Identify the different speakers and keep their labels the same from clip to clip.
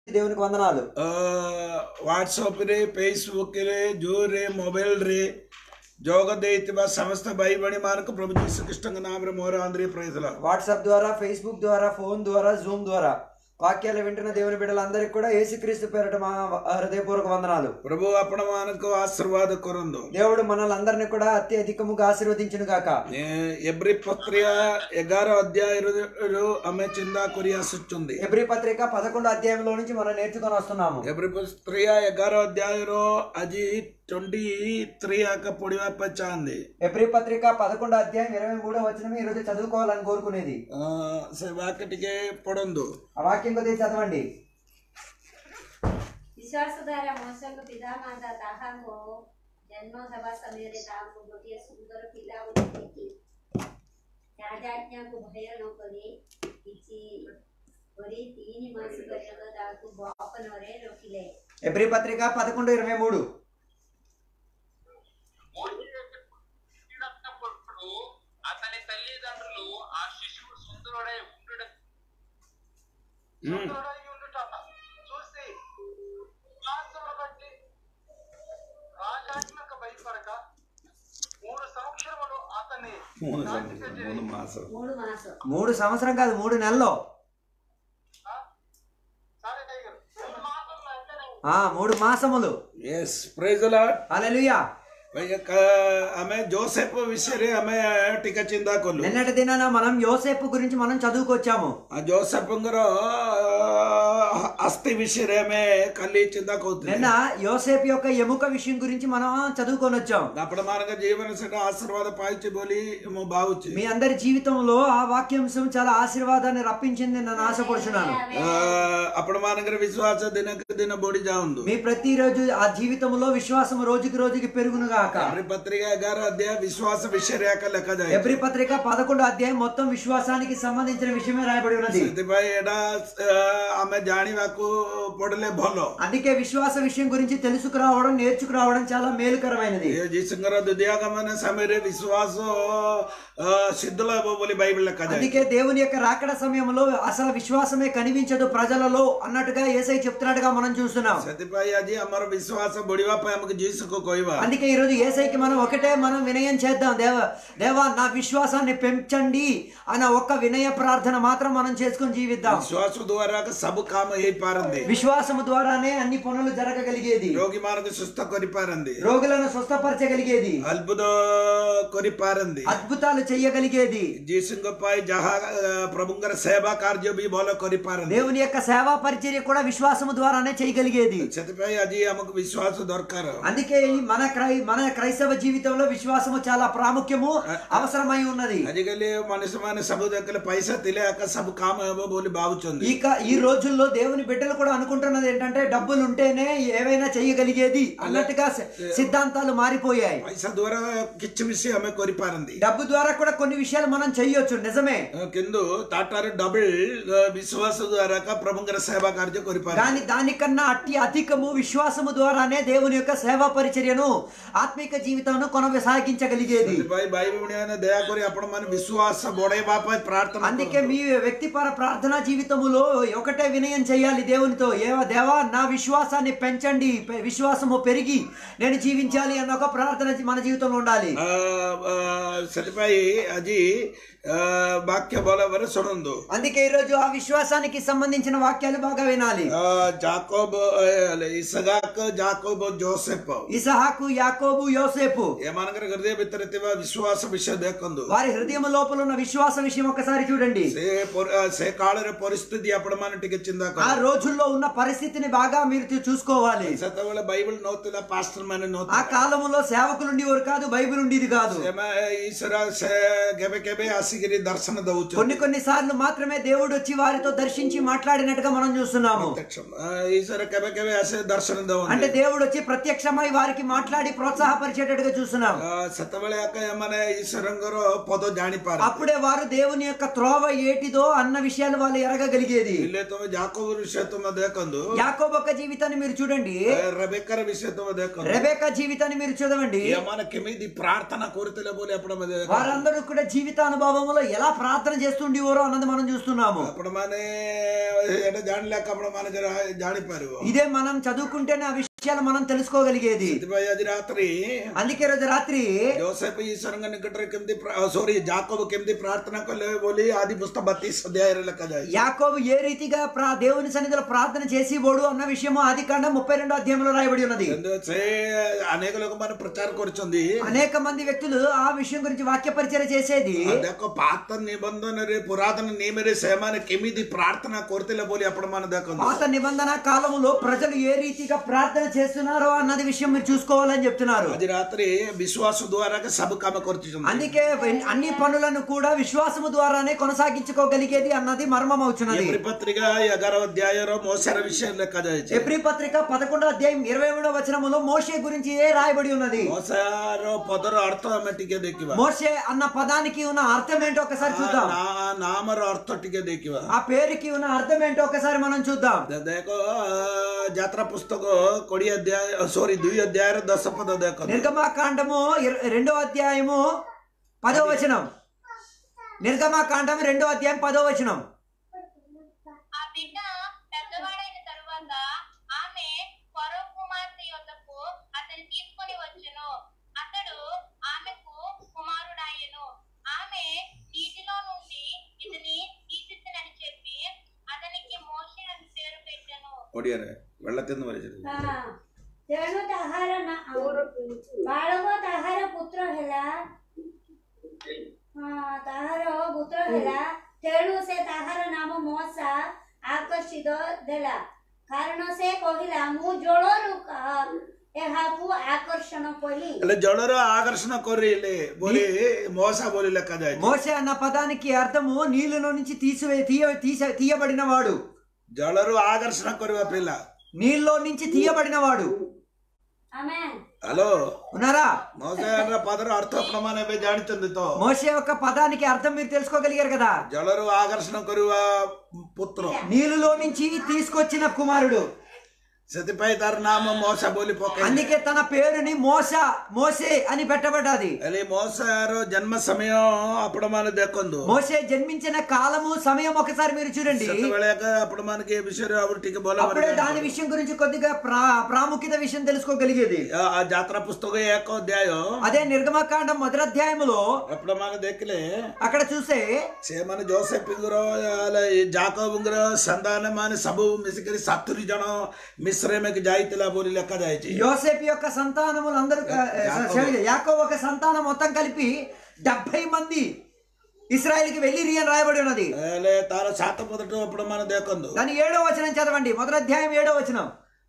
Speaker 1: దేవునికి వందనాలు
Speaker 2: ହ୍ୱାଟ୍ସଆପ୍ରେ ଫେସବୁକ୍ରେ ଜୋର୍ରେ ମୋବାଇଲ୍ରେ ଯୋଗ ଦେଇଥିବା ସମସ୍ତ ଭାଇ ଭଉଣୀମାନଙ୍କୁ ପ୍ରଭୁ ଯୀଶୁ ଖ୍ରୀଷ୍ଟଙ୍କ ନାମରେ ମୋର ଆନ୍ଦ୍ରିୟ ପ୍ରେଜଲା
Speaker 1: వాట్సాప్ ద్వారా ఫేస్బుక్ ద్వారా ఫోన్ ద్వారా జూమ్ ద్వారా వాక్యాలు వింటున్న దేవుని బిడ్డలందరికీ కూడా యేసుక్రీస్తు పేరట మా హృదయపూర్వక వందనాలు
Speaker 2: ପ୍ରଭୁ ଆପଣମାନଙ୍କୁ ଆଶୀର୍ବାଦ କରନ୍ତୁ
Speaker 1: దేవుడు మనల్ని అందరినీ కూడా అత్యధికముగా ఆశీర్వదించును గాక
Speaker 2: ଏ- ଏବ୍ରି ପ୍ରକ୍ରିୟା ଏଗାର ଅଧ୍ୟାୟରୁ ଆମେ ଚିନ୍ତା କରି ଆସୁଛନ୍ତି
Speaker 1: ఎబ్రి పత్రిక పదకొండు అధ్యాయంలో నుంచి మనం నేర్చుకొని వస్తున్నాము
Speaker 2: ଏବ୍ରି ପ୍ରକ୍ରିୟା ଏଗାର ଅଧ୍ୟାୟର ଆଜି ଟ୍ୱେଣ୍ଟି ଥ୍ରୀ ଆଗ ପଢିବା ପାଇଁ ଚାହାନ୍ତି
Speaker 1: ఎబ్రి పత్రిక పదకొండు అధ్యాయం ఇరవై మూడో వచ్చిన ఈ రోజు చదువుకోవాలని కోరుకునేది
Speaker 2: ଅ, ସେ ବାକ୍ୟ ଟିକେ ପଢନ୍ତୁ
Speaker 1: ఆ వాక్యం కొద్దిగా చదవండి
Speaker 3: ବିଶ୍ୱାସ ଦ୍ୱାରା ମଣିଷଙ୍କ ପିତାମାତା ତାହାଙ୍କ ଜନ୍ମ ହେବା ସମୟରେ ତାହାଙ୍କୁ ଗୋଟିଏ ସୁନ୍ଦର ପିଲା ବୋଲି ଦେଖି ରାଜାଜ୍ଞାକୁ ଭୟ ନ କରି କିଛି କରି ତିନି ମାସ ପର୍ଯ୍ୟନ୍ତ ତାହାକୁ ବପନରେ ରଖିଲେ
Speaker 1: ఎబ్రి పత్రిక పదకొండు ఇరవై మూడు
Speaker 4: పుట్టినప్పుడు అతని తల్లిదండ్రులు ఆ శిశువు సుందరుడై ఉండుట సుందరుడై ఉండుట చూసి ఉల్లాసమును బట్టి రాజాజ్ఞకు భయపడక మూడు సంవత్సరములు అతన్ని
Speaker 2: మూడు సంవత్సరం మూడు మాసం
Speaker 3: మూడు మాసం
Speaker 1: మూడు సంవత్సరం కాదు మూడు నెలల్లో
Speaker 4: సరే టైగర్ మూడు మాసంలో అంటేనే
Speaker 1: ఆ మూడు మాసములు
Speaker 2: ఎస్ ప్రైజ్ లాడ్
Speaker 1: అలెలుయా
Speaker 2: ଆମେ ଜୋସେଫ ବିଷୟରେ ଆମେ ଟିକେ ଚିନ୍ତା କଲୁ
Speaker 1: నిన్నటి దినాన మనం యోసేపు గురించి మనం చదువుకొచ్చాము
Speaker 2: ଆଉ ଜୋସେଫଙ୍କର ଆସ୍ତି ବିଷୟରେ ଆମେ କାଲି ଚିନ୍ତା କରୁଥିଲେ
Speaker 1: నిన్న యోసేపు యొక్క ఎముక విషయం గురించి మనం చదువుకొని వచ్చాం
Speaker 2: ଆପଣମାନଙ୍କ ଜୀବନ ସେଟା ଆଶୀର୍ବାଦ ପାଇଛି ବୋଲି ମୁଁ ଭାବୁଛି
Speaker 1: మీ అందరి జీవితంలో ఆ వాక్యాంశం చాలా ఆశీర్వాదాన్ని రప్పించింది నేను ఆశపడుచున్నాను
Speaker 2: ଆ, ଆପଣମାନଙ୍କର విశ్వాସ ଦିନକୁ ଦିନ ବଢି ଯାଆନ୍ତୁ
Speaker 1: మీ ప్రతిరోజు ఆ జీవితంలో విశ్వాసం రోజుకి రోజుకి పెరుగును గాక
Speaker 2: ఎబ్రి పత్రిక ఎగార అధ్యాయ విశ్వాస విషୟରେ ଏକା ଲେଖାଯାଏ
Speaker 1: ఎబ్రి పత్రిక పదకొండు అధ్యాయం మొత్తం విశ్వాసానికి సంబంధించిన విషయమే రాయబడి ఉన్నది
Speaker 2: ସେଥିପାଇଁ ଏଇଟା ଆ, ଆମେ ଜାଣିବାକୁ ପଡିଲେ ଭଲ
Speaker 1: అందుకే విశ్వాస విషయం గురించి తెలుసుకురావడం నేర్చుకురావడం చాలా మేలుకరమైనది
Speaker 2: ଏ ଯୀଶୁଙ୍କର ଦ୍ୱିତୀୟାଗମନ ସମୟରେ ବିଶ୍ୱାସ ଆ, ସିଦ୍ଧ ହେବ ବୋଲି ବାଇବଲ ଲେଖାଯାଏ
Speaker 1: అందుకే దేవుని యొక్క రాకడ సమయంలో అసలు విశ్వాసమే కనిపించదు ప్రజలలో అన్నట్టుగా ఏసై చెప్తున్నట్టుగా మనం చూస్తున్నాం
Speaker 2: ସେଥିପାଇଁ ଆଜି ଆମର ବିଶ୍ୱାସ ବଢିବା ପାଇଁ ଆମକୁ ଯୀଶୁକୁ କହିବା
Speaker 1: అందుకే ఈ రోజు ఏసైకి మనం ఒకటే మనం వినయం చేద్దాం దేవ దేవా నా విశ్వాసాన్ని పెంచండి అన్న ఒక్క వినయ ప్రార్థన మాత్రం మనం చేసుకుని జీవిద్దాం
Speaker 2: ବିଶ୍ୱାସ ଦ୍ୱାରା ସବୁ କାମ ହେଇପାରନ୍ତି
Speaker 1: విశ్వాసము ద్వారానే అన్ని పనులు జరగగలిగేది
Speaker 2: ରୋଗୀମାନଙ୍କୁ ସୁସ୍ଥ କରିପାରନ୍ତି
Speaker 1: రోగులను స్వస్థపరచగలిగేది
Speaker 2: ଅଦ୍ଭୁତ କରିପାରନ୍ତି
Speaker 1: అద్భుతాలు చెయ్యగలిగేది
Speaker 2: ଯୀଶୁଙ୍କ ପାଇଁ ଯାହା ଆ, ପ୍ରଭୁଙ୍କର ସେବା କାର୍ଯ୍ୟ ବି ଭଲ କରିପାରନ୍ତି
Speaker 1: దేవుని యొక్క సేవా పరిచర్య కూడా విశ్వాసము ద్వారానే చేయగలిగేది
Speaker 2: ସେଥିପାଇଁ ଆଜି ଆମକୁ ବିଶ୍ୱାସ ଦରକାର
Speaker 1: అందుకే ఈ మన క్రై మన క్రైస్తవ జీవితంలో విశ్వాసము చాలా ప్రాముఖ్యము అవసరమై ఉన్నది
Speaker 2: ଆଜିକାଲି ମଣିଷମାନେ ସବୁ ଦେଖିଲେ పైసా ଥିଲେ ଆକା ସବୁ କାମ ହେବ ବୋଲି ଭାବୁଛନ୍ତି
Speaker 1: ఇక ఈ రోజుల్లో దేవుని బిడ్డలు కూడా అనుకుంటున్నది ఏంటంటే డబ్బులు ఉంటేనే ఏవైనా చేయగలిగేది అన్నట్టుగా సి- సిద్ధాంతాలు మారిపోయాయి
Speaker 2: ପଇସା ଦ୍ୱାରା କିଛି ବି ସେ ଆମେ କରିପାରନ୍ତି
Speaker 1: డబ్బు ద్వారా కూడా కొన్ని విషయాలు మనం చేయొచ్చు నిజమే
Speaker 2: କିନ୍ତୁ ତାଠାରୁ ଡବଲ ବିଶ୍ୱାସ ଦ୍ୱାରା ଏକା ପ୍ରଭୁଙ୍କର ସେବା କାର୍ଯ୍ୟ କରିପାରନ୍ତି
Speaker 1: కానీ దానికన్నా అట్టి అధికము విశ్వాసము ద్వారానే దేవుని యొక్క సేవా పరిచర్యను ఆత్మిక జీవితాన్ని కొనసాగించగలిగేది
Speaker 2: ସେଥିପାଇଁ ଭାଇ ଭଉଣୀମାନେ ଦୟାକରି ଆପଣମାନେ ବିଶ୍ୱାସ ବଢେଇବା ପାଇଁ ପ୍ରାର୍ଥନା
Speaker 1: అందుకే
Speaker 2: କରନ୍ତୁ।
Speaker 1: మీ వ్యక్తిపర ప్రార్థనా జీవితములో ఒకటే వినయం చేయాలి దేవునితో ఏవా దేవా నా విశ్వాసాన్ని పెంచండి పె- విశ్వాసము పెరిగి నేను జీవించాలి అన్న ఒక ప్రార్థన మన జీవితంలో ఉండాలి
Speaker 2: ଆ, ଆ, ସେଥିପାଇଁ ଆଜି ଆ, ବାକ୍ୟ ଭଲ ଭାବରେ ଶୁଣନ୍ତୁ
Speaker 1: అందుకే ఈరోజు ఆ విశ్వాసానికి సంబంధించిన వాక్యాలు బాగా వినాలి
Speaker 2: ଆ, ଜାକବ ଏ, ଇସହାକ ଜାକବ ଜୋସେଫ
Speaker 1: ఇసహాకు యాకోబు యోసేపు
Speaker 2: ଏମାନଙ୍କର ହୃଦୟ ଭିତରେ ଥିବା ବିଶ୍ୱାସ ବିଷୟ ଦେଖନ୍ତୁ
Speaker 1: వారి హృదయం లోపల ఉన్న విశ్వాస విషయం ఒకసారి చూడండి
Speaker 2: ସେ ପରି- ଆ, ସେ କାଳର ପରିସ୍ଥିତି ଆପଣମାନେ ଟିକେ ଚିନ୍ତା
Speaker 1: ఆ
Speaker 2: କରନ୍ତୁ
Speaker 1: రోజుల్లో ఉన్న పరిస్థితిని బాగా మీరు చూ- చూసుకోవాలి
Speaker 2: ସେତେବେଳେ ବାଇବଲ ନଥିଲା ପାଷ୍ଟର ମାନେ
Speaker 1: ఆ
Speaker 2: ନଥିଲା
Speaker 1: కాలంలో సేవకులు ఉండేవారు కాదు బైబిల్ ఉండేది కాదు
Speaker 2: ସେମାନେ ଈଶ୍ୱର ସେ କେବେ କେବେ ଆସିକିରି ଦର୍ଶନ ଦଉଛନ୍ତି
Speaker 1: కొన్ని కొన్ని సార్లు మాత్రమే దేవుడు వచ్చి వారితో దర్శించి మాట్లాడినట్టుగా మనం చూస్తున్నాము
Speaker 2: ପ୍ରତ୍ୟକ୍ଷ ଆ, ଈଶ୍ୱର କେବେ କେବେ ଆସି ଦର୍ଶନ
Speaker 1: అంటే
Speaker 2: ଦଉଛନ୍ତି
Speaker 1: దేవుడు వచ్చి ప్రత్యక్షమై వారికి మాట్లాడి ప్రోత్సాహపరిచేటట్టుగా చూస్తున్నాం
Speaker 2: ଆ, ସେତେବେଳେ ଆକା ଏମାନେ ଈଶ୍ୱରଙ୍କର ପଦ ଜାଣିପାର
Speaker 1: అప్పుడే వారు దేవుని యొక్క త్రోవ ఏటిదో అన్న విషయాలు వాళ్ళు ఎరగగలిగేది
Speaker 2: ହେଲେ ତମେ ଯାକବ ବିଷୟ ତମେ ଦେଖନ୍ତୁ
Speaker 1: యాకోబు యొక్క జీవితాన్ని మీరు చూడండి
Speaker 2: ରେବେକାର ବିଷୟ ତମେ ଦେଖନ୍ତୁ
Speaker 1: రెబేకా జీవితాన్ని మీరు చదవండి
Speaker 2: ଏମାନେ କେମିତି ପ୍ରାର୍ଥନା କରୁଥିଲେ ବୋଲି ଆପଣ ଦେଖନ୍ତୁ
Speaker 1: వారందరూ కూడా జీవితానుభవం అనుభవంలో ఎలా ప్రార్థన చేస్తుండేవారో అన్నది మనం చూస్తున్నాము
Speaker 2: అప్పుడు మనే ఎట జాడలేక అప్పుడు మనకి రా- జాడిపారు
Speaker 1: ఇదే మనం చదువుకుంటేనే ఆ విషయాలు మనం తెలుసుకోగలిగేది
Speaker 2: ସେଥିପାଇଁ ଆଜି ରାତ୍ରି
Speaker 1: అందుకే రోజు రాత్రి
Speaker 2: ଜୋସେଫ ଈଶ୍ୱରଙ୍କ ନିକଟରେ କେମିତି ସରି ଜାକବ କେମିତି ପ୍ରାର୍ଥନା କଲେ ବୋଲି ଆଦି ପୁସ୍ତକ ବତିଶ ଅଧ୍ୟାୟରେ ଲେଖାଯାଇଛି
Speaker 1: యాకోబు ఏ రీతిగా ప్రా దేవుని సన్నిధిలో ప్రార్థన చేసి ఓడు అన్న విషయము ఆది కాండం ముప్పై రెండో అధ్యాయంలో రాయబడి ఉన్నది
Speaker 2: କିନ୍ତୁ ସେ ଅନେକ ଲୋକମାନେ ପ୍ରଚାର କରୁଛନ୍ତି
Speaker 1: అనేక మంది వ్యక్తులు ఆ విషయం గురించి వాక్య పరిచయం చేసేది
Speaker 2: ଆଉ ଦେଖ ପାତ ନିବନ୍ଧନରେ ପୁରାତନ ନିୟମରେ ସେମାନେ କେମିତି ପ୍ରାର୍ଥନା କରୁଥିଲେ ବୋଲି ଆପଣମାନେ ଦେଖନ୍ତୁ
Speaker 1: పాత నిబంధన కాలములో ప్రజలు ఏ రీతిగా ప్రార్థన చేస్తున్నారో అన్నది విషయం మీరు చూసుకోవాలని చెప్తున్నారు
Speaker 2: ଆଜି ରାତିରେ ବିଶ୍ୱାସ ଦ୍ୱାରା ସବୁ କାମ କରୁଛନ୍ତି
Speaker 1: అందుకే వెన్- అన్ని పనులను కూడా విశ్వాసము ద్వారానే కొనసాగించుకోగలిగేది అన్నది మర్మం అవుతున్నది
Speaker 2: ଏପ୍ରି ପତ୍ରିକା ଏଗାର ଅଧ୍ୟାୟର ମోసର విషయం ଲେଖାଯାଇଛି
Speaker 1: ఎబ్రి పత్రిక పదకొండో అధ్యాయం ఇరవై మూడో వచనములో మోషే గురించి ఏ రాయబడి ఉన్నది
Speaker 2: ମోସାର ପଦର ଅର୍ଥ ଆମେ ଟିକେ ଦେଖିବା
Speaker 1: మోషే అన్న పదానికి ఉన్న అర్థం ఏంటో ఒకసారి చూద్దాం
Speaker 2: ନା- ନାମର ଅର୍ଥ ଟିକେ ଦେଖିବା
Speaker 1: ఆ పేరుకి ఉన్న అర్థం ఏంటో ఒకసారి మనం చూద్దాం
Speaker 2: ଦେଖ ଯାତ୍ରା పుస్తକ କୋଡିଏ ଅଧ୍ୟାୟ ସରି ଦୁଇ ଅଧ୍ୟାୟର ଦଶ ପଦ ଦେଖ
Speaker 1: నిర్గమాకాండము ఇర- రెండో అధ్యాయము పదో వచనం నిర్గమాకాండం రెండో అధ్యాయం పదో వచనం
Speaker 5: ఆ బిడ్డ పెద్దవాడైన తరువాత ఆమె ఫరో కుమార్తె యొద్దకు అతని తీసుకొని వచ్చెను అతడు ఆమెకు కుమారుడాయెను ఆమె నీటిలో నుండి ఇతని తీసినని చెప్పి అతనికి మోషే అని పేరు పెట్టెను
Speaker 2: ଓଡିଆରେ వెள்ளతిందు వరచదు
Speaker 3: ହଁ ତେଣୁ ତାହାର ନା- ବାଳକ ତାହାର ପୁତ୍ର ହେଲା ହଁ ତାହାର ପୁତ୍ର ହେଲା ତେଣୁ ସେ ତାହାର ନାମ ମଶା ଆକର୍ଷିତ ଦେଲା କାରଣ ସେ କହିଲା ମୁଁ ଜଳରୁ କା- ଏହାକୁ ଆକର୍ଷଣ କଲି
Speaker 2: ହେଲେ ଜଳର ఆకర్షణ କରିଲେ ବୋଲି మోసా ବୋଲି ଲେଖାଯାଇଛି
Speaker 1: మోషే అన్న పదానికి అర్థము నీళ్ళలో నుంచి తీసివే తీయ తీస తీయబడిన వాడు
Speaker 2: ଜଳରୁ ఆకర్షణ କରିବା ପିଲା
Speaker 1: నీళ్ళలో నుంచి తీయబడిన వాడు
Speaker 3: ଆମେ
Speaker 2: ହ୍ୟାଲୋ
Speaker 1: ఉన్నారా
Speaker 2: ମోସାର ପଦର ଅର୍ଥ ଆପଣମାନେ ଏବେ ଜାଣିଛନ୍ତି ତ
Speaker 1: మోషే యొక్క పదానికి అర్థం మీరు తెలుసుకోగలిగారు కదా
Speaker 2: ଜଳରୁ ఆకర్షణ କରିବା ପୁତ୍ର
Speaker 1: నీళ్ళలో నుంచి తీసుకొచ్చిన కుమారుడు
Speaker 2: ସେଥିପାଇଁ ତାର ନାମ ମోసା ବୋଲି ପକେଇ
Speaker 1: అందుకే తన పేరుని మోస మోసే అని పెట్టబడ్డది
Speaker 2: ହେଲେ మోసాର జన్మ సమయం ଆପଣମାନେ ଦେଖନ୍ତୁ
Speaker 1: మోసే జన్మించిన కాలము సమయం ఒకసారి మీరు చూడండి
Speaker 2: ସେତେବେଳେ ଆପଣମାନଙ୍କୁ ଏ ବିଷୟରେ ଆଉ ଟିକେ ଭଲ
Speaker 1: అప్పుడే
Speaker 2: ଭାବରେ
Speaker 1: దాని విషయం గురించి కొద్దిగా ప్రా ప్రాముఖ్యత విషయం తెలుసుకోగలిగేది
Speaker 2: ఆ ଯାତ୍ରା పుస్తକ ଏକ ଅଧ୍ୟାୟ
Speaker 1: అదే నిర్గమకాండం మొదటి అధ్యాయములో
Speaker 2: ଆପଣମାନେ ଦେଖିଲେ
Speaker 1: అక్కడ చూస్తే
Speaker 2: ସେମାନେ ଜୋସେଫଙ୍କର ଜାକବଙ୍କର ସନ୍ତାନ ମାନେ ସବୁ ମିଶିକରି ସାତୁରି ଜଣ ମିଶ୍ରମకి ଯାଇଥିଲା ବୋଲି ଲେଖାଯାଇଛି
Speaker 1: యోసేపు యొక్క సంతానములు అందరూ యాకో ఒక సంతానం మొత్తం కలిపి డెబ్బై మంది ఇస్రాయల్కి వెళ్ళి అని రాయబడి ఉన్నది
Speaker 2: ହେଲେ ତାର ସାତ ପଦଠୁ ଆପଣମାନେ ଦେଖନ୍ତୁ
Speaker 1: దాని ఏడో వచనం చదవండి మొదటి అధ్యాయం ఏడో వచనం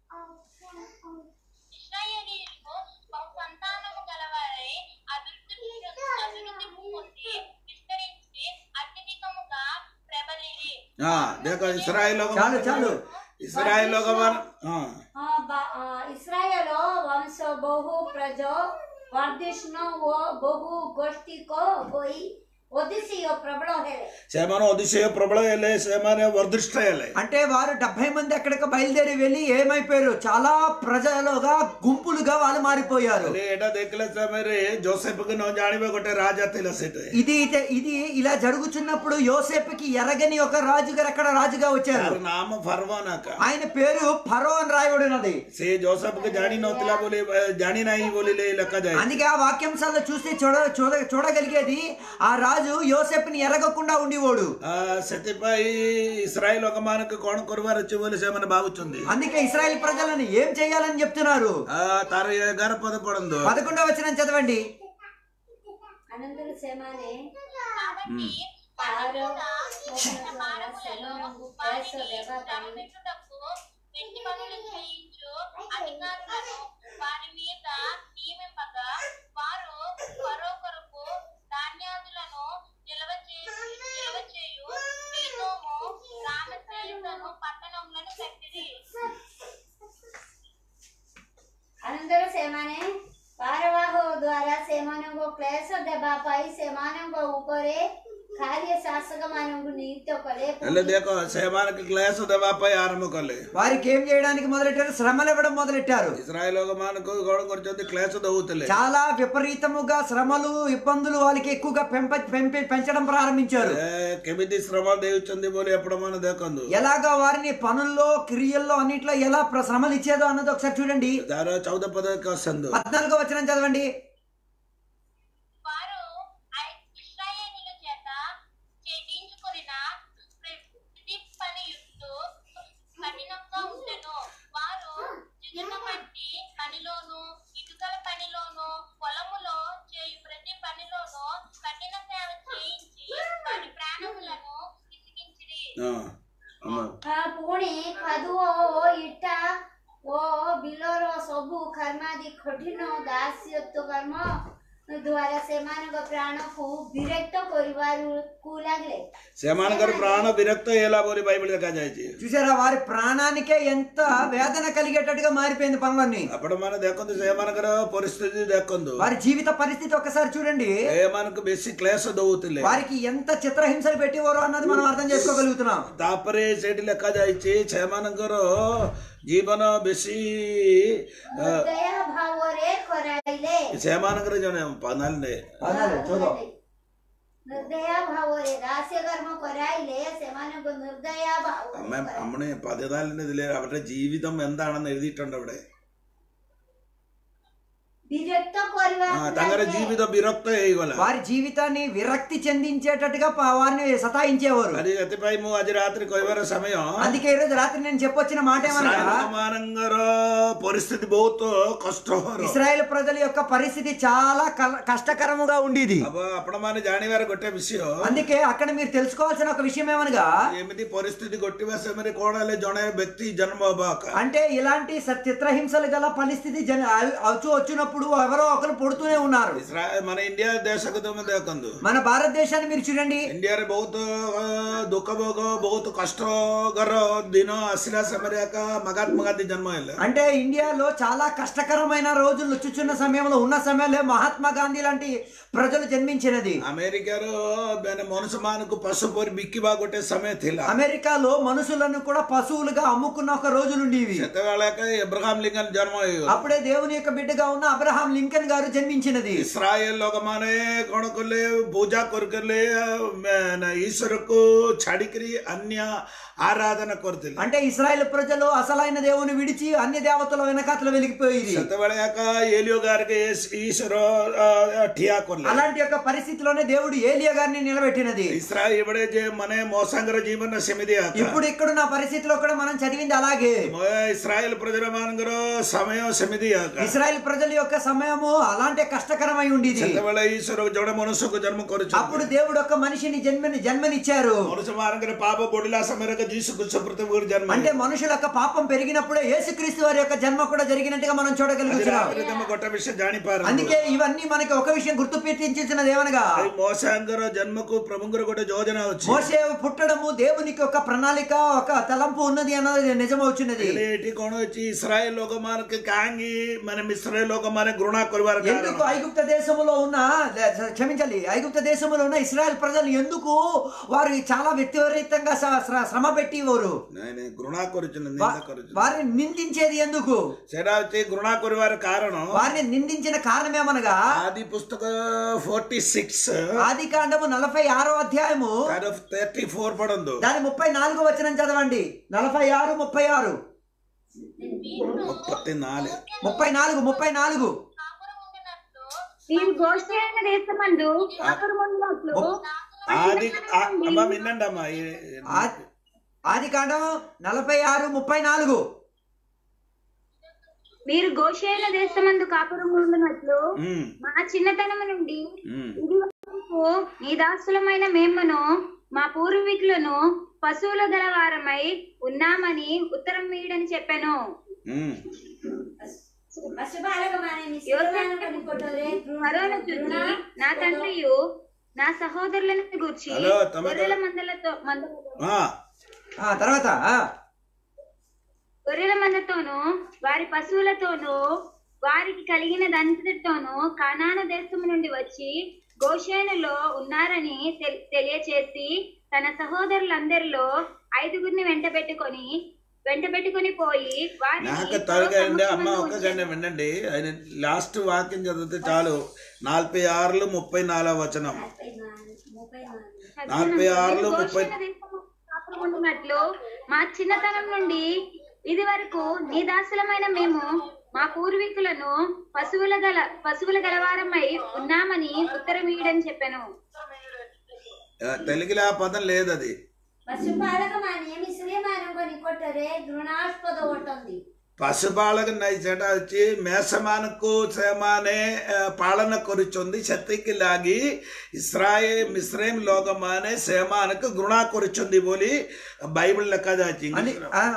Speaker 5: ఇశ్రాయేలీయులు బహు సంతానము గలవారై అభివృద్ధి అభివృద్ధి పొంది విస్తరించి అత్యధికముగా ప్రబలిరి
Speaker 2: ହଁ ଦେଖ ଇସ୍ରାଏଲ
Speaker 1: చాలు చాలు
Speaker 2: ଇସ୍ରାଏଲ ଲୋକମାନେ ହଁ
Speaker 3: ହଁ ବା- ଅ, ଇସ୍ରାଏଲ ବଂଶ ବହୁ ପ୍ରଜ ବର୍ଦ୍ଧିଷ୍ଣ ଓ ବହୁ ଗୋଷ୍ଠୀକ ହୋଇ ଓଦିଶୀୟ ପ୍ରବଳ ହେଲେ
Speaker 2: ସେମାନେ ଅଧିଶୟ ପ୍ରବଳ ହେଲେ ସେମାନେ ବର୍ଦ୍ଧିଷ୍ଠ ହେଲେ
Speaker 1: అంటే వారు డెబ్బై మంది ఎక్కడికి బయలుదేరి వెళ్ళి ఏమైపోయారు చాలా ప్రజలుగా గుంపులుగా వాళ్ళు మారిపోయారు
Speaker 2: ହେଲେ ଏଇଟା ଦେଖିଲା ସମୟରେ ଜୋସେଫକୁ ନ ଜାଣିବା ଗୋଟେ ରାଜା ଥିଲା ସେଠି
Speaker 1: ఇది ఇతే- ఇది ఇలా జరుగుతున్నప్పుడు యోసేపుకి ఎరగని ఒక రాజుగారు అక్కడ రాజుగా వచ్చారు
Speaker 2: ତାର ନାମ ଫରମାନାକା
Speaker 1: ఆయన పేరు ఫరో అని రాయబడి ఉన్నది
Speaker 2: ସେ ଜୋସେଫକୁ ଜାଣି ନଥିଲା ବୋଲି ଜାଣି ନାହିଁ ବୋଲି ଲେଖାଯାଏ
Speaker 1: అందుకే ఆ వాక్యాంశాల్లో చూస్తే చూడ చూడ చూడగలిగేది ఆ రాజు యోసేపుని ఎరగకుండా ఉండేవాడు
Speaker 2: ఆ, ସେଥିପାଇଁ ଇସ୍ରାଏଲ ଲୋକମାନଙ୍କୁ କଣ କରିବାର ଅଛି ବୋଲି ସେମାନେ ଭାବୁଛନ୍ତି
Speaker 1: అందుకే ఇస్రాయల్ ప్రజలను ఏం చేయాలని చెప్తున్నారు
Speaker 2: ఆ, ତାର ଏଗାର పଦ ପଢନ୍ତୁ
Speaker 1: పదకొండవ వచనం చదవండి
Speaker 3: అనంతరం ସେମାନେ
Speaker 5: కాబట్టి
Speaker 3: పారో
Speaker 5: చేసిన భారములలో వారిని తలపెట్టుటకు వెండి పనులు చేయించు అధికారులను వారి మీద నియమింపగా వారు ఫరో కొరకు ధాన్యాదులను నిల్వ చే- నిల్వ చేయు పీతోము రామశేషను పట్టణములను కట్టిరి
Speaker 3: అనంతరం ସେମାନେ ପାରବାହ ଦ୍ୱାରା ସେମାନଙ୍କୁ କ୍ଲେଶ ଦେବା ପାଇଁ ସେମାନଙ୍କ ଉପରେ कार्य शासक ମାନଙ୍କୁ ନିୟୁକ୍ତ କଲେ
Speaker 2: ହେଲେ ଦେଖ ସେମାନଙ୍କୁ କ୍ଲେଶ ଦେବା ପାଇଁ ଆରମ୍ଭ କଲେ
Speaker 1: వారికి ఏం చేయడానికి మొదలెట్టారు శ్రమలు ఇవ్వడం మొదలెట్టారు
Speaker 2: ଇସ୍ରାଏଲ ମାନଙ୍କୁ କଣ କରିଛନ୍ତି କ୍ଲେଶ ଦଉଥିଲେ
Speaker 1: చాలా విపరీతముగా శ్రమలు ఇబ్బందులు వాళ్ళకి ఎక్కువగా పెంప పెంపి పెంచడం ప్రారంభించారు
Speaker 2: ଏ, କେମିତି ଶ୍ରମ ଦେଉଛନ୍ତି ବୋଲି ଆପଣ ମାନେ ଦେଖନ୍ତୁ
Speaker 1: ఎలాగా వారిని పనుల్లో క్రియల్లో అన్నిట్లో ఎలా ప్ర- శ్రమలు ఇచ్చేదో అన్నది ఒకసారి చూడండి
Speaker 2: ତାର చౌద పదక వస్తుంది
Speaker 1: పద్నాలుగో వచనం చదవండి
Speaker 5: వారు ఐ- ఇశ్రాయేలీయుల చేత చేయించుకొనిన ప్రతి పని యుద్ధు కఠినంగా ఉండెను వారు జిగుట పట్టి పనిలోను ఇటుకల పనిలోను పొలములో చేయు ప్రతి పనిలోను కఠిన సేవ చేయించి వారి ప్రాణములను విసిగించిరి
Speaker 2: ହଁ ଆମ
Speaker 3: ଆ, ପୁଣି କାଦୁଅ ଓ ଇଟା ଓ ବିଲର ସବୁ କର୍ମାଦି କଠିନ ଦାସ୍ୟତ୍ୱ କର୍ମ ଦ୍ୱାରା ସେମାନଙ୍କ ପ୍ରାଣକୁ ବିରକ୍ତ କରିବାରୁ ଲାଗିଲେ
Speaker 2: ସେମାନଙ୍କର ପ୍ରାଣ ବିରକ୍ତ ହେଲା ବୋଲି ବାଇబిల్ ଦେଖାଯାଇଛି
Speaker 1: చూసారా వారి ప్రాణానికే ఎంత వేదన కలిగేటట్టుగా మారిపోయింది పనులన్నీ
Speaker 2: ଆପଣ ମାନେ ଦେଖନ୍ତୁ ସେମାନଙ୍କର ପରିସ୍ଥିତି ଦେଖନ୍ତୁ
Speaker 1: వారి జీవిత పరిస్థితి ఒకసారి చూడండి
Speaker 2: ଏମାନଙ୍କୁ ବେଶୀ କ୍ଲେଶ ଦଉଥିଲେ
Speaker 1: వారికి ఎంత చిత్రహింసలు పెట్టేవారు అన్నది మనం అర్థం చేసుకోగలుగుతున్నాం
Speaker 2: ତାପରେ ସେଇଠି ଲେଖାଯାଇଛି ସେମାନଙ୍କର ଜୀବନ ବେଶୀ ଅ,
Speaker 3: ହୃଦୟ ଭାବରେ କରାଇଲେ
Speaker 2: ସେମାନଙ୍କର ଜଣେ ପନାଲରେ
Speaker 1: పదాలు, చూద్దాం.
Speaker 3: ନିର୍ଦ୍ଦୟ ଭାବରେ ଦାସ୍ୟ କର୍ମ କରାଇଲେ ସେମାନଙ୍କୁ ନିର୍ଦ୍ଦୟ ଭାବରେ
Speaker 2: അമ്മ
Speaker 3: କରାଇଲେ।
Speaker 2: അമ്മണ് പതിനാലിന് ഇതില് അവരുടെ ജീവിതം എന്താണെന്ന് എഴുതിയിട്ടുണ്ട് അവിടെ
Speaker 3: ବିରକ୍ତ
Speaker 2: ആ
Speaker 3: କରିବାକୁ
Speaker 2: തങ്ങളുടെ
Speaker 3: ଲାଗିଲେ।
Speaker 2: ജീവിതം വിരക്ത ହେଇଗଲା
Speaker 1: వారి జీవితాన్ని విరక్తి చెందించేటట్టుగా ప- వారిని సతాయించేవారు
Speaker 2: అది ఎత్తిపై ମୁଁ ଆଜି రాత్రి କହିବାର ସମୟ
Speaker 1: అందుకే ఈ రోజు రాత్రి నేను చెప్పొచ్చిన మాట ఏమనగా
Speaker 2: ମାନଙ୍କର ପରିସ୍ଥିତି ବହୁତ କଷ୍ଟକର
Speaker 1: ఇస్రాయేల్ ప్రజల యొక్క పరిస్థితి చాలా కల- కష్టకరముగా ఉండేది
Speaker 2: అବ ଆପଣ ମାନେ ଜାଣିବାର ଗୋଟେ ବିଷୟ
Speaker 1: అందుకే అక్కడ మీరు తెలుసుకోవాల్సిన ఒక విషయం ఏమనగా
Speaker 2: ଏମିତି ପରିସ୍ଥିତି ଘଟିବା ସମୟରେ କଣ ହେଲେ ଜଣେ ବ୍ୟକ୍ତି ଜନ୍ମ ହବା ଏକା।
Speaker 1: అంటే ఇలాంటి స- చిత్రహింసలు గల పరిస్థితి జన అ- అచ్చు వచ్చినప్పుడు ఎవరో ఒకరు పుడుతూనే ఉన్నారు
Speaker 2: ଇସ୍ରା ମାନେ ଇଣ୍ଡିଆ ଦେଶକୁ ତମେ ଦେଖନ୍ତୁ
Speaker 1: మన భారతదేశాన్ని మీరు చూడండి
Speaker 2: ଇଣ୍ଡିଆରେ ବହୁତ ଅ, ଦୁଃଖ ଭୋଗ ବହୁତ କଷ୍ଟକର ଦିନ ଆସିଲା ସମୟରେ ଏକା ମହାତ୍ମା ଗାନ୍ଧୀ ଜନ୍ମ ହେଲେ
Speaker 1: అంటే ఇండియాలో చాలా కష్టకరమైన రోజులు వచ్చుచున్న సమయంలో ఉన్న సమయంలో మహాత్మా గాంధీ లాంటి ప్రజలు జన్మించినది
Speaker 2: ଆମେରିକାର ମାନେ ମନୁଷ୍ୟମାନଙ୍କୁ ପଶୁ ପରି ବିକିବା ଗୋଟେ ସମୟ ଥିଲା
Speaker 1: అమెరికాలో మనుషులను కూడా పశువులుగా అమ్ముకున్న ఒక రోజులు ఉండేవి
Speaker 2: ସେତେବେଳେ ଏକା ଏବ୍ରାହam ଲିଙ୍କନ ଜନ୍ମ ହେଇଗଲା
Speaker 1: అప్పుడే దేవుని యొక్క బిడ్డగా ఉన్న అబ్రహాం లింకన్ గారు జన్మించినది
Speaker 2: ଇସ୍ରାଏଲ ଲୋକମାନେ କଣ କଲେ ପୂଜା କରିକଲେ ଈଶ୍ୱରକୁ ଛାଡିକିରି ଅନ୍ୟ ଆରାଧନା କରିଥିଲେ
Speaker 1: అంటే ఇస్రాయేల్ ప్రజలు అసలైన దేవుని విడిచి అన్య దేవతల వెనకాతలు వెలిగిపోయి
Speaker 2: ସେତେବେଳେ ଏକା ଏଲିଓ ଗାరికి ଈଶ୍ୱର ଅ, ଠିଆ କଲେ
Speaker 1: అలాంటి యొక్క పరిస్థితిలోనే దేవుడు ఏలియా గారిని నిలబెట్టినది
Speaker 2: ଇସ୍ରାଏଲ ଏଭଳି ଯେ ମାନେ ମୋ ସାଙ୍ଗର ଜୀବନ ସେମିତି ଏକା।
Speaker 1: ఇప్పుడు ఇక్కడ నా పరిస్థితిలో కూడా మనం చదివింది అలాగే
Speaker 2: ମୋ ଇସ୍ରାଏଲ ପ୍ରଜల ମାନଙ୍କର ସମୟ ସେମିତି ଏକା।
Speaker 1: ఇస్రాయేల్ ప్రజల యొక్క సమయము అలాంటి కష్టకరమై ఉండేది
Speaker 2: ସେତେବେଳେ ଈଶ୍ୱର ଜଣେ ମନୁଷ୍ୟକୁ ଜନ୍ମ
Speaker 1: అప్పుడు
Speaker 2: କରୁଛନ୍ତି
Speaker 1: దేవుడు ఒక మనిషిని జన్మని జన్మనిచ్చారు
Speaker 2: ମନୁଷ୍ୟ ମାନଙ୍କର ପାପ ବଢିଲା ସମୟରେ ଯୀଶୁ କୃଷ୍ଣ ପୃଥିବୀକୁ ଜନ୍ମ
Speaker 1: అంటే మనుషుల యొక్క పాపం పెరిగినప్పుడే యేసుక్రీస్తు వారి యొక్క జన్మ కూడా జరిగినట్టుగా మనం
Speaker 2: ଆଜି
Speaker 1: చూడగలుగుతున్నాం
Speaker 2: ରାତିରେ ତମେ ଗୋଟେ ବିଷୟ ଜାଣିପାର
Speaker 1: అందుకే ఇవన్నీ మనకి ఒక విషయం గుర్తు పెట్టించినది ఏమనగా
Speaker 2: ମୋ ସାଙ୍ଗର ଜନ୍ମକୁ ପ୍ରଭୁଙ୍କର ଗୋଟେ ଯୋଜନା ଅଛି
Speaker 1: మోసే పుట్టడము దేవునికి ఒక ప్రణాళిక ఒక తలంపు ఉన్నది అన్నది నిజమవుతున్నది
Speaker 2: ହେଲେ ଏଠି କଣ ଅଛି ଇସ୍ରାଏଲ ଲୋକମାନଙ୍କୁ କାହିଁକି ମାନେ ମିଶ୍ର ଲୋକମାନେ ଘୃଣା କରିବାର
Speaker 1: ఎందుకు
Speaker 2: କାରଣ
Speaker 1: ఐగుప్త దేశములో ఉన్న క్షమించాలి ఐగుప్త దేశములో ఉన్న ఇస్రాయల్ ప్రజలు ఎందుకు వారు చాలా వ్యతిరేకంగా శ్ర- శ్ర- శ్రమ పెట్టివారు
Speaker 2: ନାଇଁ ନାଇଁ ଘୃଣା କରୁଛନ୍ତି
Speaker 1: వా-
Speaker 2: ନିନ୍ଦା କରୁଛନ୍ତି
Speaker 1: వారిని నిందించేది ఎందుకు
Speaker 2: ସେଟା ହଉଛି ଘୃଣା କରିବାର କାରଣ
Speaker 1: వారిని నిందించిన కారణం ఏమనగా
Speaker 2: ଆଦି పుస్తక ఫోర్టీ సిక్స్
Speaker 1: ఆది కాండము నలభై ఆరో అధ్యాయము
Speaker 2: ତାର థర్టీ ఫోర్ పడందు
Speaker 1: దాని ముప్పై నాలుగో వచనం చదవండి నలభై ఆరు ముప్పై ఆరు
Speaker 5: వీరును
Speaker 2: ముప్పത്തി నాలుగు
Speaker 1: ముప్పై నాలుగు ముప్పై నాలుగు
Speaker 5: కాపురం ఉండినట్లు
Speaker 6: మీరు గోషైన దేశమందు కాపురమున్నట్లు
Speaker 2: ఆది ఆ- అమ్మా వినండి అమ్మా ఈ-
Speaker 1: ఆ- ఆది కాండం నలభై ఆరు ముప్పై నాలుగు
Speaker 6: మీరు గోషైన దేశమందు కాపురమున్నట్లు
Speaker 2: ఉమ్,
Speaker 6: మా చిన్నతనము నుండి
Speaker 2: ఉమ్.
Speaker 6: ఇది వరకు నీ దాసులమైన మేమును మా పూర్వీకులను పశువుల గలవారమై ఉన్నామని ఉత్తరం మీడని చెప్పాను
Speaker 2: ఉమ్.
Speaker 3: పశుపాలకମାନେ ମିଶ୍ରମାନଙ୍କ ନିକଟରେ
Speaker 6: మరోను చూచి నా తండ్రియు నా సహోదరులను గూర్చి
Speaker 2: హలో, తమ-
Speaker 6: గొర్రెల మందలతో మందలతో
Speaker 2: ఆ,
Speaker 1: ఆ తర్వాత ఆ,
Speaker 6: గొర్రెల మందతోనూ వారి పశువులతోనూ వారికి కలిగినదంతటితోనూ కనాను దేశము నుండి వచ్చి గోషేనులో ఉన్నారని తెల్- తెలియచేసి తన సహోదరులందరిలో ఐదుగురిని వెంట పెట్టుకొని వెంట పెట్టుకొని పోయి వారిని
Speaker 2: నాకు త్వరగా అండి అమ్మ
Speaker 6: సమక్షమందు
Speaker 2: ఒక్క
Speaker 6: ఉంచెను.
Speaker 2: గంట వినండి ఆయన లాస్ట్ వాక్యం చదివితే చాలు నలభై ఆరులు ముప్పై నాలుగు వచనం
Speaker 3: ముప్పై నాలుగు ముప్పై నాలుగు
Speaker 2: నలభై ఆరులో
Speaker 6: నేను
Speaker 2: ముప్పై
Speaker 6: గోషేను దేశము కాపురముండునట్లు మా చిన్నతనం నుండి ఇది వరకు నీ దాసులమైన మేము మా పూర్వీకులను పశువుల గల పశువుల గలవారమై ఉన్నామని ఉత్తరం ఇయ్యడని చెప్పాను
Speaker 2: ఆ, తెలుగులో ఆ పదం లేదు అది
Speaker 3: పశుపాలకమాని మిశ్రీమానంగా నికొట్టరే ఘృణాస్పద ఉంటుంది
Speaker 2: పశుపాలక నైచట వచ్చి మేసమానకు సేమానే ఆ, పాలన కొరుచుంది శక్తికి లాగి ఇస్రాయే మిశ్రేం లోకమానే సేమానకు గుణ కొరుచుంది బోలి బైబిల్ లెక్క దాచి
Speaker 1: అని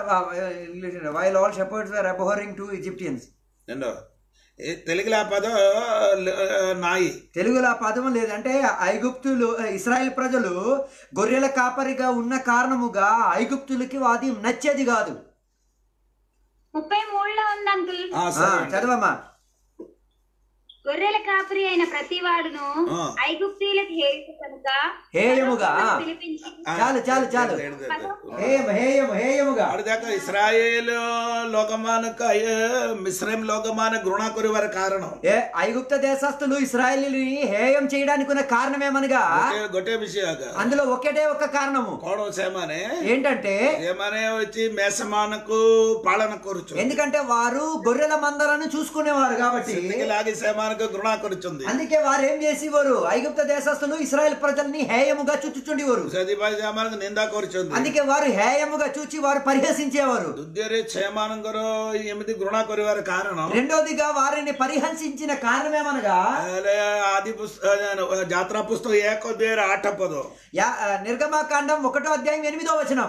Speaker 1: while all shepherds are abhorring to Egyptians
Speaker 2: ఏంటో ఏ తెలుగులో ఆ పదం ఆ, నాయి
Speaker 1: తెలుగులో ఆ పదం లేదంటే ఐగుప్తులు ఇస్రాయెల్ ప్రజలు గొర్రెల కాపరిగా ఉన్న కారణముగా ఐగుప్తులకి అది నచ్చేది కాదు
Speaker 6: ముప్పై మూడులో ఉంది అంకుల్
Speaker 2: ఆ,
Speaker 1: ఆ,
Speaker 2: సరే
Speaker 1: చదవమ్మా
Speaker 6: గొర్రెల కాపరి అయిన ప్రతి వాడును
Speaker 2: ఆ.
Speaker 6: ఐగుప్తీయులకు హేయము కనుక
Speaker 1: హేయముగా.
Speaker 6: సర్వోన్నతుడు పిలిపించి
Speaker 2: ఆ,
Speaker 1: చాలు, చాలు, చాలు.
Speaker 2: ఏడు, ఏడు, ఏడు.
Speaker 1: హేయం హేయం హేయముగా
Speaker 2: అడిదాకా ఇస్రాయేల్ లోకమానకు మిశ్రయం లోకమాన గుణ కొరివారి కారణం
Speaker 1: ఏ ఐగుప్త దేశస్థులు ఇస్రాయేలీని హేయం చేయడానికి ఉన్న కారణమేమనగా
Speaker 2: గొట్టే- గొట్టే విషయాక
Speaker 1: అందులో ఒకటే ఒక కారణము
Speaker 2: కోడం సేమానే
Speaker 1: ఏంటంటే
Speaker 2: సేమానే వచ్చి మేసమానకు పాలన కొరుచు
Speaker 1: ఎందుకంటే వారు గొర్రెల మందలను చూసుకునేవారు కాబట్టి
Speaker 2: ఇంటికి లాగి సేమానకు గుణ కొరుచుంది
Speaker 1: అందుకే వారు ఏం చేసేవారు ఐగుప్త దేశస్థులు ఇస్రాయెల్ ప్రజల్ని హేయముగా చూచుచుండేవారు
Speaker 2: సదిపాయి సేమానకు నిందా కొరుచుంది
Speaker 1: అందుకే వారు హేయముగా చూచి వారు పరిహసించేవారు
Speaker 2: దుద్యరి క్షేమానం కొరు ఎనిమిది గుణ కొరివారి కారణం
Speaker 1: రెండోదిగా వారిని పరిహసించిన కారణమేమనగా
Speaker 2: అలే ఆది పుస్తక జాత్రా పుస్తకం ఏకో దేర ఆట పదో
Speaker 1: యా- ఆ, నిర్గమాకాండం ఒకటో అధ్యాయం ఎనిమిదో వచనం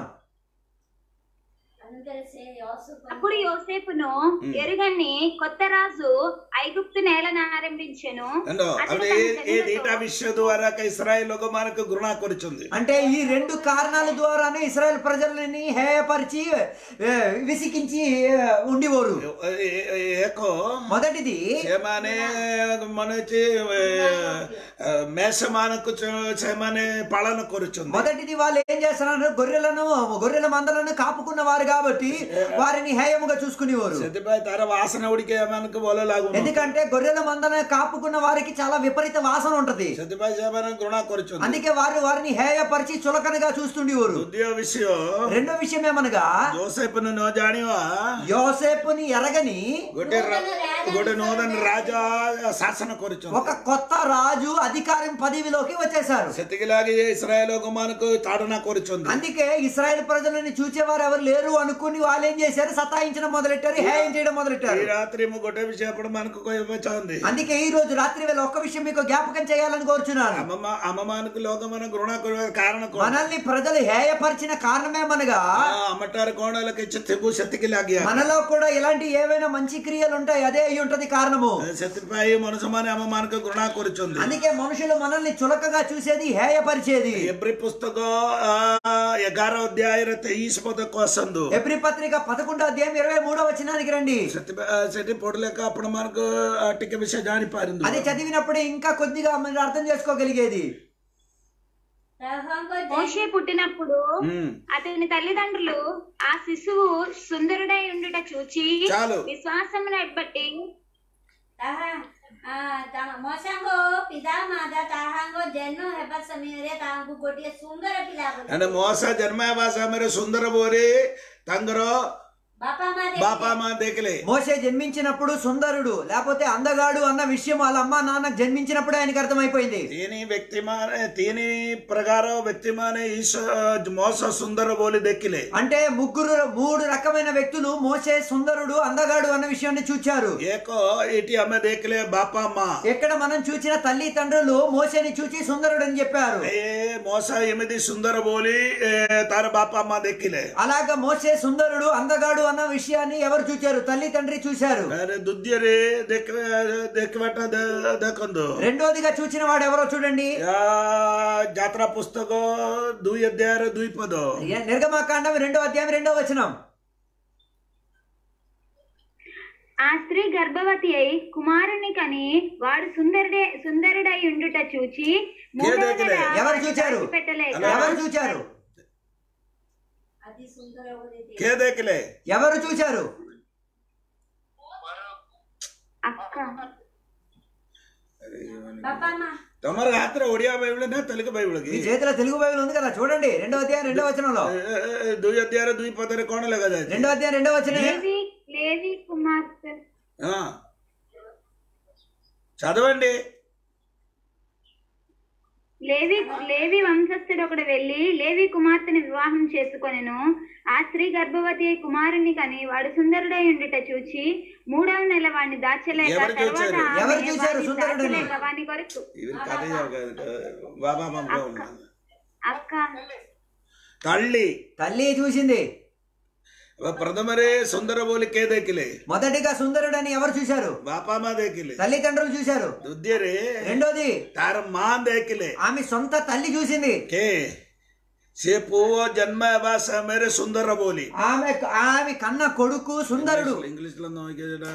Speaker 3: అనుకరిసే యోసేపు
Speaker 6: అప్పుడు యోసేపును ఎరుగని కొత్త రాజు ఐగుప్తు నేలను ఆరంభించెను
Speaker 2: అండో
Speaker 6: అతడు
Speaker 2: అవి
Speaker 6: తన
Speaker 2: ఏ
Speaker 6: జనులతో-
Speaker 2: దీటా విశ్వ ద్వారా ఇస్రాయేల్ లోకమానకు గుణ కొరుచుంది
Speaker 1: అంటే ఈ రెండు కారణాల ద్వారానే ఇస్రాయెల్ ప్రజలని హేయపరిచి ఏ, విసికించి ఏ, ఉండేవారు
Speaker 2: ఏకో
Speaker 1: మొదటిది
Speaker 2: సేమానే మన వచ్చి మేషమానకు సేమానే పాలన కొరుచుంది
Speaker 1: మొదటిది వాళ్ళు ఏం చేస్తున్నారు గొర్రెలను గొర్రెల మందలను కాపుకున్న వారు కాబట్టి వారిని హేయముగా చూసుకునేవారు
Speaker 2: సతిపై తర వాసన ఉడికే మనకు బోలలాగు
Speaker 1: ఎందుకంటే గొర్రెల మందలను కాపుకున్న వారికి చాలా విపరీత వాసన ఉంటది
Speaker 2: సతిపై సేమాన గుణ కొరుచుంది
Speaker 1: అందుకే వారు వారిని హేయపరిచి చులకనగా చూస్తుండేవారు
Speaker 2: ఉద్యోగ విషయం
Speaker 1: రెండో విషయం ఏమనగా
Speaker 2: జోసెఫ్ను నో జానివా
Speaker 1: యోసేపుని ఎరగని
Speaker 2: గొడ్డే గొడ్డ నోదన్ రాజా శాసన కొరుచుంది
Speaker 1: ఒక కొత్త రాజు అధికారం పదవిలోకి వచ్చేశారు
Speaker 2: సతికిలాగి ఇస్రాయేల్ లోకమానకు తాడన కొరుచుంది
Speaker 1: అందుకే ఇస్రాయెల్ ప్రజలని చూచేవారు ఎవరు లేరు అనుకుని వాళ్ళు ఏం చేశారు సతాయించడం మొదలెట్టారు హేయం చేయడం
Speaker 2: ఈ
Speaker 1: మొదలెట్టారు
Speaker 2: రాత్రి గొడ్డ విషయం అప్పుడు మనకు వచ్చాంది
Speaker 1: అందుకే ఈ రోజు రాత్రి వేళ ఒక్క విషయం మీకు జ్ఞాపకం చేయాలని కోరుచున్నాను
Speaker 2: అమ్మమ్మ అమ్మమానకు లోకమాన గుణ కొరివారి కారణం కూడా.
Speaker 1: మనల్ని ప్రజలు హేయపరిచిన కారణమేమనగా
Speaker 2: ఆ, అమ్మటారు కోణాలకు ఇచ్చి తెగు శక్తికి లాగి
Speaker 1: మనలో కూడా ఇలాంటి ఏవైనా మంచి క్రియలు ఉంటాయి అదే అయి ఉంటది కారణము
Speaker 2: శత్రుపై మనసుమాని అమ్మమానకు గుణ కొరుచుంది
Speaker 1: అందుకే మనుషులు మనల్ని చులకగా చూసేది హేయపరిచేది
Speaker 2: ఎబ్రి పుస్తకం ఎగారో అధ్యాయ తెయిస్ పదకు వస్తుంది
Speaker 1: ఎబ్రి పత్రిక పదకొండో అధ్యాయం ఇరవై మూడో వచనానికి రండి
Speaker 2: సెట్టి పొడలేక అప్పుడు మనకు ఆ టిక విషయం జాని పారింది
Speaker 1: అది చదివినప్పుడు ఇంకా కొద్దిగా మీరు అర్థం చేసుకోగలిగేది
Speaker 3: రాహంగో
Speaker 6: మోషే పుట్టినప్పుడు
Speaker 2: ఉమ్.
Speaker 6: అతని తల్లిదండ్రులు ఆ శిశువు సుందరుడై ఉండుట చూచి
Speaker 2: చాలు.
Speaker 6: విశ్వాసమును బట్టి
Speaker 3: ତାହା ଆ, ତା- ମୋ ସାଙ୍ଗ ପିତା ମାତା ତାହାଙ୍କ ଜନ୍ମ ହେବା ସମୟରେ ତାହାଙ୍କୁ ଗୋଟିଏ ସୁନ୍ଦର ପିଲା ବୋଲି
Speaker 2: అంటే మోస జన్మావాస మరి సుందర బోరి తంగరో
Speaker 3: ବାପା ମା
Speaker 2: బాపా మా దేకలే
Speaker 1: మోసే జన్మించినప్పుడు సుందరుడు లేకపోతే అందగాడు అన్న విషయం వాళ్ళ అమ్మ నాన్న జన్మించినప్పుడే ఆయనకి అర్థమైపోయింది
Speaker 2: తీని వ్యక్తిమానే తీని ప్రకారం వ్యక్తిమానే ఈశ మోస సుందర బోలి దెక్కిలే
Speaker 1: అంటే ముగ్గురు మూడు రకమైన వ్యక్తులు మోసే సుందరుడు అందగాడు అన్న విషయాన్ని చూచారు
Speaker 2: ఏకో ఇటి అమ్మ దేకలే బాపా అమ్మ
Speaker 1: ఎక్కడ మనం చూసిన తల్లి తండ్రులు మోసేని చూచి సుందరుడు అని చెప్పారు
Speaker 2: ఏ మోస ఎనిమిది సుందర బోలి ఏ, తార బాపా అమ్మ దెక్కిలే
Speaker 1: అలాగా మోసే సుందరుడు అందగాడు అన్న విషయాన్ని ఎవరు చూచారు తల్లి తండ్రి చూశారు
Speaker 2: అరే దుద్యరి దెక్క దెక్కబట్ట దక్కందు
Speaker 1: రెండోదిగా చూచిన వాడు ఎవరో చూడండి
Speaker 2: యా జాత్రా పుస్తకం దుయ్ అధ్యాయ దుయ్ పదో
Speaker 1: నిర్గమాకాండం రెండో అధ్యాయం రెండో వచనం
Speaker 6: ఆ స్త్రీ గర్భవతి అయి కుమారుని కని వాడు సుందరుడే సుందరుడై ఉండుట చూచి మూడవ నెల
Speaker 1: ఎవరు
Speaker 6: వాడిని
Speaker 1: చూచారు?
Speaker 6: దాచిపెట్టలేక
Speaker 1: ఎవరు చూచారు
Speaker 3: అది సుందర ఉదయం
Speaker 2: కే దేకలే
Speaker 1: ఎవరు చూచారు
Speaker 6: అక్క
Speaker 3: బాపా అమ్మ
Speaker 2: తమరు రాత్రి ఒడియా బైబిల్ నా తెలుగు బైబిల్
Speaker 1: మీ చేతిలో తెలుగు బైబిల్ ఉంది కదా చూడండి రెండో అధ్యాయం రెండో వచనంలో
Speaker 2: ଦୁଇ ଅଧ୍ୟାୟରେ ଦୁଇ ପଦରେ କଣ ଲେଖାଯାଇଛି
Speaker 1: రెండో అధ్యాయం రెండో వచనం
Speaker 6: లేవి లేవి కుమార్తె
Speaker 2: ହଁ చదవండి
Speaker 6: లేవి లేవి వంశస్థుడు ఒకడు వెళ్లి లేవి కుమార్తెను వివాహం చేసుకొనెను ఆ స్త్రీ గర్భవతి అయి కుమారుని కని వాడు సుందరుడై ఉండుట చూచి మూడవ నెల వాడిని దాచలేక
Speaker 2: ఎవరు
Speaker 6: తర్వాత
Speaker 2: చూచారు?
Speaker 6: ఆమె
Speaker 1: ఎవరు చూచారు
Speaker 6: వాడిని
Speaker 1: సుందరుడిని?
Speaker 6: దాచలేక వాని కొరకు
Speaker 2: ఇవి కథ బాబా మమ్మ ఉన్నది
Speaker 6: అక్క
Speaker 2: తల్లి
Speaker 1: తల్లి చూసింది
Speaker 2: ప్రథమరే సుందర బోలి కే దేకిలే
Speaker 1: మొదటిగా సుందరుడని ఎవరు చూశారు
Speaker 2: బాపా మా దేకిలే
Speaker 1: తల్లిదండ్రులు చూశారు
Speaker 2: దుద్యరే
Speaker 1: రెండోది
Speaker 2: తార మా దేకిలే
Speaker 1: ఆమె సొంత తల్లి చూసింది
Speaker 2: కే సే పూవ జన్మ ହେବା ସମୟରେ ସୁନ୍ଦର ବୋଲି
Speaker 1: ఆమె ఆమె కన్న కొడుకు సుందరుడు
Speaker 2: ଇଂଲିଶ లో നോക്കിയാ ചേട്ടാ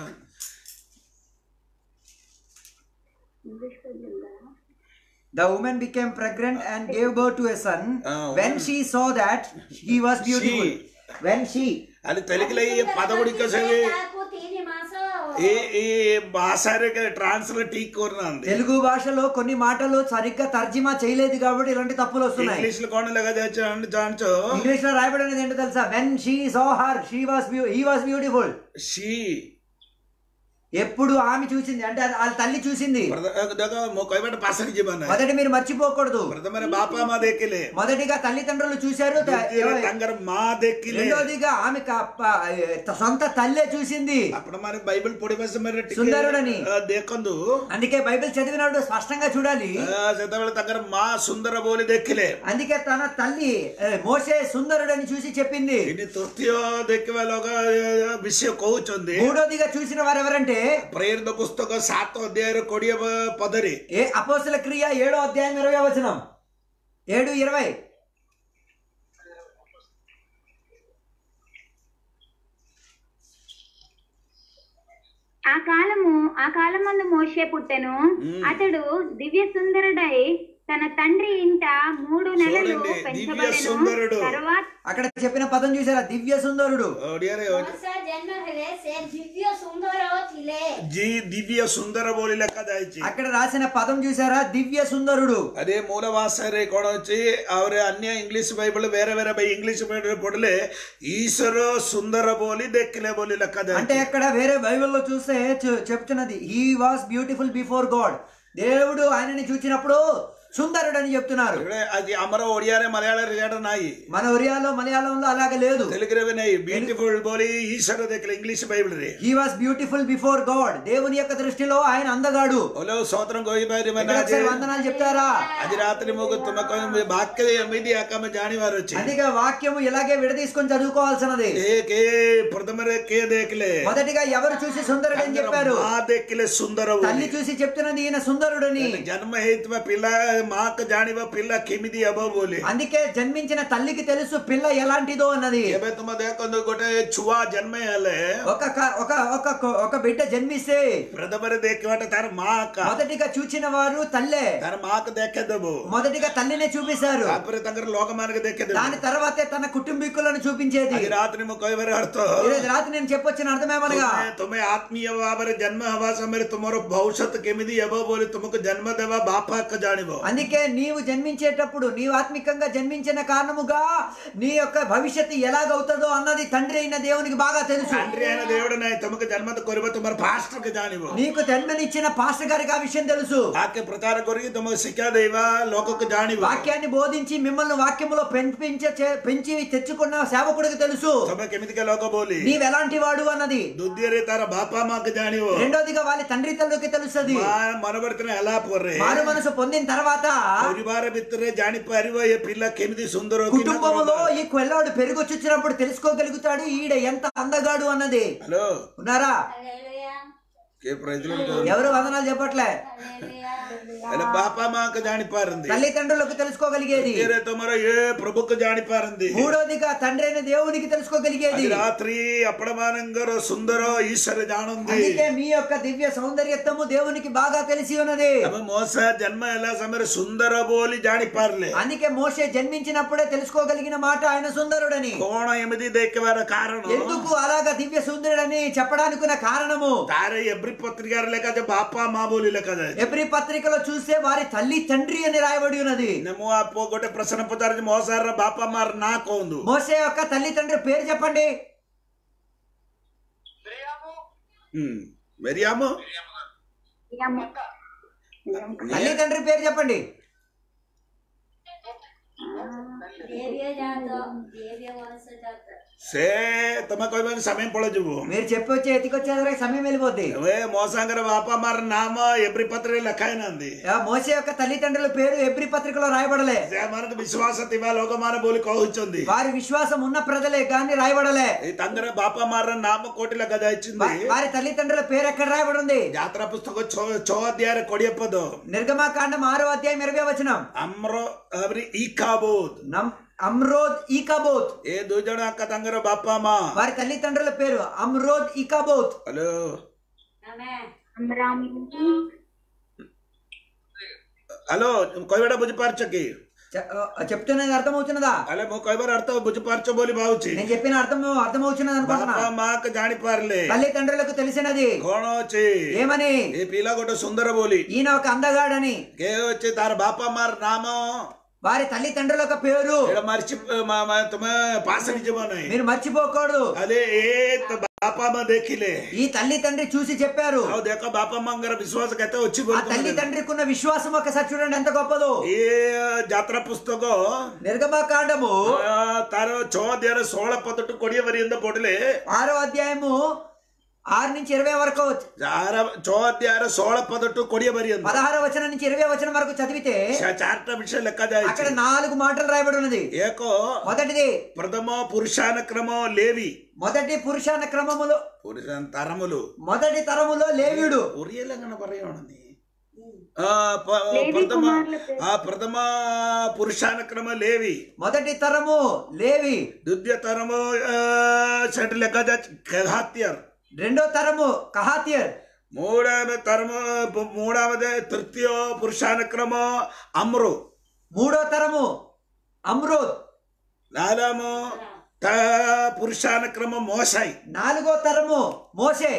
Speaker 1: The woman became pregnant and gave birth to a son.
Speaker 2: Ah,
Speaker 1: when
Speaker 2: woman.
Speaker 1: she saw that he was beautiful.
Speaker 2: She.
Speaker 1: When she.
Speaker 2: అది తెలుగులో ఈ పద గుడిక సవి
Speaker 3: ତାକୁ ତିନି ମାସ
Speaker 2: ఈ ఈ భాషରେ ట్రాన్స్లేట్ ఠీక్ କରୁନାହାନ୍ତି
Speaker 1: తెలుగు భాషలో కొన్ని మాటలు సరిగ్గా తర్జుమా చేయలేదు కాబట్టి ఇలాంటి తప్పులు వస్తున్నాయి
Speaker 2: ఇంగ్లీష్ లో కోణ లెగజాచు అంటే జాన్చో
Speaker 1: ఇంగ్లీష్ లో రాయబడినది ఏంటో తెలుసా when she saw her she was he was beautiful
Speaker 2: she
Speaker 1: ఎప్పుడు ఆమె చూసింది అంటే అది వాళ్ళ తల్లి చూసింది
Speaker 2: କହିବାଟା ପାଶରେ ଯିବନା
Speaker 1: మొదటి మీరు మర్చిపోకూడదు
Speaker 2: ପ୍ରଥମରେ ବାପା ମା ଦେଖିଲେ
Speaker 1: మొదటిగా తల్లిదండ్రులు చూశారు త-
Speaker 2: ଦ୍ୱିତୀୟରେ ତାଙ୍କର ମା ଦେଖିଲେ
Speaker 1: రెండోదిగా ఆమె క- ప- సొంత తల్లే చూసింది
Speaker 2: ଆପଣମାନେ ବାଇବଲ ପଢିବା ସମୟରେ
Speaker 1: ସୁନ୍ଦରଡ଼ନି।
Speaker 2: ଟିକେ ଅ, ଦେଖନ୍ତୁ
Speaker 1: అందుకే బైబిల్ చదివినప్పుడు స్పష్టంగా చూడాలి
Speaker 2: ଅ, ସେତେବେଳେ ତାଙ୍କର ମା ସୁନ୍ଦର ବୋଲି ଦେଖିଲେ
Speaker 1: అందుకే తన తల్లి ఏ, మోసే సుందరుడని చూసి చెప్పింది
Speaker 2: ଏଠି ତୃତୀୟ ଦେଖିବା ଲୋକ ଅ, ବିଷୟ କହୁଛନ୍ତି
Speaker 1: మూడోదిగా చూసిన వారు ఎవరంటే
Speaker 2: ପ୍ରେରିତ ପୁସ୍ତକ ସାତ ଅଧ୍ୟାୟର କୋଡିଏ ପ- ପଦରେ
Speaker 1: ఏ అపోసల క్రియ ఏడో అధ్యాయం ఇరవై వచనం ఏడు ఇరవై
Speaker 6: ఆ కాలము ఆ కాలమందు మోషే పుట్టెను అతడు దివ్య సుందరుడై తన తండ్రి ఇంట మూడు నెలలు
Speaker 2: చూడండి, దివ్య
Speaker 6: పెంచబడెను
Speaker 2: సుందరుడు.
Speaker 6: తర్వాత
Speaker 1: అక్కడ చెప్పిన పదం చూసారా దివ్య సుందరుడు
Speaker 2: ଓଡିଆରେ
Speaker 3: ମଶା ଜନ୍ମ ହେଲେ ସେ ଦିବ୍ୟ ସୁନ୍ଦର ଥିଲେ
Speaker 2: ଜି ଦିବ୍ୟ ସୁନ୍ଦର ବୋଲି ଲେଖାଯାଇଛି
Speaker 1: అక్కడ రాసిన పదం చూసారా దివ్య సుందరుడు
Speaker 2: అదే మూల భాషରେ କଣ ଅଛି ଆହୁରି ଅନ୍ୟ ଇଂଲିଶ ବାଇବଲ ಬೇರೆ ಬೇರೆ ಬೈ ಇಂಗ್ಲಿಷ್ ಬೈಬಲ್ ପଢିଲେ ఈశ్వర సుందర ବୋଲି ଦେଖିଲେ ବୋଲି
Speaker 1: అంటే
Speaker 2: ଲେଖାଯାଇଛି
Speaker 1: అక్కడ వేరే బైబిల్లో చూస్తే చె- చెప్తున్నది he was beautiful before God దేవుడు ఆయనని చూచినప్పుడు సుందరుడు అని చెప్తున్నారు
Speaker 2: ଏଗୁଡେ ଆଜି ଆମର ଓଡିଆରେ ମଲୟାଳରେ ଏଇଟା ନାହିଁ
Speaker 1: మన ఒరియాలో మలయాళంలో అలాగ లేదు
Speaker 2: ତେଲୁଗୁରେ ବି ନାହିଁ ବ୍ୟୁଟିଫୁଲ ବୋଲି ఈశ్వର ଦେଖିଲେ ఇంగ్లీష్ బైబిల్ରେ
Speaker 1: he was beautiful before God దేవుని యొక్క దృష్టిలో ఆయన అందగాడు
Speaker 2: ଓଲୋ ସୋତ୍రం କହିପାରିବେ
Speaker 1: ఇక్కడ
Speaker 2: ନା
Speaker 1: ఒకసారి
Speaker 2: ଆଜି
Speaker 1: వందనాలు చెప్తారా
Speaker 2: ଆଜି ରାତିରେ ମୁଁ ତୁମେ କହିବି ବାକ୍ୟ ଏମିତି ଆକା ଆମେ ଜାଣିବାର ଅଛି
Speaker 1: అందుకే వాక్యము ఇలాగే విడదీసుకొని చదువుకోవాల్సినది
Speaker 2: ఏ కే ప్రథమରେ కే ଦେଖିଲେ
Speaker 1: మొదటిగా ఎవరు చూసి సుందరుడు అని చెప్పారు
Speaker 2: ମା ଦେଖିଲେ ସୁନ୍ଦର
Speaker 1: తల్లి
Speaker 2: ବୋଲି
Speaker 1: చూసి చెప్తున్నది ఈయన సుందరుడని
Speaker 2: ଜନ୍ମ ହେଇଥିବା ପିଲା ମାକୁ ଜାଣିବ ପିଲା କେମିତି ହବ ବୋଲି
Speaker 1: అందుకే జన్మించిన తల్లికి తెలుసు పిల్ల ఎలాంటిదో అన్నది
Speaker 2: ଏବେ ତୁମେ ଦେଖନ୍ତୁ ଗୋଟେ ଛୁଆ ଜନ୍ମ ହେଲେ
Speaker 1: ఒక క- ఒక ఒక ఒక బిడ్డ జన్మిస్తే
Speaker 2: ପ୍ରଥମରେ ଦେଖିବାଟା ତାର ମା ଆକା
Speaker 1: మొదటిగా చూచిన వారు తల్లే
Speaker 2: ତାର ମାକୁ ଦେଖେଇଦେବୁ
Speaker 1: మొదటిగా తల్లినే చూపిస్తారు
Speaker 2: ତାପରେ ତାଙ୍କର ଲୋକମାନଙ୍କୁ ଦେଖେଇଦେବୁ
Speaker 1: దాని తర్వాతే తన కుటుంబీకులను చూపించేది
Speaker 2: ଆଜି ରାତିରେ ମୁଁ କହିବାର ଅର୍ଥ
Speaker 1: ఈరోజు రాత్రి నేను చెప్పొచ్చిన అర్థమేమనగా
Speaker 2: ତୁମେ- ତୁମେ ଆତ୍ମୀୟ ଭାବରେ ଜନ୍ମ ହେବା ସମୟରେ ତୁମର ଭବିଷ୍ୟତ କେମିତି ହେବ ବୋଲି ତୁମକୁ ଜନ୍ମ ଦେବା ବାପା ଆକା ଜାଣିବ
Speaker 1: అందుకే నీవు జన్మించేటప్పుడు నీవు ఆత్మికంగా జన్మించిన కారణముగా నీ యొక్క భవిష్యత్తు ఎలాగవుతుందో అన్నది తండ్రి అయిన దేవునికి బాగా తెలుసు
Speaker 2: తండ్రి అయిన దేవుడు ନାହିଁ ତୁମକୁ ଜନ୍ମ କରିବ ତୁମର ପାଷ୍ଟରକୁ ଜାଣିବ
Speaker 1: నీకు జన్మనిచ్చిన పాస్టర్ గారికి ఆ విషయం తెలుసు
Speaker 2: వాక్య ప్రచార କରିକି ତୁମକୁ ଶିକ୍ଷା ଦେବା ଲୋକକୁ ଜାଣିବ
Speaker 1: వాక్యాన్ని బోధించి మిమ్మల్ని వాక్యములో పెంపించే చే- పెంచి తెచ్చుకున్న సేవకుడికి తెలుసు
Speaker 2: ତମେ କେମିତିକା ଲୋକ ବୋଲି
Speaker 1: నీవెలాంటి వాడు అన్నది
Speaker 2: ଦ୍ୱିତୀୟରେ ତାର ବାପା ମାକୁ ଜାଣିବ
Speaker 1: రెండోదిగా వాళ్ళ తండ్రి తల్లికి తెలుస్తుంది
Speaker 2: ମା ମନବର୍ତ୍ତନ ହେଲା ପରେ
Speaker 1: మారు మనసు పొందిన తర్వాత
Speaker 2: ପରିବାର ଭିତରେ ଜାଣିପାରିବ ଏ ପିଲା କେମିତି ସୁନ୍ଦର କି ନା
Speaker 1: కుటుంబములో ఈ కొల్లాడు పెరుగొచ్చుచ్చినప్పుడు తెలుసుకోగలుగుతాడు ఈడ ఎంత అందగాడు అన్నది
Speaker 2: ହ୍ୟାଲୋ
Speaker 1: ఉన్నారా
Speaker 3: ହାଲେଲୁୟା
Speaker 2: కే ప్రజలు
Speaker 1: ఎవరు వదనాలు చెప్పట్లే
Speaker 2: అలా బాపా మాకు జానిపారింది
Speaker 1: తల్లిదండ్రులకు తెలుసుకోగలిగేది
Speaker 2: తీరే తమర ఏ ప్రభుకు జానిపారింది
Speaker 1: మూడోదిగా తండ్రి అయిన దేవునికి తెలుసుకోగలిగేది
Speaker 2: అది రాత్రి అప్పడమానంగరో సుందరో ఈశ్వర జానుంది
Speaker 1: అందుకే మీ యొక్క దివ్య సౌందర్యత్వము దేవునికి బాగా తెలిసి ఉన్నది
Speaker 2: అవ మోస జన్మ ఎలా సమర సుందర బోలి జానిపార్లే
Speaker 1: అందుకే మోషే జన్మించినప్పుడే తెలుసుకోగలిగిన మాట ఆయన సుందరుడని
Speaker 2: కోణ ఎమిది దేక్కవార కారణం
Speaker 1: ఎందుకు అలాగా దివ్య సుందరుడని చెప్పడానికి ఉన్న కారణము
Speaker 2: తారే ఎబ్రి పత్రికారు లేక అదే బాపా మా బోలి లేక అదే.
Speaker 1: ఎబ్రి పత్రికలో చూస్తే వారి తల్లి తండ్రి అని రాయబడి ఉన్నది
Speaker 2: నమో అప్పో గొట్టె ప్రశ్న పదార్థ మోసార బాపా మార్ నా కోందు
Speaker 1: మోసే యొక్క తల్లి తండ్రి పేరు చెప్పండి
Speaker 4: మిరియాము
Speaker 2: ఉమ్. మరియాము
Speaker 1: తల్లి తండ్రి పేరు చెప్పండి
Speaker 3: దేవ్య జాత దేవ్య వంశ జాత
Speaker 2: సే తమ కొయ్యమని సమయం పొడజువు
Speaker 1: మీరు చెప్పి వచ్చి ఎత్తికొచ్చేసరికి సమయం వెళ్ళిపోద్ది
Speaker 2: అవే మోసాంగర బాపా మార్ నామ ఎబ్రి పత్రిక లెక్కైనంది
Speaker 1: ఆ మోసే యొక్క తల్లిదండ్రుల పేరు ఎబ్రి పత్రికలో రాయబడలే
Speaker 2: మనకు విశ్వాస తివా లోకమాన బోలి కହୁచుంది
Speaker 1: వారి విశ్వాసం ఉన్న ప్రజలే కానీ రాయబడలే
Speaker 2: ఈ తందర బాపా మార నామ కోటిల గద ఇచ్చింది
Speaker 1: వా- వారి తల్లిదండ్రుల పేరు ఎక్కడ రాయబడి ఉంది
Speaker 2: జాతర పుస్తకం చో చో అధ్యాయ కొడియప్పదు
Speaker 1: నిర్గమాకాండం ఆరో అధ్యాయం ఇరవై వచనం
Speaker 2: అమ్రో అబ్రి ఈ కాబోద్
Speaker 1: నమ్ అమ్రోద్ ఈకాబోత్
Speaker 2: ఏ దుజన అక్క తంగర బాపా మా
Speaker 1: వారి తల్లిదండ్రుల పేరు అమ్రోద్ ఈకాబోత్
Speaker 2: హలో
Speaker 3: ఆమె
Speaker 2: హలో కొయ్యబడ బుజ్జిపార్చకి
Speaker 1: చె- ఆ, చెప్తున్నది అర్థమవుతున్నదా
Speaker 2: అలే మో కొయ్యబర అర్థ బుజ్జిపార్చ బోలి బావుచి
Speaker 1: నేను చెప్పిన అర్థం అర్థమవుతున్నది అనుకుంటున్నా
Speaker 2: బాపా మాక జానిపార్లే
Speaker 1: తల్లిదండ్రులకు తెలిసినది
Speaker 2: కోణ వచ్చి
Speaker 1: ఏమని
Speaker 2: ఏ పీలా కొట్ట సుందర బోలి
Speaker 1: ఈయన ఒక అందగాడని
Speaker 2: కే వచ్చి తార బాపా మార్ నామం
Speaker 1: వారి తల్లిదండ్రుల యొక్క పేరు
Speaker 2: ఇక్కడ మర్చి మా- మా- తుమ పాసని జమానాయి
Speaker 1: మీరు మర్చిపోకూడదు
Speaker 2: అదే ఏ త బాపా మా దేఖిలే
Speaker 1: ఈ తల్లి తండ్రి చూసి చెప్పారు
Speaker 2: అవు దేఖ బాపా మంగర విశ్వాసకైతే వచ్చి
Speaker 1: ఆ
Speaker 2: బోల్తున్నది.
Speaker 1: తల్లి తండ్రికి ఉన్న విశ్వాసం ఒకసారి చూడండి ఎంత గొప్పదో
Speaker 2: ఏ ಜಾತ್ರಾ ಪುಸ್ತಕ
Speaker 1: నిర్గమకాండము
Speaker 2: ತಾರ ಚೋದ್ಯಾರ ಸೋಳ ಪದಟ್ಟು ಕೊಡಿಯವರಿಂದ ಕೊಡಲೆ
Speaker 1: ఆరో అధ్యాయము ఆరు నుంచి ఇరవై వరకు
Speaker 2: ಆರ ಚೋದ್ಯಾರ ಸೋಳ ಪದಟ್ಟು ಕೊಡಿಯವರಿ ಅಂತ
Speaker 1: పదహార వచనం నుంచి ఇరవై వచనం వరకు చదివితే
Speaker 2: ಚಾರ್ಟ ವಿಷಯ ಲೆಕ್ಕದ
Speaker 1: అక్కడ నాలుగు మాటలు రాయబడి ఉన్నది
Speaker 2: ಏಕೋ
Speaker 1: మొదటిది
Speaker 2: ಪ್ರಥಮ ಪುರುಷಾನ ಕ್ರಮ ಲೇವಿ
Speaker 1: మొదటి పురుషాన క్రమములో
Speaker 2: ಪುರುಷನ ತರಮುಲು
Speaker 1: మొదటి తరములో లేవియుడు
Speaker 2: ಉರಿಯಲ್ಲಂಗನ ಬರೆಯೋಣ ನೀ ಆ, ಪ- ಪ್ರಥಮ ಆ ಪ್ರಥಮ ಪುರುಷಾನ ಕ್ರಮ ಲೇವಿ
Speaker 1: మొదటి తరము లేవి
Speaker 2: ದ್ವಿತೀಯ ತರಮ ಸೆಟ್ ಲೆಕ್ಕದ ಕೆಹಾತ್ಯರ್
Speaker 1: రెండో తరము కహాతియర్
Speaker 2: మూడవ తరమ మూడవది తృతీయ పురుషానుక్రమ అమ్రు
Speaker 1: మూడో తరము అమ్రోద్
Speaker 2: నాలుగము త పురుషానుక్రమ మోసాయి
Speaker 1: నాలుగో తరము మోసే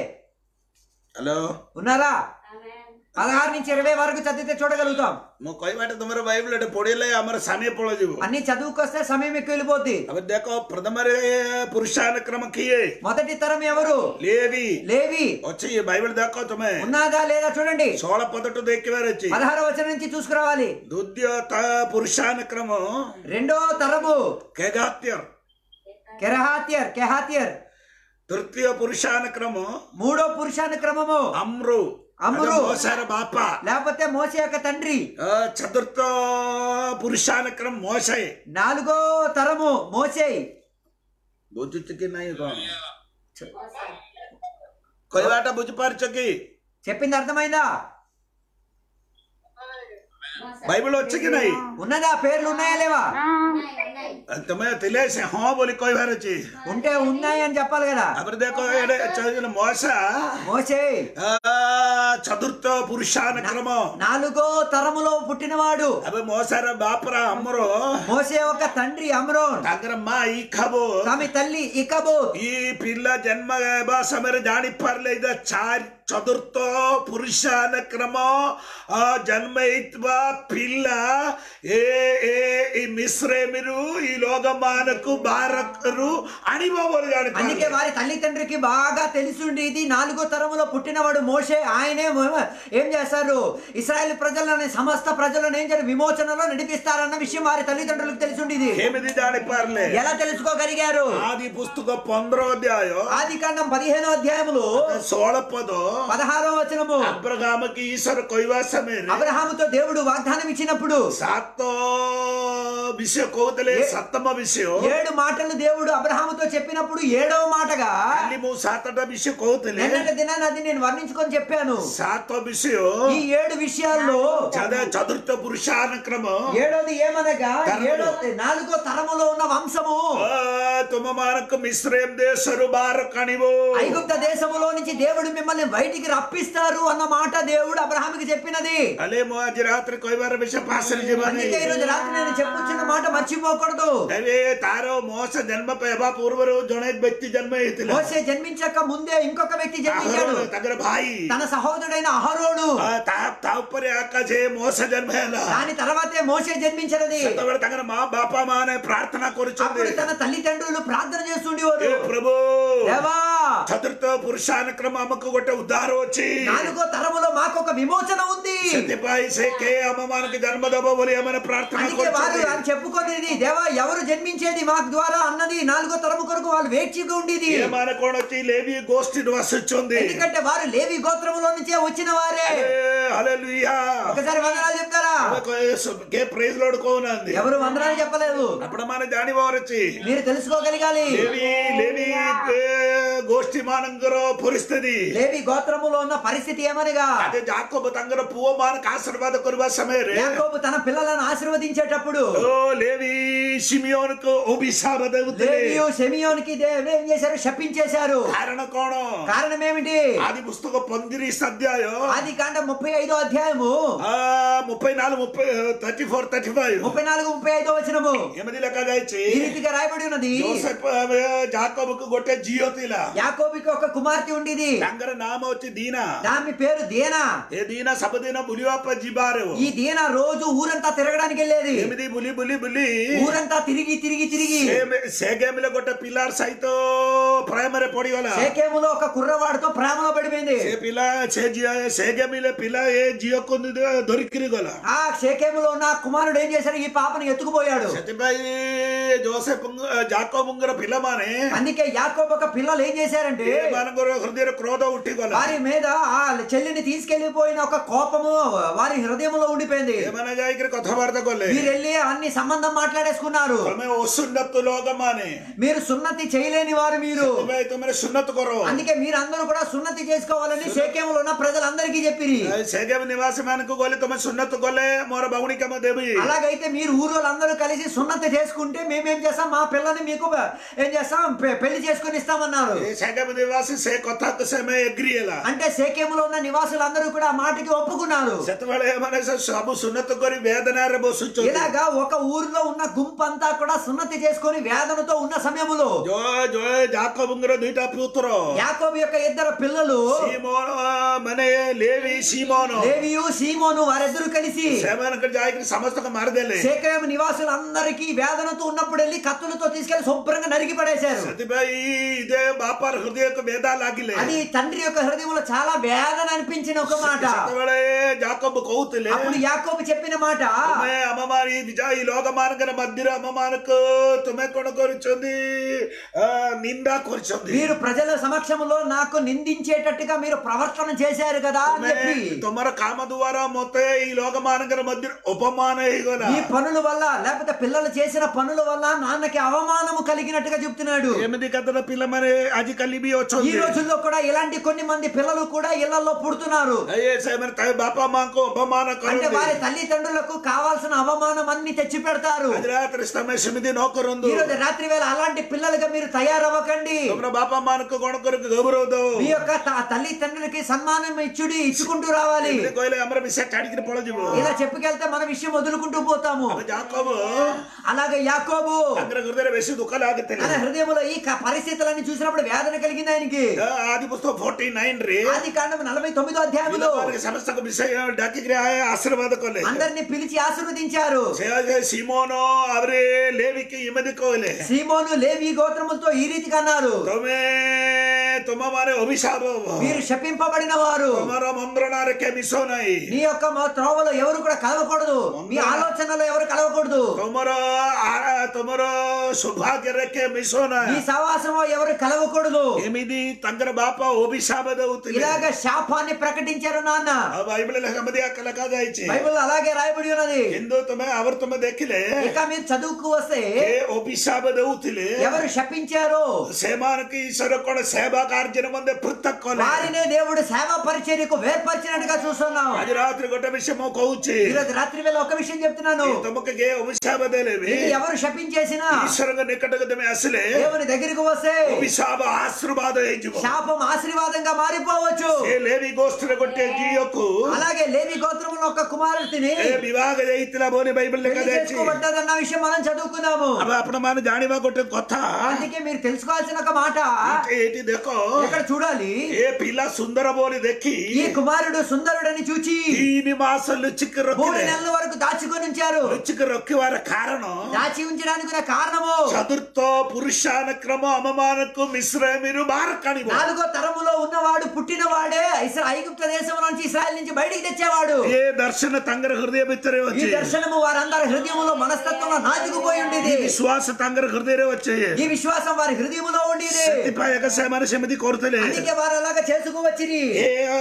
Speaker 2: హలో
Speaker 1: ఉన్నారా
Speaker 3: ఆమె
Speaker 1: పదహారు నుంచి ఇరవై వరకు చదివితే చూడగలుగుతాం
Speaker 2: ମୁଁ କହିବାଟା ତମର ବାଇବଲ ଏଠି ପଢିଲେ ଆମର ସାମେ ପଳଯିବ
Speaker 1: అన్ని చదువుకొస్తే సమయం ఎక్కువ వెళ్ళిపోద్ది
Speaker 2: అవి ଦେଖ ପ୍ରଥମରେ పురుషానుక్రమ କିଏ
Speaker 1: మొదటి తరం ఎవరు
Speaker 2: లేవి
Speaker 1: లేవి
Speaker 2: ଅଛି ବାଇବଲ ଦେଖ ତମେ
Speaker 1: ఉన్నదా లేదా చూడండి
Speaker 2: ଷୋହଳ ପଦଠୁ ଦେଖିବାର ଅଛି
Speaker 1: పదహార వచనం నుంచి చూసుకురావాలి
Speaker 2: ଦ୍ୱିତୀୟ త పురుషానుక్రమ
Speaker 1: రెండో తరము
Speaker 2: కేగాత్యర్
Speaker 1: కెరహాతియర్ కెహాతియర్
Speaker 2: తృతీయ పురుషానుక్రమ
Speaker 1: మూడో పురుషాను క్రమము
Speaker 2: అమ్రు
Speaker 1: అమ్రు.
Speaker 2: అది మోసార బాప
Speaker 1: లేకపోతే మోసే యొక్క తండ్రి
Speaker 2: ఆ, చతుర్థ పురుషానుక్రమ మోసే
Speaker 1: నాలుగో తరము మోసే
Speaker 2: ବୁଝୁଛୁ କି ନାଇଁ କଣ କହିବାଟା ବୁଝିପାରୁଛ କି
Speaker 1: చెప్పింది అర్థమైందా
Speaker 2: ବାଇବଲ ଅଛି କି ନାଇଁ
Speaker 1: ఉన్నదా పేర్లు ఉన్నాయా లేవా
Speaker 3: ఉన్నాయి ఉన్నాయి
Speaker 2: ତମେ ଥିଲେ ସେ ହଁ ବୋଲି କହିବାର ଅଛି
Speaker 1: ఉంటే ఉన్నాయి అని చెప్పాలి కదా
Speaker 2: ତାପରେ ଦେଖ ଏଇଟା ଚ- ମଶା
Speaker 1: మోసే
Speaker 2: ଆ, ଚତୁର୍ଥ ପୁରୁଷାନକ୍ରମ
Speaker 1: నాలుగో తరములో పుట్టినవాడు
Speaker 2: ଏବେ ମଶାର ବାପର ଆମର
Speaker 1: మోసే ఒక తండ్రి అమ్రోన్
Speaker 2: ତାଙ୍କର ମା ଇ ଖାବ
Speaker 1: ఆమె తల్లి ఇకబోత్
Speaker 2: ఈ ପିଲା ଜନ୍ମ ହେବା ସମୟରେ ଜାଣିପାରିଲେ ଏଇଟା ଚାରି ଚତୁର୍ଥ ପୁରୁଷାନକ୍ରମ ଆ, ଜନ୍ମ ହେଇଥିବା ପିଲା ଏ ଏ ఈ మిశ్రేమిరు ఈ లోకమానకు భారతరు అణివ ବୋଲି
Speaker 1: అందుకే
Speaker 2: ଜାଣିପାରିଲେ
Speaker 1: వారి తల్లిదండ్రికి బాగా తెలిసిండి ఇది నాలుగో తరములో పుట్టినవాడు మోషే ఆయనే మొ- ఏం చేస్తారు ఇస్రాయేల్ ప్రజలను సమస్త ప్రజలను ఏం చేయాలి విమోచనలో నడిపిస్తారన్న విషయం వారి తల్లిదండ్రులకు తెలిసిండి ఇది
Speaker 2: କେମିତି ଜାଣିପାରିଲେ
Speaker 1: ఎలా తెలుసుకోగలిగారు
Speaker 2: ఆది పుస్తక పంద్రో అధ్యాయం
Speaker 1: ఆది కాండం పదిహేనో అధ్యాయములు
Speaker 2: ଷୋହଳ పଦ
Speaker 1: పదహారో వచనము
Speaker 2: అబ్రహామకి ఈశ్వర କହିବା ସମୟରେ
Speaker 1: అబ్రహాముతో దేవుడు వాగ్దానం ఇచ్చినప్పుడు
Speaker 2: ସାତ ବିଷୟ କହୁଥିଲେ ସପ୍ତମ ବିଷୟ
Speaker 1: ఏడు మాటలు దేవుడు అబ్రహాముతో చెప్పినప్పుడు ఏడవ మాటగా
Speaker 2: କାଲି ମୁଁ ସାତଟା ବିଷୟ କହୁଥିଲି
Speaker 1: నిన్నటి దినాన్ని అది నేను వర్ణించుకొని చెప్పాను
Speaker 2: ସାତ ବିଷୟ
Speaker 1: ఈ ఏడు విషయాల్లో
Speaker 2: చద- చతుర్థ పురుషానుక్రమ
Speaker 1: ఏడోది ఏమనగా ఏడో నాలుగో తరములో ఉన్న వంశము
Speaker 2: ତୁମମାନଙ୍କୁ ମିଶ୍ରେମ ଦେଶରୁ ବାହାର କାଣିବ
Speaker 1: ఐగుప్త దేశములో నుంచి దేవుడు మిమ్మల్ని బయటికి రప్పిస్తారు అన్న మాట దేవుడు అబ్రహాముకి చెప్పినది
Speaker 2: ହେଲେ ମୁଁ ଆଜି ରାତିରେ କହିବାର ବିଷୟ ପାଶରେ ଯିବନି
Speaker 1: అందుకే ఈ రోజు రాత్రి నేను చెప్పుచున్న మాట మర్చిపోకూడదు
Speaker 2: ତେବେ ତାର ମହସ ଜନ୍ମ ହେବା ପୂର୍ବରୁ ଜଣେ ବ୍ୟକ୍ତି ଜନ୍ମ ହେଇଥିଲା
Speaker 1: మోసే జన్మించక ముందే ఇంకొక వ్యక్తి జన్మించాడు
Speaker 2: ଆହରୋନ, ତାଙ୍କର ଭାଇ
Speaker 1: తన సహోదరుడైన అహరోడు
Speaker 2: ଆ, ତା ତା ଉପରେ ଆକାଶ ମହସ ଜନ୍ମ ହେଲା
Speaker 1: దాని తర్వాతే మోసే జన్మించినది
Speaker 2: ସେତେବେଳେ ତାଙ୍କର ମା ବାପା ମାନେ ପ୍ରାର୍ଥନା କରୁଛନ୍ତି
Speaker 1: అప్పుడు తన తల్లిదండ్రులు ప్రార్థన
Speaker 2: ହେ
Speaker 1: చేస్తుండేవారు
Speaker 2: ପ୍ରଭୁ
Speaker 1: దేవా
Speaker 2: ଚତୁର୍ଥ ପୁରୁଷାନକ୍ରମ ଆମକୁ ଗୋଟେ ଉଦ୍ଧାର ଅଛି
Speaker 1: నాలుగో తరములో మాకు ఒక విమోచన ఉంది
Speaker 2: ସେଥିପାଇଁ ସେ କେ ଆମ ମାନଙ୍କୁ ଜନ୍ମ ଦବ ବୋଲି ଏମାନେ ପ୍ରାର୍ଥନା
Speaker 1: అందుకే వారు
Speaker 2: କରୁଛନ୍ତି
Speaker 1: అని చెప్పుకునేది దేవా ఎవరు జన్మించేది మాకు ద్వారా అన్నది నాలుగో తరము కొరకు వాళ్ళు వేచిగా ఉండేది
Speaker 2: ଏମାନେ କଣ ଅଛି ଲେବି ଗୋଷ୍ଠୀରୁ ଆସୁଛନ୍ତି
Speaker 1: ఎందుకంటే వారు లేవి గోత్రములో నుంచే వచ్చిన వారే
Speaker 2: హల్లెలూయా
Speaker 1: ఒకసారి వందనాలు చెప్తారా
Speaker 2: କେ ప్రైజ్ లోడ్ କହୁନାହାନ୍ତି
Speaker 1: ఎవరు వందనాలు చెప్పలేదు
Speaker 2: ଆପଣ ମାନେ ଜାଣିବାର ଅଛି
Speaker 1: మీరు తెలుసుకోగలగాలి
Speaker 2: ଲେବି ଲେବି ଏ, ଗୋଷ୍ଠୀ ମାନଙ୍କର ପରିସ୍ଥିତି
Speaker 1: లేవి గోత్రములో ఉన్న పరిస్థితి ఏమనగా
Speaker 2: అదే జాకోబ ତାଙ୍କର ପୁଅ ମାନଙ୍କୁ ఆశీర్వాଦ କରିବା ସମୟରେ
Speaker 1: యాకోబు తన పిల్లలను ఆశీర్వదించేటప్పుడు
Speaker 2: ఓ లేవి సిమియోనుకు అభిశాప ଦେଉଥିଲେ
Speaker 1: లేవియు సెమియోనికి దేవుడు ఏం చేశారు శపించేశారు
Speaker 2: కారణ କଣ
Speaker 1: కారణం ఏమిటి
Speaker 2: ఆది పుస్తక పందిరిଶ అధ్యాయ
Speaker 1: ఆది కాండ ముప్పై ఐదో అధ్యాయము
Speaker 2: ఆ, ముప్పై నాలుగు ముప్పై థర్టీ ఫోర్ థర్టీ ఫైవ్
Speaker 1: ముప్పై నాలుగు ముప్పై ఐదో వచనము
Speaker 2: ఎనిమిది లెక్క ଯାଇଛି
Speaker 1: ఈ రీతిగా రాయబడి ఉన్నది
Speaker 2: ଜୋସେଫ ଜାକବକୁ ଗୋଟେ ଝିଅ ଥିଲା
Speaker 1: యాకోబుకి ఒక కుమార్తె ఉండేది
Speaker 2: ତାଙ୍କର ନାମ ହଉଛି ଦୀନା
Speaker 1: దాని పేరు దీనా
Speaker 2: ଏ ଦୀନା ସବୁଦିନ ବୁଲିବା ପାଇଁ ଯିବାରେ
Speaker 1: ఈ దీన రోజు ఊరంతా తిరగడానికి వెళ్ళేది
Speaker 2: ଏମିତି ବୁଲି ବୁଲି ବୁଲି
Speaker 1: ఊరంతా తిరిగి తిరిగి తిరిగి
Speaker 2: ସେ- ସେ ଗେମରେ ଗୋଟେ ପିଲାର ସହିତ ପ୍ରେମରେ ପଡିଗଲା
Speaker 1: సేకేములో ఒక కుర్రవాడితో ప్రేమలో పడిపోయింది
Speaker 2: ସେ ପିଲା ସେ ଝିଅ ସେ ଗେମିଲେ ପିଲା ଏ ଝିଅକୁ ଧରିକିରି ଗଲା
Speaker 1: ఆ షేకేములో ఉన్న కుమారుడు ఏం చేశాడు ఈ పాపని ఎత్తుకుపోయాడు
Speaker 2: ସେଥିପାଇଁ ଜୋସେଫ ଜାକବଙ୍କର ପିଲାମାନେ
Speaker 1: అందుకే యాకోబు ఒక పిల్లలు ఏం చేశారంటే
Speaker 2: ଏମାନଙ୍କର ହୃଦୟରେ କ୍ରୋଧ ଉଠିଗଲା
Speaker 1: వారి మీద ఆ చెల్లిని తీసుకెళ్లిపోయిన ఒక కోపము వారి హృదయంలో ఉండిపోయింది
Speaker 2: ଏମାନେ ଯାଇକିରି କଥାବାର୍ତ୍ତା କଲେ
Speaker 1: మీరు వెళ్ళి అన్ని సంబంధం మాట్లాడేసుకున్నారు
Speaker 2: ତମେ ଅସୁନ୍ନତ ଲୋକମାନେ
Speaker 1: మీరు సున్నతి చేయలేని వారు మీరు
Speaker 2: ସେଥିପାଇଁ ତମେ ସୁନ୍ନତ କର
Speaker 1: అందుకే మీరు అందరూ కూడా సున్నతి చేసుకోవాలని సేకేములో ఉన్న ప్రజలందరికీ చెప్పిరి
Speaker 2: ସେଗେମ ନିବାସୀ ମାନଙ୍କୁ ଗଲେ ତମେ ସୁନ୍ନତ କଲେ ମୋର ବାଉଣୀ କାମ ଦେବି
Speaker 1: అలాగైతే మీరు ఊరోళ్ళందరూ కలిసి సున్నతి చేసుకుంటే మేమేం చేస్తాం మా పిల్లని మీకు ఏం చేస్తాం పె- పెళ్లి చేసుకుని ఇస్తామన్నారు
Speaker 2: ଏ ସେଗେମ ନିବାସୀ ସେ କଥାକୁ ସେମାନେ ଏଗ୍ରି ହେଲା
Speaker 1: అంటే సేకేములో ఉన్న నివాసులందరూ కూడా ఆ మాటకి ఒప్పుకున్నారు
Speaker 2: ସେତେବେଳେ ଏମାନେ ସେ ସବୁ ସୁନ୍ନତ କରି ବେଦନାରେ ବସୁଛନ୍ତି
Speaker 1: ఇలాగా ఒక ఊరిలో ఉన్న గుంపంతా కూడా సున్నతి చేసుకొని వేదనతో ఉన్న సమయములో
Speaker 2: ଜୟ ଜୟ ଜାକବଙ୍କର ଦୁଇଟା ପୁତ୍ର
Speaker 1: యాకోబు యొక్క ఇద్దరు పిల్లలు
Speaker 2: ସିମୋନ ମାନେ ଲେవి ସିମୋନ
Speaker 1: లేవియు సీమోను వారిద్దరూ కలిసి
Speaker 2: ସେମାନଙ୍କ ଯାଇକିରି ସମସ୍ତଙ୍କୁ ମାରିଦେଲେ
Speaker 1: సేకేము నివాసులందరికీ వేదనతో ఉన్నప్పుడు వెళ్ళి కత్తులతో తీసుకెళ్లి శుభ్రంగా నరికి పడేశారు
Speaker 2: ସେଥିପାଇଁ ଇଦେ ବାପାର ହୃଦୟକୁ ବେଦା ଲାଗିଲେ
Speaker 1: అది తండ్రి యొక్క హృదయంలో చాలా వేదన అనిపించిన ఒక మాట
Speaker 2: ସେତେବେଳେ ଜାକବ କହୁଥିଲେ
Speaker 1: అప్పుడు యాకోబు చెప్పిన మాట
Speaker 2: ତୁମେ ଆମମାରି ଏଇ ଲୋକମାନଙ୍କର ମଧ୍ୟରେ ଆମମାନଙ୍କୁ ତୁମେ କଣ କରୁଛନ୍ତି ଆ, ନିନ୍ଦା କରୁଛନ୍ତି
Speaker 1: మీరు ప్రజల సమక్షంలో నాకు నిందించేటట్టుగా మీరు ప్రవర్తన చేశారు కదా అని
Speaker 2: ତୁମେ
Speaker 1: చెప్పి
Speaker 2: ତୁମର କାମ ଦ୍ୱାରା ମତେ ଏଇ ଲୋକମାନଙ୍କର ମଧ୍ୟରେ ଅପମାନ ହେଇଗଲା
Speaker 1: ఈ పనుల వల్ల లేకపోతే పిల్లలు చేసిన పనుల వల్ల నాన్నకి అవమానము కలిగినట్టుగా చెప్తున్నాడు
Speaker 2: ଏମିତି କେତେଟା ପିଲାମାନେ ଆଜିକାଲି ବି
Speaker 1: ఈ
Speaker 2: ଅଛନ୍ତି
Speaker 1: రోజుల్లో కూడా ఇలాంటి కొన్ని మంది పిల్లలు కూడా ఇళ్లలో పుడుతున్నారు
Speaker 2: ଏ ସେମାନେ ତା ବାପା ମାଙ୍କୁ ଅପମାନ
Speaker 1: అంటే
Speaker 2: କରନ୍ତି
Speaker 1: వారి తల్లిదండ్రులకు కావాల్సిన అవమానం అన్ని తెచ్చి పెడతారు
Speaker 2: ଆଜି ରାତିରେ ତମେ ସେମିତି ନ କରନ୍ତୁ
Speaker 1: ఈ రోజు రాత్రి వేళ అలాంటి పిల్లలుగా మీరు తయారవ్వకండి
Speaker 2: ତମର ବାପା ମାନଙ୍କୁ କଣ କରିକି ଗୌରବ ଦଉ
Speaker 1: మీ యొక్క త- తల్లిదండ్రులకి సన్మానం ఇచ్చుడి ఇచ్చుకుంటూ రావాలి
Speaker 2: ଏମିତି କହିଲେ ଆମର ବିଷୟ ଛାଡିକିରି ପଳଯିବ
Speaker 1: ఇలా చెప్పుకెళ్తే మన విషయం వదులుకుంటూ పోతాము
Speaker 2: ଯାକବ
Speaker 1: అలాగే యాకోబు
Speaker 2: ତାଙ୍କର ହୃଦୟରେ ବେଶୀ ଦୁଃଖ ଲାଗିଥିଲା
Speaker 1: తన హృదయంలో ఈ క- పరిస్థితులన్నీ చూసినప్పుడు వేదన కలిగింది ఆయనకి
Speaker 2: ଆଦି పుస్తକ ଫୋର୍ଟି ନାଇନ ରେ
Speaker 1: ఆది కాండం నలభై తొమ్మిదో అధ్యాయంలో
Speaker 2: ପିଲାମାନଙ୍କୁ ସମସ୍ତଙ୍କ ବିଷୟ ଡାକିକିରି ଆଏ ଆଶୀର୍ବାଦ କଲେ
Speaker 1: అందరిని పిలిచి ఆశీర్వదించారు
Speaker 2: ସେ ଯେ ସିମୋନ ଆବରେ ଲେବିକି ଏମିତି କହିଲେ
Speaker 1: సీమోను లేవి గోత్రములతో ఈ రీతిగా అన్నారు
Speaker 2: ତମେ ତୁମ ମାନେ ଅଭିଶାପ ହବ
Speaker 1: మీరు శపింపబడిన వారు
Speaker 2: ତୁମର ମନ୍ତ୍ରଣାରେ କେ ମିଶ ନାହିଁ
Speaker 1: నీ యొక్క మా త్రోవలో ఎవరు కూడా కలవకూడదు మీ ఆలోచనలో ఎవరు కలవకూడదు
Speaker 2: ତୁମର ଆ- ତୁମର ସୌଭାଗ୍ୟରେ କେ ମିଶ
Speaker 1: నీ
Speaker 2: ନାହିଁ
Speaker 1: సవాసమో ఎవరు కలవకూడదు
Speaker 2: ଏମିତି ତାଙ୍କର ବାପ ଅଭିଶାପ ଦଉଥିଲେ
Speaker 1: ఇలాగ శాపాన్ని ప్రకటించారు నాన్న
Speaker 2: ଆଉ ବାଇବଲ ଲେଖା ଲେଖାଯାଇଛି
Speaker 1: బైబిల్ అలాగే రాయబడి ఉన్నది
Speaker 2: କିନ୍ତୁ ତୁମେ ଆବର ତୁମେ ଦେଖିଲେ
Speaker 1: ఇక మీరు చదువుకు వస్తే
Speaker 2: ଏ ଅଭିଶାପ ଦଉଥିଲେ
Speaker 1: ఎవరు శపించారో
Speaker 2: ସେମାନଙ୍କୁ ଈଶ୍ୱର କଣ ସେବା କାର୍ଯ୍ୟରେ ମଧ୍ୟ ପୃଥକ କଲେ
Speaker 1: వారినే దేవుడు సేవ పరిచర్యకు వేర్పరిచినట్టుగా చూస్తున్నాం
Speaker 2: ଆଜି ରାତିରେ ଗୋଟେ ବିଷୟ ମୁଁ କହୁଛି
Speaker 1: ఈరోజు రాత్రి వేళ ఒక విషయం చెప్తున్నాను
Speaker 2: ତମକୁ କିଏ ଅଭିଶାପ ଦେଲେ ବି
Speaker 1: ఇది ఎవరు శపించేసినా
Speaker 2: ଈଶ୍ୱରଙ୍କ ନିକଟକୁ ତମେ ଆସିଲେ
Speaker 1: దేవుని దగ్గరికి వస్తే
Speaker 2: ଅଭିଶାପ ଆଶୀର୍ବାଦ ହେଇଯିବ
Speaker 1: శాపం ఆశీర్వాదంగా మారిపోవచ్చు
Speaker 2: ଏ ଲେବି ଗୋଷ୍ଠୀରେ ଗୋଟେ ଝିଅକୁ
Speaker 1: అలాగే లేవి గోత్రములో ఒక కుమారుడిని
Speaker 2: ଏ ବିବାହ ଯାଇଥିଲା ବୋଲି ବାଇବଲ
Speaker 1: పెళ్లి
Speaker 2: ଲେଖାଯାଇଛି
Speaker 1: చేసుకోబడ్డదన్న విషయం మనం చదువుకున్నాము
Speaker 2: ଆମେ ଆପଣ ମାନେ ଜାଣିବା ଗୋଟେ କଥା
Speaker 1: అందుకే మీరు తెలుసుకోవాల్సిన ఒక మాట
Speaker 2: ଏଇଠି- ଏଇଠି ଦେଖ
Speaker 1: ఇక్కడ చూడాలి
Speaker 2: ଏ ପିଲା ସୁନ୍ଦର ବୋଲି ଦେଖି
Speaker 1: ఈ కుమారుడు సుందరుడని చూచి
Speaker 2: ତିନି ମାସ ଲୁଚିକି
Speaker 1: మూడు
Speaker 2: ରଖିଲେ
Speaker 1: నెలల వరకు దాచుకొని ఉంచారు
Speaker 2: ଲୁଚିକି ରଖିବାର କାରଣ
Speaker 1: దాచి ఉంచడానికి ఉన్న కారణము
Speaker 2: ଚତୁର୍ଥ ପୁରୁଷାନକ୍ରମ ଆମମାନଙ୍କୁ ମିଶ୍ରମିରୁ ବାହାର କାଣିବ
Speaker 1: నాలుగో తరములో ఉన్నవాడు పుట్టినవాడే ఇస్రా ఐగుప్త దేశం నుంచి ఇస్రాయల్ నుంచి బయటికి తెచ్చేవాడు
Speaker 2: ଏ ଦର୍ଶନ ତାଙ୍କର ହୃଦୟ ଭିତରେ
Speaker 1: ఈ
Speaker 2: ଅଛି
Speaker 1: దర్శనము వారందరి హృదయములో మనస్తత్వంలో నాటుకుపోయి ఉండేది
Speaker 2: ବିଶ୍ୱାସ ତାଙ୍କର ହୃଦୟରେ ଅଛି
Speaker 1: ఈ విశ్వాసం వారి హృదయములో ఉండేది
Speaker 2: ସେଥିପାଇଁ ଏକା ସେମାନେ ସେମିତି କରୁଥିଲେ
Speaker 1: అందుకే వారు అలాగా చేసుకువచ్చిరి
Speaker 2: ଏ ଅ,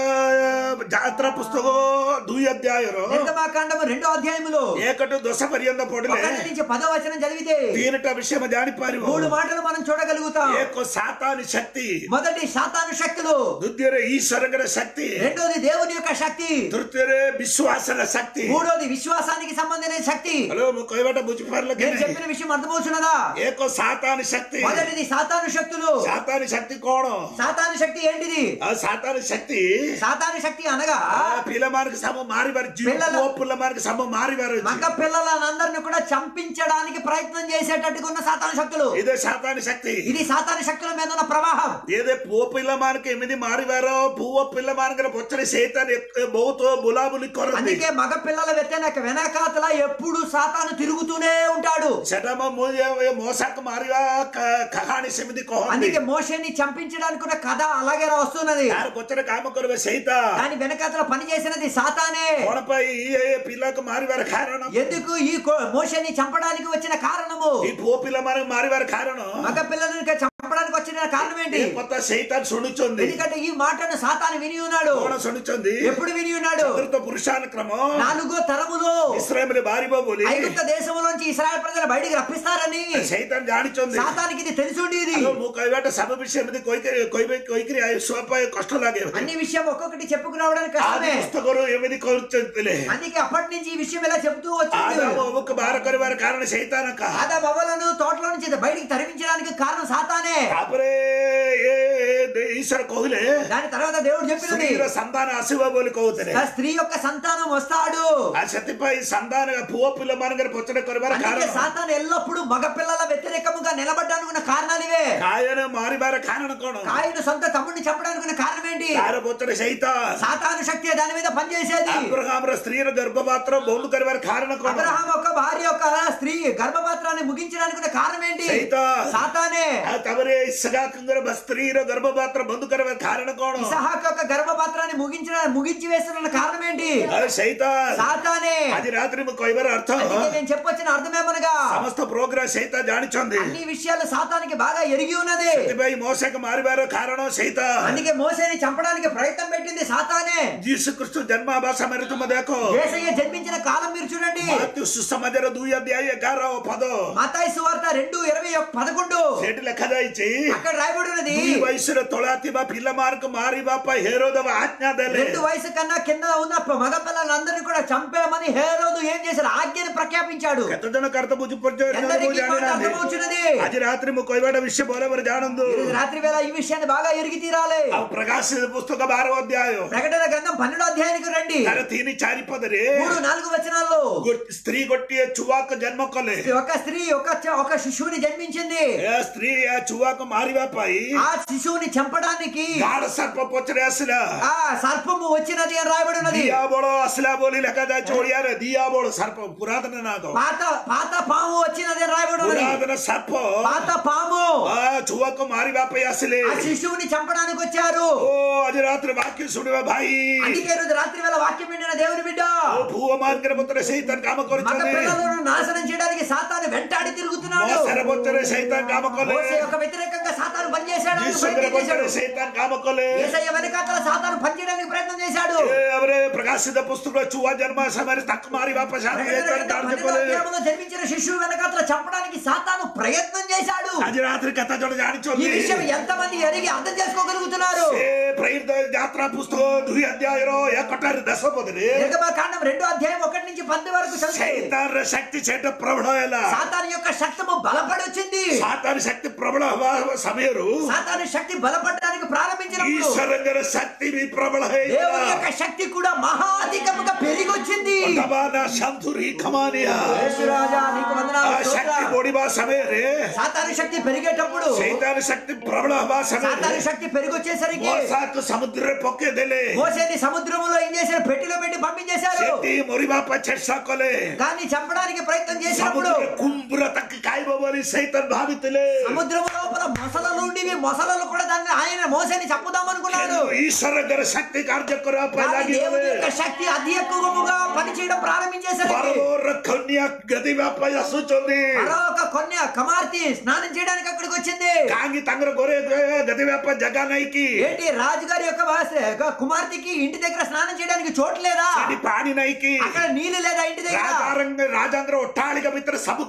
Speaker 2: ଯାତ୍ରା ପୁସ୍ତକ ଦୁଇ ଅଧ୍ୟାୟର
Speaker 1: నిర్గమాకాండము రెండో అధ్యాయములో
Speaker 2: ଏକଠୁ ଦଶ ପର୍ଯ୍ୟନ୍ତ ପଢିଲେ
Speaker 1: ఒకటి నుంచి పదో వచనం చదివితే
Speaker 2: ତିନିଟା ବିଷୟ ଜାଣିପାରିବ
Speaker 1: మూడు మాటలు మనం చూడగలుగుతాం
Speaker 2: ଏକ ସାତାନି శక్తి
Speaker 1: మొదటి సాతాను శక్తులు
Speaker 2: ଦ୍ୱିତୀୟରେ ଈଶ୍ୱରଙ୍କର ଶକ୍ତି
Speaker 1: రెండోది దేవుని యొక్క శక్తి
Speaker 2: ତୃତୀୟରେ ବିଶ୍ୱାସର ଶକ୍ତି
Speaker 1: మూడోది విశ్వాసానికి సంబంధించిన శక్తి
Speaker 2: ହ୍ୟାଲୋ ମୁଁ କହିବାଟା ବୁଝିପାରିଲ କି
Speaker 1: నేను
Speaker 2: ନାହିଁ?
Speaker 1: చెప్పిన విషయం అర్థమవుతున్నదా
Speaker 2: ଏକ ସାତାନି ଶକ୍ତି
Speaker 1: మొదటిది సాతాను శక్తులు
Speaker 2: ସାତାନି శక్తి କଣ
Speaker 1: సాతాను శక్తి ఏంటిది
Speaker 2: ଆଉ ସାତାନି ଶକ୍ତି
Speaker 1: సాతాను శక్తి అనగా
Speaker 2: ఆ పిల్లమానికి సమ మారిବାର ଝିଅ
Speaker 1: పిల్లల-
Speaker 2: ପୁଅ పిల్లమానికి సమ మారిବାର ଅଛି
Speaker 1: మగ పిల్లలందరిని కూడా చంపించడానికి ప్రయత్నం చేసేటట్టుగా ఉన్న సాతాను శక్తులు
Speaker 2: ఇదే సాతాని శక్తి
Speaker 1: ఇది సాతాను శక్తుల మీద ఉన్న ప్రవాహం
Speaker 2: ఏదే పువ్వ పిల్లమానికి ఎమిది మారివారో పువ్వ పిల్లమానికి పొచ్చని సైతాన్ని బహుతో బులాబులి కొరది
Speaker 1: అందుకే మగ పిల్లల వెతనక వెనకాతల ఎప్పుడు సాతాను తిరుగుతూనే ఉంటాడు
Speaker 2: సెటమ మోసాకు మారివా కహాని సెమిది కోహంది
Speaker 1: అందుకే మోషని చంపించడానికి ఉన్న కథ అలాగే వస్తున్నది
Speaker 2: యారు పొచ్చని కామ కొరవ సైత
Speaker 1: దాని వెనకాతల పని చేసినది సాతానే
Speaker 2: కోణపై ఈ పిల్లకు మారివారు కారణం
Speaker 1: ఎందుకు ఈ కో- మోషని చంపడానికి వచ్చిన కారణము
Speaker 2: ఈ పువ్వ పిల్లమానికి మారివారు కారణం
Speaker 1: మగ పిల్లలని చంపడానికి వచ్చిన కారణం ఏంటి
Speaker 2: ఏ కొత్త సైతాన్ సుణుచుంది
Speaker 1: ఎందుకంటే ఈ మాటను సాతాను విని ఉన్నాడు
Speaker 2: కోణ సుణుచుంది
Speaker 1: ఎప్పుడు విని ఉన్నాడు
Speaker 2: చతుర్థ పురుషానుక్రమం
Speaker 1: నాలుగో తరములో
Speaker 2: ఇస్రాయేల్ బారిబో బోలి
Speaker 1: ఐగుప్త దేశంలోంచి ఇస్రాయల్ ప్రజలు బయటికి రప్పిస్తారని
Speaker 2: సైతాన్ జానిచుంది
Speaker 1: సాతానికి ఇది తెలిసి ఉండేది
Speaker 2: అదో ମୁଁ କହିବାଟା ସବୁ ବିଷୟ ଏମିତି କହିକରି କହିବେ କହିକରି ଶୁଆ ପାଇଁ କଷ୍ଟ ଲାଗେ
Speaker 1: అన్ని విషయం ఒక్కొక్కటి చెప్పుకురావడానికి
Speaker 2: ଆଦି
Speaker 1: కష్టమే
Speaker 2: ପୁସ୍ତକରୁ ଏମିତି କରୁଥିଲେ
Speaker 1: అందుకే అప్పటి నుంచి ఈ విషయం ఇలా చెబుతూ వచ్చింది
Speaker 2: ఆదాము అవ్వకు బార କରିବାର କାରଣ ସେଇତାନ କା
Speaker 1: ఆదా బవలను తోటలో నుంచి బయటికి తరిమించడానికి కారణం సాతానే
Speaker 2: ତାପରେ ଏ ଏ ଈଶ୍ୱର କହିଲେ
Speaker 1: దాని తర్వాత దేవుడు చెప్పినది
Speaker 2: ସ୍ତ୍ରୀର ସନ୍ତାନ ଆସିବ ବୋଲି କହୁଥିଲେ
Speaker 1: ఆ స్త్రీ యొక్క సంతానం వస్తాడు
Speaker 2: ଆଉ ସେଥିପାଇଁ ସନ୍ତାନ ପୁଅ ପିଲାମାନଙ୍କର ପଚର କରିବାର
Speaker 1: అందుకే
Speaker 2: କାରଣ
Speaker 1: సాతాను ఎల్లప్పుడూ మగ పిల్లల వ్యతిరేకముగా నిలబడ్డానికి ఉన్న కారణాలు ఇవే
Speaker 2: କାୟନ ମାରିବାର କାରଣ କଣ
Speaker 1: కాయను సొంత తమ్ముడిని చంపడానికి ఉన్న కారణం ఏంటి
Speaker 2: ତାର ପଚର ସైతాନ
Speaker 1: సాతాను శక్తి దాని మీద పనిచేసేది
Speaker 2: అబ్రహామର ସ୍ତ୍ରୀର ଗର୍ଭପାତ୍ର ବନ୍ଦ କରିବାର କାରଣ କଣ
Speaker 1: అబ్రహాం యొక్క భార్య యొక్క స్త్రీ గర్భపాత్రాన్ని ముగించడానికి ఉన్న కారణం ఏంటి
Speaker 2: సైతాన్.
Speaker 1: సాతానే
Speaker 2: ଆଉ ତାପରେ ଇସହାକଙ୍କର ସ୍ତ୍ରୀର ଗର୍ଭପାତ୍ର ବନ୍ଦ କରିବାର କାରଣ କଣ
Speaker 1: ఇసహాక్ యొక్క గర్భపాత్రాన్ని ముగించిన ముగించి వేస్తున్న కారణం ఏంటి
Speaker 2: ଆଉ ସైତାନ
Speaker 1: సాతానే
Speaker 2: ଆଜି ରାତିରେ ମୁଁ କହିବାର ଅର୍ଥ
Speaker 1: అందుకే నేను చెప్పొచ్చిన అర్థమేమనగా
Speaker 2: ସମସ୍ତ ପ୍ରୋଗ୍ରାମ ସైତାନ ଜାଣିଛନ୍ତି
Speaker 1: అన్ని విషయాలు సాతానికి బాగా ఎరిగి ఉన్నది
Speaker 2: ସେଥିପାଇଁ ମోସକୁ ମାରିବାର କାରଣ ସైతాନ
Speaker 1: అందుకే మోసేని చంపడానికి ప్రయత్నం పెట్టింది సాతానే
Speaker 2: ଯୀଶୁ ଖ୍ରୀଷ୍ଟ ଜନ୍ମ ହେବା ସମୟରେ ତୁମେ ଦେଖ
Speaker 1: యేసయ్య జన్మించిన కాలం మీరు చూడండి
Speaker 2: ମାତ୍ୟୁ ସୁସମାଜର ଦୁଇ ଅଧ୍ୟାୟ ଏଗାର ପଦ
Speaker 1: మతాయి సువార్త రెండు ఇరవై ఒక్క- పదకొండు
Speaker 2: ସେଠି ଲେଖାଯାଇଛି
Speaker 1: అక్కడ రాయబడి ఉన్నది
Speaker 2: ଦୁଇ ବୟସର ତଳା ଥିବା ପିଲାମାନଙ୍କୁ ମାରିବା ପାଇଁ ହେରୋଦବ ଆଜ୍ଞା ଦେଲେ
Speaker 1: రెండు వయసు కన్నా కింద ఉన్న మగ పిల్లలందరినీ కూడా చంపేమని హేరోదు ఏం చేశాడు ఆజ్ఞను ప్రఖ్యాపించాడు
Speaker 2: କେତେ ଜଣ କାର୍ତ୍ତ ବୁଝିପାରୁଛ
Speaker 1: ఎందరికీ ఈ మాట
Speaker 2: ଜାଣିନାହାନ୍ତି
Speaker 1: అర్థమవుతున్నది
Speaker 2: ଆଜି ରାତିରେ ମୁଁ କହିବାଟା ବିଷୟ ଭଲ ଭାବରେ ଜାଣନ୍ତୁ
Speaker 1: ఈరోజు రాత్రి వేళ ఈ విషయాన్ని బాగా ఎరిగి తీరాలి
Speaker 2: ଆଉ ପ୍ରକାଶ ପ୍ରକାଶିତ ପୁସ୍ତକ ବାର ଅଧ୍ୟାୟ
Speaker 1: ప్రకటన గ్రంథం పన్నెండో అధ్యాయానికి రండి
Speaker 2: ତାର ତିନି ଚାରି ପଦରେ
Speaker 1: మూడు నాలుగు వచనాల్లో
Speaker 2: ଗୋ- ସ୍ତ୍ରୀ ଗୋଟିଏ ଛୁଆକୁ ଜନ୍ମ କଲେ
Speaker 1: ఒక స్త్రీ ఒక చ- ఒక శిశువుని జన్మించింది
Speaker 2: ଏ ସ୍ତ୍ରୀ ଏ ଛୁଆକୁ ମାରିବା ପାଇଁ
Speaker 1: ఆ శిశువుని చంపడానికి
Speaker 2: ଗାଢ ସର୍ପ ପଛରେ ଆସିଲା
Speaker 1: ఆ సర్పము వచ్చినది అని రాయబడి ఉన్నది
Speaker 2: ଦିଆବଳ ଆସିଲା ବୋଲି ଲେଖାଯାଇଛି ଓଡିଆରେ ଦିଆବଳ ସର୍ପ ପୁରାତନ ନାଗ
Speaker 1: పాత పాత పాము వచ్చినది అని రాయబడి ఉన్నది
Speaker 2: ପୁରାତନ ସାପ
Speaker 1: పాత పాము
Speaker 2: ଆ ଛୁଆକୁ ମାରିବା ପାଇଁ ଆସିଲେ
Speaker 1: ఆ శిశువుని చంపడానికి వచ్చారు
Speaker 2: ଓ ଆଜି ରାତିରେ ବାକ୍ୟ ଶୁଣିବା ଭାଇ
Speaker 1: అందుకే రోజు రాత్రి వేళ వాక్యం విండిన దేవుని బిడ్డ
Speaker 2: ଓ ପୁଅ ମାନଙ୍କର ପତ୍ରରେ ସେଇତାନ କାମ
Speaker 1: మగ
Speaker 2: କରୁଛନ୍ତି
Speaker 1: పిల్లలను నాశనం చేయడానికి సాతాను వెంటాడి తిరుగుతున్నాడు
Speaker 2: ମଶାର ପତ୍ରରେ ସେଇତାନ କାମ କଲେ
Speaker 1: మోసే యొక్క వ్యతిరేకంగా సాతాను పనిచేశాడు ఆయన
Speaker 2: ଯୀଶୁଙ୍କର
Speaker 1: ప్రయత్నం
Speaker 2: ପତ୍ରରେ
Speaker 1: చేశాడు
Speaker 2: ସେଇତାନ କାମ କଲେ
Speaker 1: ఏసయ్య వెనకాతల సాతాను పనిచేయడానికి ప్రయత్నం చేశాడు
Speaker 2: ଏ ଭାବରେ ପ୍ରକାଶିତ ପୁସ୍ତକ ଛୁଆ ଜନ୍ମ ସମୟରେ ତାକୁ ମାରିବା ପାଇଁ
Speaker 1: ప్రకటన
Speaker 2: ସେଇତାନ
Speaker 1: గ్రంథం
Speaker 2: କାର୍ଯ୍ୟ
Speaker 1: పన్నెండవ
Speaker 2: କଲେ
Speaker 1: అధ్యాయంలో జన్మించిన శిశువు వెనకాతల చంపడానికి సాతాను ప్రయత్నం చేశాడు
Speaker 2: ଆଜି ରାତିରେ କେତେ ଜଣ
Speaker 1: ఈ
Speaker 2: ଜାଣିଛନ୍ତି
Speaker 1: విషయం ఎంతమంది ఎరిగి అర్థం చేసుకోగలుగుతున్నారు
Speaker 2: ସେ ପ୍ରେରିତ ଯାତ୍ରା పుస్తକ ଦୁଇ ଅଧ୍ୟାୟର ଏକଟାରେ ଦଶ ପଦରେ
Speaker 1: నిర్గమ కాండం రెండో అధ్యాయం ఒకటి నుంచి పది వరకు చదివితే
Speaker 2: ସୈତାନର ଶକ୍ତି ସେଟା ପ୍ରବଳ ହେଲା
Speaker 1: సాతాను యొక్క శక్తము బలపడి వచ్చింది
Speaker 2: ସାତାନ ଶକ୍ତି ପ୍ରବଳ ହେବା ସମୟରୁ
Speaker 1: సాతాను శక్తి బలపడడానికి ప్రారంభించినప్పుడు
Speaker 2: ଈଶ୍ୱରଙ୍କର ଶକ୍ତି ବି ପ୍ରବଳ
Speaker 1: దేవుని
Speaker 2: ହେଇଗଲା
Speaker 1: యొక్క శక్తి కూడా మహా అధికముగా పెరిగి వచ్చింది
Speaker 2: ବର୍ତ୍ତମାନ ସନ୍ତୁରି ଖମାନିଆ
Speaker 1: యేసురాజా, నీకు వందనాలు,
Speaker 2: ఆ శక్తి
Speaker 1: స్తోత్రం.
Speaker 2: ବଢିବା ସମୟରେ
Speaker 1: సాతాను శక్తి పెరిగేటప్పుడు
Speaker 2: ସୈତାନ ଶକ୍ତି ପ୍ରବଳ ହେବା
Speaker 1: సాతాను
Speaker 2: ସମୟରେ
Speaker 1: శక్తి పెరిగి వచ్చేసరికి
Speaker 2: ମଶାକୁ ସମୁଦ୍ରରେ ପକେଇଦେଲେ
Speaker 1: మోసేని సముద్రములో ఏం చేశారు పెట్టిలో పెట్టి పంపించేశారు
Speaker 2: ସେଠି ମରିବା ପାଇଁ ଚେଷ୍ଟା କଲେ
Speaker 1: దాన్ని చంపడానికి ప్రయత్నం చేసినప్పుడు
Speaker 2: ସମୁଦ୍ରରେ କୁମ୍ଭୀର ତାକୁ ଖାଇବ ବୋଲି ସୈତାନ ଭାବିଥିଲେ
Speaker 1: సముద్రము లోపల మొసలలు ఉండివి మొసలలు కూడా దాన్ని ఆయన మోసేని చంపుదాం అనుకున్నాడు
Speaker 2: କିନ୍ତୁ ଈଶ୍ୱରଙ୍କର ଶକ୍ତି କାର୍ଯ୍ୟ କରିବା ପାଇଁ
Speaker 1: కానీ దేవుని
Speaker 2: ଲାଗିଗଲେ
Speaker 1: యొక్క శక్తి అతి ఎక్కువగా పనిచేయడం ప్రారంభించేసరికి
Speaker 2: ପରମର କନ୍ୟା ଗଦିବା ପାଇଁ ଆସୁଛନ୍ତି
Speaker 1: మరో ఒక కొన్య కుమార్తె స్నానం చేయడానికి అక్కడికి వచ్చింది
Speaker 2: କାହିଁକି ତାଙ୍କର ଘରେ ଗଦିବା ପାଇଁ ଜାଗା ନାହିଁ କି
Speaker 1: ఏంటి రాజుగారి యొక్క వాస- యొక్క కుమార్తెకి ఇంటి దగ్గర స్నానం చేయడానికి చోటు లేదా
Speaker 2: ସେଠି ପାଣି ନାହିଁ କି
Speaker 1: అక్కడ నీళ్లు లేదా ఇంటి దగ్గర
Speaker 2: ରାଜାଙ୍କ ରାଜାଙ୍କର ଅଟ୍ଟାଳିକା ଭିତରେ ସବୁ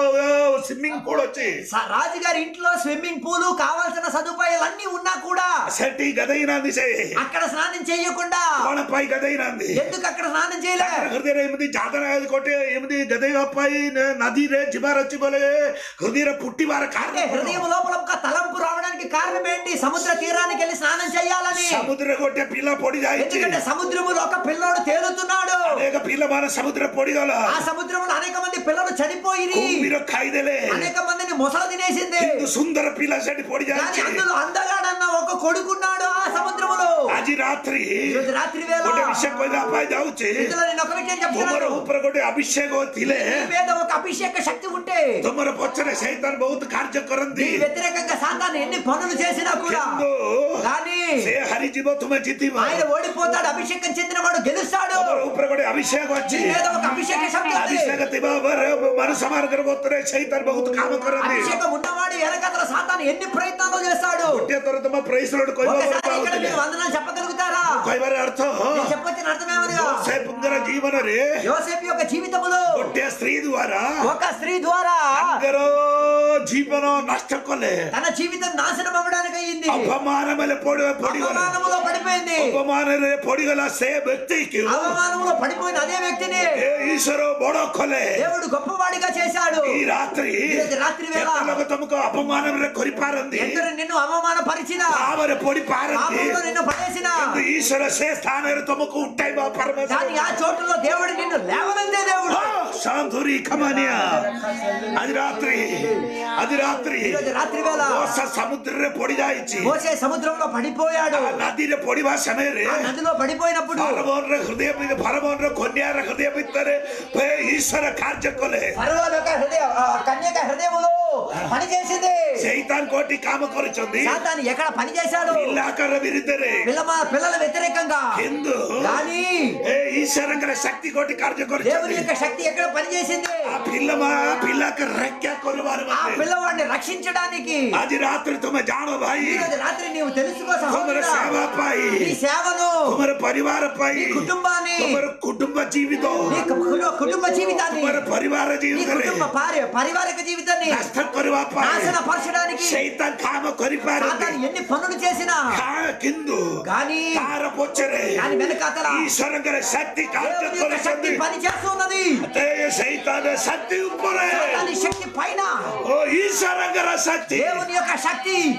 Speaker 2: ସ୍ୱିମିଂ ପୁଲ୍ ଅଛି
Speaker 1: స- రాజుగారి ఇంట్లో స్విమ్మింగ్ పూల్ కావాల్సిన సదుపాయాలు అన్ని ఉన్నా కూడా
Speaker 2: ସେଠି ଗଦେଇ ନାହାନ୍ତି ସେ
Speaker 1: అక్కడ స్నానం చేయకుండా
Speaker 2: କଣ ପାଇଁ ଗଦେଇ ନାହାନ୍ତି
Speaker 1: ఎందుకు అక్కడ స్నానం చేయలే
Speaker 2: ତାଙ୍କର ହୃଦୟରେ ଏମିତି ଯାତନା ଗୋଟେ ଏମିତି ଗଦେଇବା ପାଇଁ ନ- ନଦୀରେ ଯିବାର ଅଛି ବୋଲେ ହୃଦୟରେ ଫୁଟିବାର
Speaker 1: అంటే
Speaker 2: କାରଣ
Speaker 1: హృదయం లోపల ఒక తలంపు రావడానికి కారణం ఏంటి సముద్ర తీరానికి వెళ్ళి స్నానం చేయాలని
Speaker 2: ସମୁଦ୍ରରେ ଗୋଟେ ପିଲା ପଡି ଯାଇଛି
Speaker 1: ఎందుకంటే సముద్రములో ఒక పిల్లోడు తేలుతున్నాడు
Speaker 2: ଅନେକ ପିଲାମାନେ ସମୁଦ୍ର ପଡିଗଲା
Speaker 1: ఆ సముద్రంలో అనేక మంది పిల్లలు చనిపోయి
Speaker 2: କୁମ୍ଭୀର ଖାଇଦେଲେ
Speaker 1: అనేక మందిని మొసలు తినేసింది
Speaker 2: କିନ୍ତୁ ସୁନ୍ଦର ପିଲା ସେଠି ପଡି
Speaker 1: కానీ
Speaker 2: ଯାଇଛି
Speaker 1: అందులో అందగాడన్న ఒక కొడుకున్నాడు ఆ సముద్రములో
Speaker 2: ଆଜି ରାତ୍ରି
Speaker 1: ఈరోజు రాత్రి వేళ
Speaker 2: ଗୋଟେ ବିଷୟ କହିବା ପାଇଁ ଯାଉଛି
Speaker 1: ఇందులో నేను ఒక విషయం
Speaker 2: ତୁମର
Speaker 1: చెప్తున్నాను
Speaker 2: ଉପରେ ଗୋଟେ ଅଭିଷେକ ଥିଲେ
Speaker 1: నీ మీద ఒక అభిషేక శక్తి ఉంటే
Speaker 2: ତୁମର ପଛରେ ସୈତାନ ବହୁତ କାର୍ଯ୍ୟ କରନ୍ତି
Speaker 1: నీ వ్యతిరేకంగా సాతాను ఎన్ని పనులు చేసినా కూడా
Speaker 2: କିନ୍ତୁ
Speaker 1: కానీ
Speaker 2: ସେ ହାରିଯିବ ତୁମେ ଜିତିବ
Speaker 1: ఆయన ఓడిపోతాడు అభిషేకం చెందినవాడు గెలుస్తాడు
Speaker 2: ତୁମର ଉପରେ ଗୋଟେ ଅଭିଷେକ ଅଛି
Speaker 1: నీ మీద ఒక అభిషేక శక్తి ఉంది
Speaker 2: ଅଭିଷେକ ଥିବା ପରେ ମନୁଷ୍ୟ ମାନଙ୍କର ମତରେ ସୈତାନ ବହୁତ କାମ କରନ୍ତି
Speaker 1: అభిషేకం ఉన్నవాడు వెనకతల సాతాను ఎన్ని ప్రయత్నాలు చేస్తాడు
Speaker 2: ଗୋଟିଏ ଥର ତମ ପ୍రైସ୍ ଲୋଡ୍ କହିବା
Speaker 1: ఒకసారి ఇక్కడ
Speaker 2: ପାଉଥିଲେ
Speaker 1: మీరు వందనాలు చెప్పగలుగుతారా
Speaker 2: କହିବାର ଅର୍ଥ
Speaker 1: నేను చెప్పొచ్చిన అర్థమేమనగా
Speaker 2: ଯୋସେଫଙ୍କର ଜୀବନରେ
Speaker 1: యోసేపు యొక్క జీవితములో
Speaker 2: ଗୋଟିଏ ସ୍ତ୍ରୀ ଦ୍ୱାରା
Speaker 1: ఒక స్త్రీ ద్వారా
Speaker 2: ତାଙ୍କର ଜୀବନ ନଷ୍ଟ କଲେ
Speaker 1: తన జీవితం నాశనం అవ్వడానికి అయింది
Speaker 2: ଅପମାନ ಮೇಲೆ ପଡି- ପଡିଗଲା
Speaker 1: అవమానములో పడిపోయింది
Speaker 2: ଅପମାନରେ ପଡିଗଲା ସେ ବ୍ୟକ୍ତିକୁ
Speaker 1: అవమానములో పడిపోయిన అదే వ్యక్తిని
Speaker 2: ଏ ଈଶ୍ୱର ବଡ କଲେ
Speaker 1: దేవుడు గొప్పవాడిగా చేశాడు
Speaker 2: ఈ రాత్రి
Speaker 1: ఈరోజు రాత్రి వేళ
Speaker 2: କେତେ ଲୋକ ତମକୁ ଅପମାନରେ କରିପାରନ୍ତି
Speaker 1: ఎందరు నిన్ను అవమాన పరిచిన
Speaker 2: ଭାବରେ ପଡିପାରନ୍ତି
Speaker 1: పాపంలో నిన్ను పడేసిన
Speaker 2: କିନ୍ତୁ ଈଶ୍ୱର ସେ ସ୍ଥାନରେ ତମକୁ ଉଠାଇବା
Speaker 1: కానీ
Speaker 2: ପରମେଶ୍ୱର
Speaker 1: ఆ చోటులో దేవుడు నిన్ను లేవనందే దేవుడు
Speaker 2: ସାନ୍ଧୁରୀ ଖମାନିଆ ଆଜି ରାତ୍ରି ଆଜି ରାତ୍ରି
Speaker 1: ఈరోజు రాత్రి వేళ
Speaker 2: ବର୍ଷା ସମୁଦ୍ରରେ ପଡି ଯାଇଛି
Speaker 1: మోసే సముద్రంలో పడిపోయాడు
Speaker 2: ఆ నదిରେ ପଡିବା ସମୟରେ
Speaker 1: ఆ నదిలో పడిపోయినప్పుడు
Speaker 2: ଫରମୋନର ହୃଦୟ ଭି- ଫରମୋନର କନ୍ୟାର ହୃଦୟ ଭିତରେ ହେ ଈଶ୍ୱର କାର୍ଯ୍ୟ କଲେ
Speaker 1: ఫరోన్ యొక్క హృదయ ఆ, కన్యక హృదయములో పని చేసింది
Speaker 2: ସେଇତାନ କୋଟି କାମ କରୁଛନ୍ତି
Speaker 1: సాతాను ఎక్కడ పని చేశాడు
Speaker 2: ପିଲାଙ୍କର ବିରୁଦ୍ଧରେ
Speaker 1: పిల్ల పిల్లల వ్యతిరేకంగా
Speaker 2: କିନ୍ତୁ
Speaker 1: కానీ
Speaker 2: ଏ ଈଶ୍ୱରଙ୍କର ଶକ୍ତି କୋଟି କାର୍ଯ୍ୟ
Speaker 1: దేవుని
Speaker 2: କରୁଛନ୍ତି
Speaker 1: యొక్క శక్తి ఎక్కడ పని చేసింది
Speaker 2: ఆ ପିଲା ପିଲାକୁ ରକ୍ଷା କରିବାର
Speaker 1: ఆ
Speaker 2: ମାନେ
Speaker 1: పిల్లవాడిని రక్షించడానికి
Speaker 2: ଆଜି ରାତିରେ ତୁମେ ଜାଣ ଭାଇ
Speaker 1: ఈ రోజు రాత్రి నీవు తెలుసుకో
Speaker 2: ତୁମର
Speaker 1: సహోదరుడా,
Speaker 2: ସେବା ପାଇଁ
Speaker 1: నీ సేవను
Speaker 2: ତୁମର ପରିବାର ପାଇଁ
Speaker 1: నీ కుటుంబాన్ని
Speaker 2: ତୁମର కుటుంబ జీవిତ
Speaker 1: నీ కు- కుటుంబ జీవితాన్ని
Speaker 2: ତୁମର ପରିବାର
Speaker 1: నీ
Speaker 2: జీవిତରେ
Speaker 1: కుటుంబ పారి- పారివారిక జీవితాన్ని
Speaker 2: ନଷ୍ଟ କରିବା ପାଇଁ
Speaker 1: నాశన పరచడానికి
Speaker 2: ସେଇତାନ କାମ କରିପାରନ୍ତି
Speaker 1: సాతాను ఎన్ని పనులు చేసినా
Speaker 2: కా- କିନ୍ତୁ
Speaker 1: కానీ
Speaker 2: ତାର ପଛରେ
Speaker 1: దాని వెనకాతల
Speaker 2: ଈଶ୍ୱରଙ୍କର ଶକ୍ତି କାର୍ଯ୍ୟ
Speaker 1: దేవుని యొక్క శక్తి
Speaker 2: କରୁଛନ୍ତି
Speaker 1: పని చేస్తున్నది
Speaker 2: ଏ ସେଇତାନ ଶକ୍ତି ଉପରେ
Speaker 1: దాని శక్తి పైన
Speaker 2: ଓ ଈଶ୍ୱରଙ୍କର ଶକ୍ତି
Speaker 1: దేవుని యొక్క శక్తి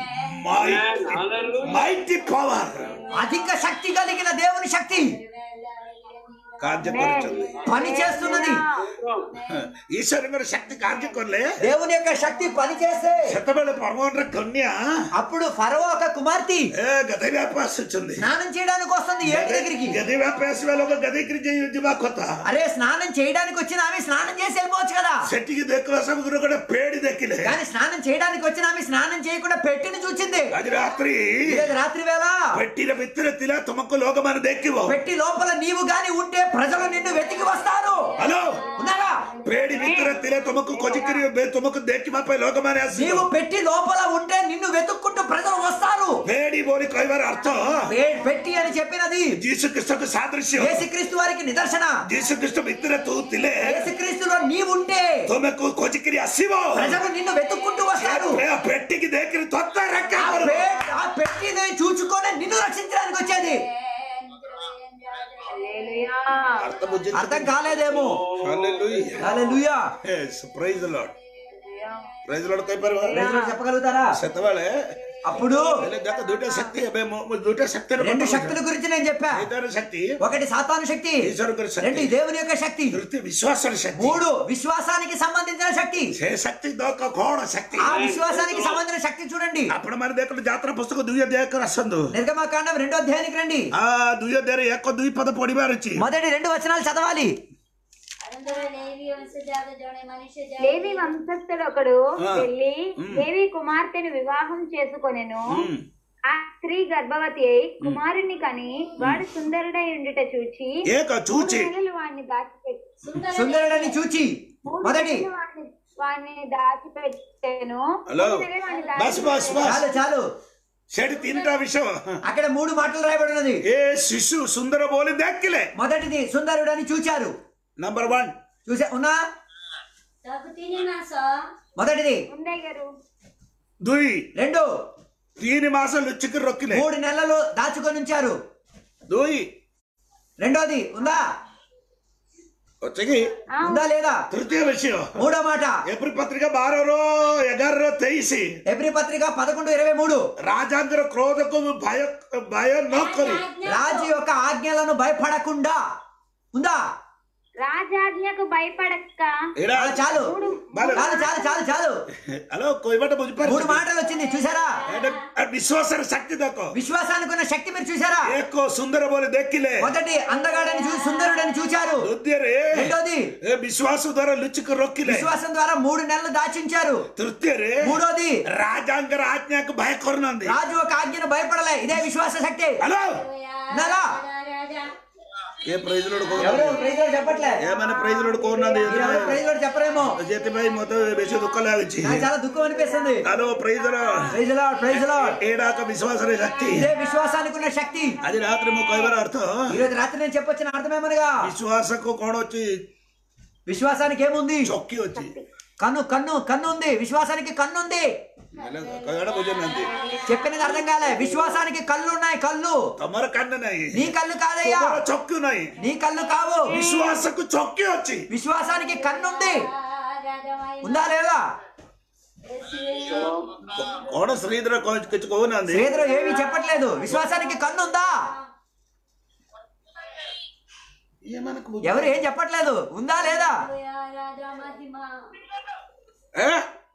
Speaker 2: మైటీ పవర్
Speaker 1: అధిక శక్తి కలిగిన దేవుని శక్తి
Speaker 2: କାର୍ଯ୍ୟ କରୁଛନ୍ତି
Speaker 1: పని చేస్తున్నది
Speaker 2: ଈଶ୍ୱରଙ୍କର ଶକ୍ତି କାର୍ଯ୍ୟ କଲେ
Speaker 1: దేవుని యొక్క శక్తి పని చేస్తే
Speaker 2: ସେତେବେଳେ ପରମର କନ୍ୟା
Speaker 1: అప్పుడు ఫరో ఒక కుమార్తె
Speaker 2: ଏ ଗାଧେଇବା ପାଇଁ ଆସୁଛନ୍ତି
Speaker 1: స్నానం చేయడానికి వస్తుంది ఏటి దగ్గరికి
Speaker 2: ଗାଧେଇବା ପାଇଁ ଆସିବା ଲୋକ ଗାଧେଇକିରି ଯାଇ- ଯିବା କଥା
Speaker 1: అరే స్నానం చేయడానికి వచ్చిన ఆమె స్నానం చేసి వెళ్ళిపోవచ్చు కదా
Speaker 2: ସେଠିକି ଦେଖିବା ସମୁଦ୍ର ଗୋଟେ ପେଡି ଦେଖିଲେ
Speaker 1: కానీ స్నానం చేయడానికి వచ్చిన ఆమె స్నానం చేయకుండా పెట్టిని చూచింది
Speaker 2: ଆଜି ରାତ୍ରି
Speaker 1: ఈరోజు రాత్రి వేళ
Speaker 2: ପେଟିର ଭିତରେ ଥିଲା ତୁମକୁ ଲୋକମାନେ ଦେଖିବ
Speaker 1: పెట్టి లోపల నీవు గాని ఉంటే ప్రజలు నిన్ను వెతికి వస్తారు
Speaker 2: ହ୍ୟାଲୋ
Speaker 1: ఉన్నారా
Speaker 2: ପେଡି ଭିତରେ ଥିଲେ ତୁମକୁ ଖୋଜିକିରି ତୁମକୁ ଦେଖିବା ପାଇଁ ଲୋକମାନେ ଆସିବ
Speaker 1: నీవు పెట్టి లోపల ఉంటే నిన్ను వెతుక్కుంటూ ప్రజలు వస్తారు
Speaker 2: ପେଡି ବୋଲି କହିବାର ଅର୍ଥ
Speaker 1: పే- పెట్టి అని చెప్పినది
Speaker 2: ଯୀଶୁ ଖ୍ରୀଷ୍ଟକୁ ସାଦୃଶ୍ୟ
Speaker 1: యేసుక్రీస్తు వారికి నిదర్శన
Speaker 2: ଯୀଶు ଖ୍ରୀଷ୍ଟ ଭିତରେ ତୁ ଥିଲେ
Speaker 1: యేసుక్రీస్తులో నీవుంటే
Speaker 2: ତୁମକୁ ଖୋଜିକିରି ଆସିବ
Speaker 1: ప్రజలు నిన్ను వెతుక్కుంటూ వస్తారు
Speaker 2: ଏ ପେଟିକି ଦେଖିରି ତୋତେ
Speaker 1: ఆ
Speaker 2: ରକ୍ଷା
Speaker 1: పే- ఆ పెట్టిని చూచుకొని నిన్ను రక్షించడానికి వచ్చేది
Speaker 6: హల్లెలూయా.
Speaker 2: ଅର୍ଥ ବୁଝି
Speaker 1: అర్థం కాలేదేమో
Speaker 2: Hallelujah.
Speaker 1: Hallelujah
Speaker 2: Yes, praise the Lord. Praise the Lord କହିପାରିବ
Speaker 1: ప్రజలు చెప్పగలుగుతారా
Speaker 2: ସେତେବେଳେ
Speaker 1: అప్పుడు
Speaker 2: ହେଲେ ଦେଖ ଦୁଇଟା ଶକ୍ତି ଏବେ ମୁଁ ମୁଁ ଦୁଇଟା ଶକ୍ତିର
Speaker 1: రెండు
Speaker 2: କଥା
Speaker 1: శక్తుల గురించి నేను చెప్పా
Speaker 2: କହୁଛି. ଏଇଟାର ଶକ୍ତି
Speaker 1: ఒకటి సాతాను శక్తి
Speaker 2: ఈశ్వరుని శక్తి.
Speaker 1: రెండు దేవుని యొక్క శక్తి
Speaker 2: ତୃତୀୟ ବିଶ୍ୱାସର ଶକ୍ତି
Speaker 1: మూడు విశ్వాసానికి సంబంధించిన శక్తి
Speaker 2: ସେ ଶକ୍ତି ଦକ କଣ ଶକ୍ତି
Speaker 1: ఆ విశ్వాసానికి సంబంధించిన శక్తి చూడండి
Speaker 2: ଆପଣ ମାନେ ଦେଖନ୍ତୁ ଯାତ୍ରା ପୁସ୍ତକ ଦୁଇ ଅଧ୍ୟାୟ କରି ଆସନ୍ତୁ
Speaker 1: నిర్గమకాండం రెండో అధ్యాయానికి రండి
Speaker 2: ఆ ଦୁଇ ଅଧ୍ୟାୟରେ ଏକ ଦୁଇ ପଦ ପଢିବାର ଅଛି
Speaker 1: మొదటి రెండు వచనాలు చదవాలి
Speaker 3: అనంతర లేవి వంశజాత జోడే మనుష్య జాతి
Speaker 6: లేవి వంశస్థుడు ఒకడు
Speaker 2: ఆ.
Speaker 6: వెళ్ళి
Speaker 2: ఉమ్.
Speaker 6: లేవి కుమార్తెను వివాహం చేసుకొనెను
Speaker 2: ఉమ్.
Speaker 6: ఆ స్త్రీ గర్భవతి అయి కుమారుణ్ణి కని వాడు సుందరుడై ఉండుట చూచి
Speaker 2: ఏక
Speaker 6: మూడు
Speaker 2: చూచి
Speaker 6: నెలలు వాడిని దాచిపెట్టి
Speaker 3: సుందర
Speaker 1: సుందరుడని చూచి
Speaker 6: మూడు
Speaker 1: మొదటి
Speaker 6: నెలలు వాడిని వాడిని దాచిపెట్టాను
Speaker 2: హలో
Speaker 6: మూడు నెలలు వాడిని
Speaker 2: బస్ బస్
Speaker 6: దాచిపెట్టాను.
Speaker 1: చాలు
Speaker 2: బస్
Speaker 1: చాలు
Speaker 2: ସେଠି ତିନିଟା ବିଷୟ
Speaker 1: అక్కడ మూడు మాటలు రాయబడి ఉన్నది
Speaker 2: ଏ ଶିଶୁ ସୁନ୍ଦର ବୋଲି ଦେଖିଲେ
Speaker 1: మొదటిది సుందరుడని చూచారు
Speaker 2: ନମ୍ବର ୱାନ୍
Speaker 1: చూసా ఉన్నా
Speaker 3: ତାକୁ ତିନି ମାସ
Speaker 1: మొదటిది
Speaker 6: ఉందయ్య గారు
Speaker 2: ଦୁଇ
Speaker 1: రెండు
Speaker 2: ତିନି ମାସ ଲୁଚିକି ରଖିଲେ
Speaker 1: మూడు నెలలు దాచుకొని ఉంచారు
Speaker 2: ଦୁଇ
Speaker 1: రెండోది ఉందా
Speaker 2: ଅଛି କି
Speaker 6: ఆ,
Speaker 1: ఉందా లేదా
Speaker 2: ତୃତୀୟ ବିଷୟ
Speaker 1: మూడో మాట
Speaker 2: ଏପ୍ରିଲ ପତ୍ରିକା ବାରର ଏଗାରର ତେଇଶ
Speaker 1: ఎబ్రి పత్రిక పదకొండు ఇరవై మూడు
Speaker 2: ରାଜାଙ୍କର କ୍ରୋଧକୁ ଭୟ ଭୟ ନ କରି
Speaker 1: రాజు యొక్క ఆజ్ఞలను భయపడకుండా ఉందా
Speaker 6: రాజాజ్ఞకు భయపడక
Speaker 2: ଏଇଟା
Speaker 1: ఆ, చాలు
Speaker 2: బాలు.
Speaker 1: చాలు చాలు చాలు చాలు
Speaker 2: ହ୍ୟାଲୋ କହିବାଟା
Speaker 1: మూడు
Speaker 2: ବୁଝିପାରୁଛ
Speaker 1: మాటలు వచ్చింది చూసారా
Speaker 2: ଏଇଟା ବିଶ୍ୱାସର ଶକ୍ତି ଦେଖ
Speaker 1: విశ్వాసానికి ఉన్న శక్తి మీరు చూసారా
Speaker 2: ଏକ ସୁନ୍ଦର ବୋଲି ଦେଖିଲେ
Speaker 1: మొదటి అందగాడని చూసి సుందరుడని చూచారు
Speaker 2: ଦ୍ୱିତୀୟରେ
Speaker 1: రెండోది
Speaker 2: ଏ ବିଶ୍ୱାସ ଦ୍ୱାରା ଲୁଚିକି ରଖିଲେ
Speaker 1: విశ్వాసం ద్వారా మూడు నెలలు దాచించారు
Speaker 2: ତୃତୀୟରେ
Speaker 1: మూడోది
Speaker 2: ରାଜାଙ୍କର ଆజ్ఞାକୁ ଭୟ କରୁନାହାନ୍ତି
Speaker 1: రాజు ఒక ఆజ్ఞను భయపడలే ఇదే విశ్వాస శక్తి
Speaker 2: ହ୍ୟାଲୋ
Speaker 1: ఉన్నారా?
Speaker 3: రాజా
Speaker 2: ఏ ప్రైజ్ లోడ్
Speaker 1: ఎవరు ప్రైజ్ లోడ్ చెప్పట్లే
Speaker 2: ఏమైనా ప్రైజ్ లోడ్ కోరున్నది
Speaker 1: మీరెవరు ప్రైజ్ లోడ్ చెప్పరేమో
Speaker 2: ସେଥିପାଇଁ ମତେ ବେଶୀ ଦୁଃଖ ଲାଗୁଛି
Speaker 1: నాకు చాలా దుఃఖం అనిపిస్తుంది
Speaker 2: hello praise
Speaker 1: praise Lord praise Lord
Speaker 2: ଏଇଟା ଏକ ବିଶ୍ୱାସର ଶକ୍ତି
Speaker 1: ఇదే విశ్వాసానికి ఉన్న శక్తి
Speaker 2: ଆଜି ରାତିରେ ମୁଁ କହିବାର ଅର୍ଥ
Speaker 1: ఈ రోజు రాత్రి నేను చెప్పొచ్చిన అర్థమేమనగా
Speaker 2: ବିଶ୍ୱାସକୁ କଣ ଅଛି
Speaker 1: విశ్వాసానికి ఏముంది
Speaker 2: ଚକି ଅଛି
Speaker 1: కన్ను కన్ను కన్ను ఉంది విశ్వాసానికి కన్ను ఉంది
Speaker 2: ହେଲେ କହିବାଟା ବୁଝୁନାହାନ୍ତି
Speaker 1: చెప్పినది అర్థం కాలే విశ్వాసానికి కళ్ళు ఉన్నాయి కళ్ళు
Speaker 2: ତମର କାନ ନାହିଁ
Speaker 1: నీ కళ్ళు కాదయ్యా
Speaker 2: ତୁମର ଚକ୍ଷୁ ନାହିଁ
Speaker 1: నీ కళ్ళు కావు
Speaker 2: ବିଶ୍ୱାସକୁ ଚକି ଅଛି
Speaker 1: విశ్వాసానికి కన్ను ఉంది
Speaker 3: రాజా
Speaker 1: ఉందా లేదా
Speaker 2: କଣ ଶ୍ରୀଧର କହ- କିଛି କହୁନାହାନ୍ତି
Speaker 1: శ్రీధరు ఏమీ చెప్పట్లేదు విశ్వాసానికి కన్ను ఉందా
Speaker 2: ଏମାନଙ୍କୁ ବୁଝ-
Speaker 1: ఎవరు ఏం చెప్పట్లేదు ఉందా లేదా
Speaker 3: రాజా మహిమ
Speaker 2: ఏ?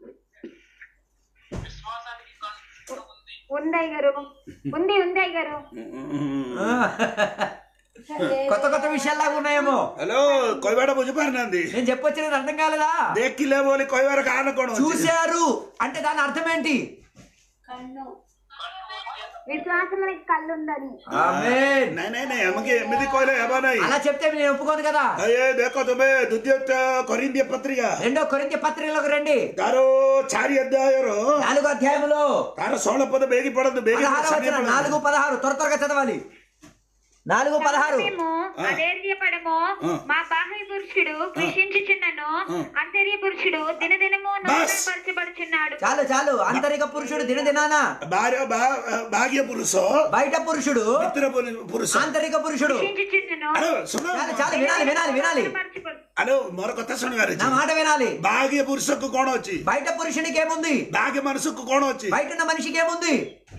Speaker 4: విశ్వాసానికి కన్ను ఉంది
Speaker 6: ఉందయ్య గారు ఉంది ఉందయ్య గారు
Speaker 1: ఆ. కొత్త కొత్త విషయాల్లాగా ఉన్నాయేమో
Speaker 2: ହ୍ୟାଲୋ କହିବାଟା ବୁଝିପାରୁନାହାନ୍ତି
Speaker 1: నేను చెప్పొచ్చినది అర్థం కాలేదా
Speaker 2: ଦେଖିଲେ ବୋଲି କହିବାର କାରଣ କଣ ଅଛି?
Speaker 1: చూశారు అంటే దాని అర్థం ఏంటి
Speaker 3: కన్ను
Speaker 6: విశ్వాసమునికి కళ్ళు ఉందని
Speaker 1: ఆమేన్.
Speaker 2: ନାଇଁ ନାଇଁ ନାଇଁ ଆମକୁ ଏମିତି କହିଲେ ହେବ ନାହିଁ
Speaker 1: అలా చెప్తే నేను ఒప్పుకోను కదా
Speaker 2: ଏ ଦେଖ ତୁମେ ଦ୍ୱିତୀୟ କରିନ୍ଦିଆ పత్రిକା
Speaker 1: రెండో కొరింథీ పత్రికలోకి రండి
Speaker 2: ତାର ଚାରି ଅଧ୍ୟାୟର
Speaker 1: నాలుగో అధ్యాయంలో
Speaker 2: ତାର ଷୋହଳ ପଦ ବେଗି ପଡନ୍ତୁ ବେଗି
Speaker 1: పదహారు వచ్చిన నాలుగు పదహారు త్వర త్వరగా చదవాలి నాలుగు పదహారు
Speaker 6: మేము అధైర్యపడము
Speaker 2: ఆ.
Speaker 6: మా బాహ్య పురుషుడు కృషించుచున్నను అంతర్య పురుషుడు దినదినము
Speaker 2: బస్.
Speaker 6: నూతనపరచబడుచున్నాడు
Speaker 1: చాలు చాలు ఆంతరిక పురుషుడు దినదినాన
Speaker 2: భార్య భా- భాగ్య పురుష
Speaker 1: బయట పురుషుడు
Speaker 2: మిత్ర పురుష
Speaker 1: ఆంతరిక పురుషుడు
Speaker 6: కృషించుచున్నను
Speaker 2: హలో సును
Speaker 1: చాలు చాలు వినాలి వినాలి వినాలి
Speaker 6: నూతనపరచబడు-
Speaker 2: హలో మరో కొత్త శుణగారు
Speaker 1: నా మాట వినాలి
Speaker 2: భాగ్య పురుషకు కోణ వచ్చి
Speaker 1: బయట పురుషునికి ఏముంది
Speaker 2: భాగ్య మనసుకు కోణ వచ్చి
Speaker 1: బయట ఉన్న మనిషికి ఏముంది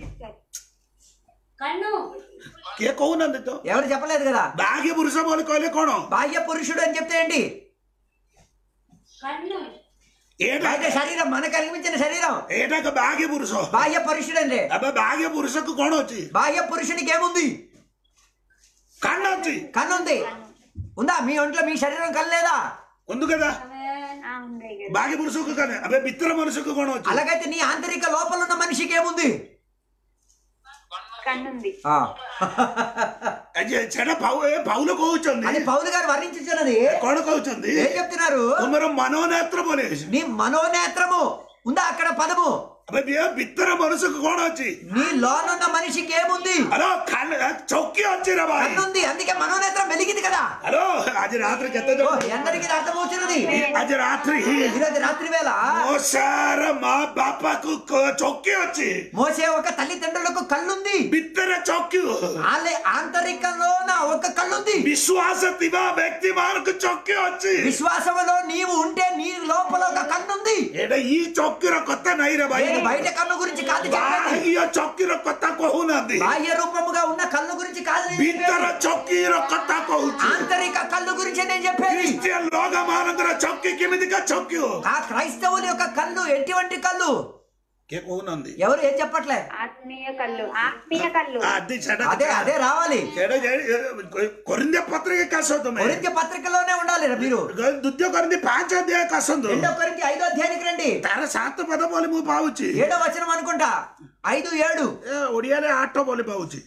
Speaker 3: కన్ను
Speaker 2: కే కౌనంది తో
Speaker 1: ఎవరు చెప్పలేదు కదా
Speaker 2: భాగ్య పురుష బోలి కోలే కోణ
Speaker 1: బాహ్య పురుషుడు అని చెప్తే ఏంటి
Speaker 3: కన్ను
Speaker 2: ఏట
Speaker 1: బయట శరీరం మనకు కనిపించిన శరీరం
Speaker 2: ఏటాక భాగ్య పురుష
Speaker 1: బాహ్య పురుషుడు అంటే
Speaker 2: అబ్బా భాగ్య పురుషకు కోణ వచ్చి
Speaker 1: బాహ్య పురుషునికి ఏముంది
Speaker 2: కన్ను వచ్చి
Speaker 1: కన్నుంది ఉందా మీ ఒంట్లో మీ శరీరం కన్ను లేదా
Speaker 2: ఉంది కదా
Speaker 6: ఆ, ఉంది కదా.
Speaker 2: భాగ్య పురుషకు కానీ అబ్బే మిత్ర మనసుకు కోణ వచ్చి
Speaker 1: అలాగైతే నీ ఆంతరిక లోపల ఉన్న మనిషికి ఏముంది
Speaker 6: కన్నుంది
Speaker 1: ఆ.
Speaker 2: అయ్యే, చెడ పౌ ఏ పౌలు కోవుచుంది
Speaker 1: అని పౌలు గారు వర్ణించుతున్నది
Speaker 2: కోణ కోవుచుంది
Speaker 1: ఏం చెప్తున్నారు
Speaker 2: తుమరు మనోనేత్ర బోలే
Speaker 1: నీ మనోనేత్రము ఉందా అక్కడ పదము
Speaker 2: అబ్బే మిత్ర మనసుకు కోణ వచ్చి
Speaker 1: నీ లోనున్న మనిషికి ఏముంది
Speaker 2: హలో కన్ను చౌకి వచ్చిరా బాయ్
Speaker 1: కన్నుంది అందుకే మనోనేత్రం వెలిగింది కదా
Speaker 2: హలో అది రాత్రి చెత్త
Speaker 1: ఓ, ఎందరికి ఇది అర్థమవుతున్నది
Speaker 2: అది రాత్రి
Speaker 1: ఈరోజు రాత్రి వేళ
Speaker 2: ఓసార మా బాపాకు క- చొక్కి వచ్చి
Speaker 1: మోసే ఒక తల్లిదండ్రులకు కళ్ళుంది
Speaker 2: బిత్తర చొక్కి
Speaker 1: వాళ్ళ ఆంతరికంలోన ఒక కళ్ళుంది
Speaker 2: విశ్వాస తివా వ్యక్తి మనకు చొక్కి వచ్చి
Speaker 1: విశ్వాసములో నీవు ఉంటే నీ లోపల ఒక కన్నుంది
Speaker 2: ఏడ ఈ చొక్కిర కొత్త నైర బాయ్
Speaker 1: నేను బయట కన్ను గురించి కాదు చెప్పేది.
Speaker 2: బాహ్య చొక్కిర కొత్త కొహునది
Speaker 1: బాహ్య రూపముగా ఉన్న కళ్ళు గురించి కాదు నేను
Speaker 2: బిత్తర
Speaker 1: చెప్పేది.
Speaker 2: చొక్కిర కొత్త కొహుచి
Speaker 1: ఆంతరిక కళ్ళు గురించి నేను చెప్పేది
Speaker 2: క్రిస్టియన్ లోకమానందర చొక్కి కిమిదిగా చొక్కి
Speaker 1: ఆ క్రైస్తవుల యొక్క కళ్ళు ఎటువంటి కళ్ళు
Speaker 2: కే కొహునంది
Speaker 1: ఎవరు ఏం చెప్పట్లే
Speaker 6: ఆత్మీయ కళ్ళు ఆత్మీయ కళ్ళు
Speaker 2: అది చెడ
Speaker 1: అదే అదే రావాలి
Speaker 2: కొరింద పత్రిక కాసోతమే
Speaker 1: కొరింథీ పత్రికలోనే ఉండాలి మీరు
Speaker 2: ದುದ್ಯ ಕೊರಿಂದಿ ಪಾಂಚ ಅಧ್ಯಾಯ ಕಸಂದು
Speaker 1: రెండో కొరింథీ ఐదో అధ్యాయానికి రండి
Speaker 2: ତାର ସାତ ପଦ ବୋଲି ମୁଁ ପାଉଛି
Speaker 1: ఏడో వచనం అనుకుంటా ఐదు ఏడు
Speaker 2: ଏ ଓଡ଼ିଆରେ ଆଠ ବୋଲି ପାଉଛି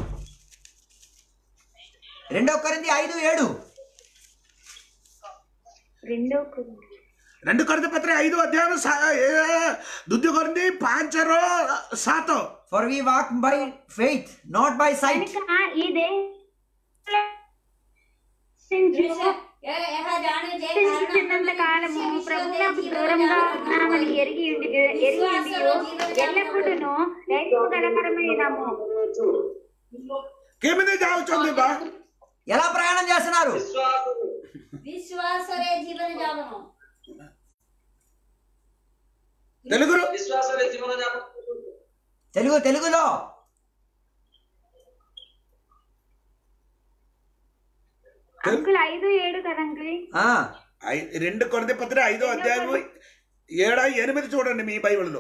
Speaker 1: రెండో కొరింథీ ఐదు ఏడు
Speaker 6: రెండో కొరింథీ.
Speaker 2: రెండు కొరింది పత్ర ఐదు అధ్యాయం దుద్య కొరింది పాంచర సాత
Speaker 1: for we walk by faith not by sight
Speaker 6: కనుక ఈ దేశం
Speaker 3: ଏହା ଜାଣୁଛେ
Speaker 6: చిన్నంత కాలము ప్రభువునకు దూరంగా ఉన్నామని ఎరిగి ఉండి ఎరిగి ఉండి ఎల్లప్పుడూ రైతు గలకరమైనము
Speaker 2: କେମିତି ଯାଉଛନ୍ତି ବା
Speaker 1: ఎలా ప్రయాణం చేస్తున్నారు
Speaker 3: ବିଶ୍ୱାସରେ ଜୀବନ ଯାପନ
Speaker 2: తెలుగురు
Speaker 7: విశ్వాసରେ ଜୀବନ ଯାପନ କରୁଛନ୍ତି।
Speaker 1: తెలుగు తెలుగులో
Speaker 6: అంకుల్ ఐదు ఏడు కదా అంకుల్
Speaker 1: ఆ
Speaker 2: ఐ- రెండు కొరింది పత్ర ఐదో అధ్యాయం ఏడ ఎనిమిది చూడండి మీ బైబిల్లో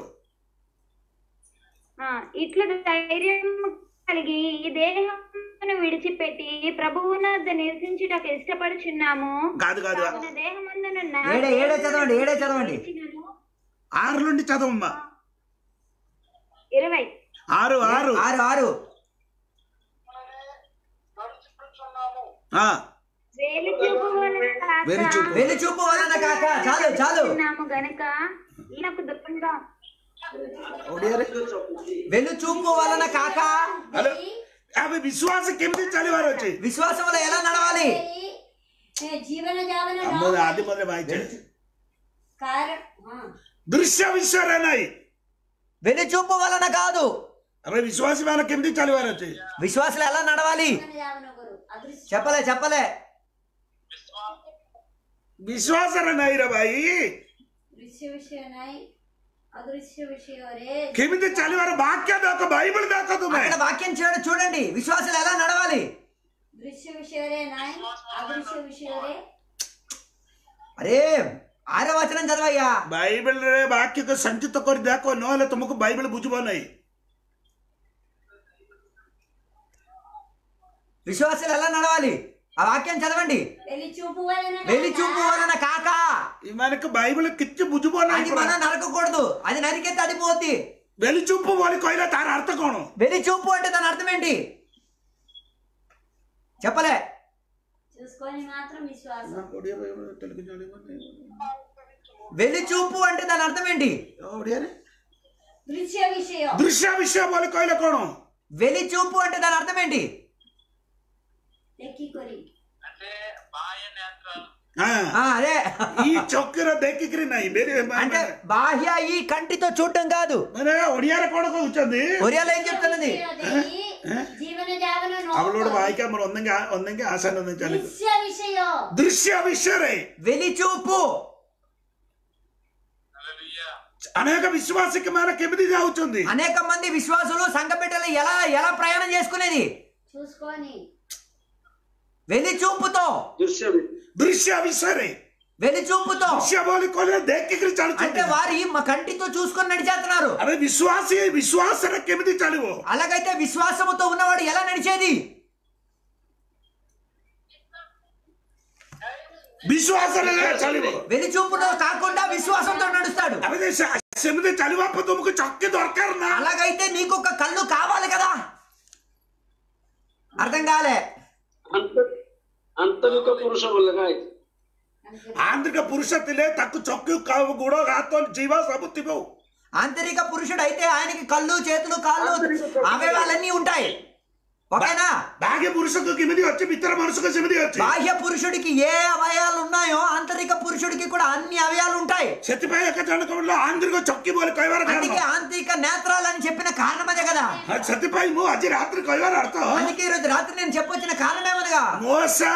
Speaker 6: ఆ, ఇట్లా ధైర్యం కలిగి ఈ దేహమును విడిచిపెట్టి ప్రభువునద్ద నివసించుటకు ఇష్టపడుచున్నాము
Speaker 2: కాదు కాదు
Speaker 6: కావున దేహమందునున్న
Speaker 1: ఏడే ఏడే చదవండి ఏడే చదవండి
Speaker 2: ఆరు నుండి చదవమ్మా
Speaker 6: ఇరవై
Speaker 2: ఆరు ఆరు
Speaker 1: ఆరు ఆరు
Speaker 2: ఆ,
Speaker 6: వేలు చూపు వలన కాక
Speaker 2: వేలు చూపు.
Speaker 1: వెళ్లి చూపు వలన కాక చాలు చాలు
Speaker 6: ఉన్నాము గనుక ఈయనకు దుఃఖంగా
Speaker 2: ଓଡ଼ିଆରେ
Speaker 1: వెళ్ళు చూపు వలన కాక
Speaker 2: హలో అవి విశ్వాస କେମିତି ଚାଲିବାର ଅଛି
Speaker 1: విశ్వాసంలో ఎలా నడవాలి
Speaker 3: ଏ ଜୀବନ ଯାପନ
Speaker 2: ଆମ ଆଦି ପରେ ଭାଇଛେ
Speaker 3: କାରଣ ହଁ
Speaker 2: ଦୃଶ୍ୟ ବିଷୟରେ ନାହିଁ
Speaker 1: వెళ్లి చూపు వలన కాదు
Speaker 2: ଆମେ ବିଶ୍ୱାସୀ ମାନେ କେମିତି ଚାଲିବାର ଅଛି
Speaker 1: విశ్వాసులు ఎలా నడవాలి
Speaker 3: ଜୀବନ ଯାପନ କରୁ ଅଦୃଶ୍ୟ
Speaker 1: చెప్పలే చెప్పలే
Speaker 2: ବିଶ୍ୱାସରେ ନାହିଁ ରେ ଭାଇ
Speaker 3: ଦୃଶ୍ୟ ବିଷୟ ନାହିଁ ଅଦୃଶ୍ୟ ବିଷୟରେ
Speaker 2: କେମିତି ଚାଲିବାର ବାକ୍ୟ ଦେଖ ବାଇବଲ ଦେଖ ତୁମେ
Speaker 1: అక్కడ వాక్యం చూడ చూడండి విశ్వాసులు ఎలా నడవాలి
Speaker 3: ଦୃଶ୍ୟ ବିଷୟରେ ନାହିଁ ଅଦୃଶ୍ୟ ବିଷୟରେ
Speaker 1: అరే ఆరో వచనం చదవయ్యా
Speaker 2: ବାଇବଲରେ ବାକ୍ୟକୁ ସଞ୍ଚିତ କରି ଦେଖ ନହେଲେ ତୁମକୁ ବାଇବଲ ବୁଝିବ ନାହିଁ
Speaker 1: విశ్వాసులు ఎలా నడవాలి ఆ వాక్యం చదవండి
Speaker 3: వెళ్ళి చూపు వలన
Speaker 1: వెళ్లి చూపు వలన కాక
Speaker 2: ଏମାନଙ୍କୁ ବାଇବଲ କିଛି ବୁଝିବ
Speaker 1: అది
Speaker 2: ନାହିଁ
Speaker 1: మనం నరకకూడదు అది నరికెత్తే అది పోద్ది
Speaker 2: ବେଲି ଚୁପ ବୋଲି କହିଲେ ତାର ଅର୍ଥ କଣ
Speaker 1: వెళ్లి చూపు అంటే దాని అర్థం ఏంటి చెప్పలే
Speaker 3: చూసుకొని మాత్రం విశ్వాసం
Speaker 1: వెళ్లి చూపు అంటే దాని అర్థం ఏంటి
Speaker 2: ଓଡ଼ିଆରେ
Speaker 3: దృశ్య విషయం
Speaker 2: ଦୃଶ୍ୟ ବିଷୟ ବୋଲି କହିଲେ କଣ
Speaker 1: వెలి చూపు అంటే దాని అర్థం ఏంటి
Speaker 3: ଦେଖି କରି
Speaker 4: అంటే బాహ్య నేత్రాలు
Speaker 2: ఆ,
Speaker 1: ఆ, అదే
Speaker 2: ఈ ଚକ୍ଷୁର ଦେଖିକିରି ନାହିଁ ବେରି
Speaker 1: అంటే బాహ్య ఈ కంటితో చూడటం కాదు
Speaker 2: ମାନେ ଓଡିଆରେ କଣ କହୁଛନ୍ତି
Speaker 1: ఒరియాలో ఏం చెప్తున్నది
Speaker 3: ଦେଇ ଜୀବନ ଯାପନ
Speaker 2: അവളോട്
Speaker 3: ନ
Speaker 2: വായിക്കാൻ പറ ഒന്നെങ്കിൽ ഒന്നെങ്കിൽ ആശാൻ ഒന്നും ചാലിക്കും
Speaker 3: ଦୃଶ୍ୟ ବିଷୟ
Speaker 2: దృశ్య విషୟରେ
Speaker 1: వెలిచూపు
Speaker 4: హల్లెలూయా
Speaker 2: అనేక విశ్వాసికి మన కెమిది ଯାଉଛନ୍ତି
Speaker 1: అనేక మంది విశ్వాసులు సంఘ బిడ్డలు ఎలా ఎలా ప్రయాణం చేసుకునేది
Speaker 3: చూసుకొని
Speaker 1: వెలిచూపుతో
Speaker 7: ଦୃଶ୍ୟ
Speaker 2: ଦୃଶ୍ୟ విషୟରେ
Speaker 1: వెలిచూపుతో
Speaker 2: ଦୃଶ୍ୟ ବୋଲି କହିଲେ ଦେଖିକିରି
Speaker 1: అంటే
Speaker 2: ଚାଲୁଛନ୍ତି
Speaker 1: వారి మ కంటితో చూసుకొని నడిచేస్తున్నారు
Speaker 2: అరే విశ్వాసీ విశ్వాసରେ କେମିତି ଚାଲିବ
Speaker 1: అలాగైతే విశ్వాసముతో ఉన్నవాడు ఎలా నడిచేది
Speaker 2: ବିଶ୍ୱାସରେ ଚାଲିବ
Speaker 1: వెలిచూపుతో కాకుండా విశ్వాసంతో నడుస్తాడు
Speaker 2: అరే ସେ- ସେମିତି ଚାଲିବା ପାଇଁ ତୁମକୁ ଚକି ଦରକାର ନା
Speaker 1: అలాగైతే నీకు ఒక కళ్ళు కావాలి కదా అర్థం కాలే
Speaker 7: ଆନ୍ତ- ଆନ୍ତରିକ ପୁରୁଷ ବୋଲେଗା ହେଇଛି
Speaker 2: ఆంధ్రిక పురుష ଥିଲେ ତାକୁ ଚକି କା- ଗୋଡ ହାତ ଯିବା ସବୁ ଥିବ
Speaker 1: ఆంతరిక పురుషుడు అయితే ఆయనకి కళ్ళు చేతులు కాళ్ళు అవయవాలన్నీ ఉంటాయి ఓకేనా
Speaker 2: ବାଘେ ପୁରୁଷକୁ କେମିତି ଅଛି ଭିତର ମనుଷକୁ ସେମିତି ଅଛି
Speaker 1: బాహ్య పురుషుడికి ఏ అవయాలు ఉన్నాయో ఆంతరిక పురుషుడికి కూడా అన్ని అవయాలు ఉంటాయి
Speaker 2: ସେଥିପାଇଁ ଏକ ଜଣ କହିଲ ଆନ୍ତରିକ ଚକି ବୋଲି କହିବାର
Speaker 1: అందుకే
Speaker 2: କାରଣ
Speaker 1: ఆంతరిక నేత్రాలు అని చెప్పిన కారణం అదే కదా
Speaker 2: ହଁ, ସେଥିପାଇଁ ମୁଁ ଆଜି ରାତିରେ କହିବାର ଅର୍ଥ
Speaker 1: అందుకే ఈరోజు రాత్రి నేను చెప్పొచ్చిన కారణం ఏమనగా
Speaker 2: ମୋସା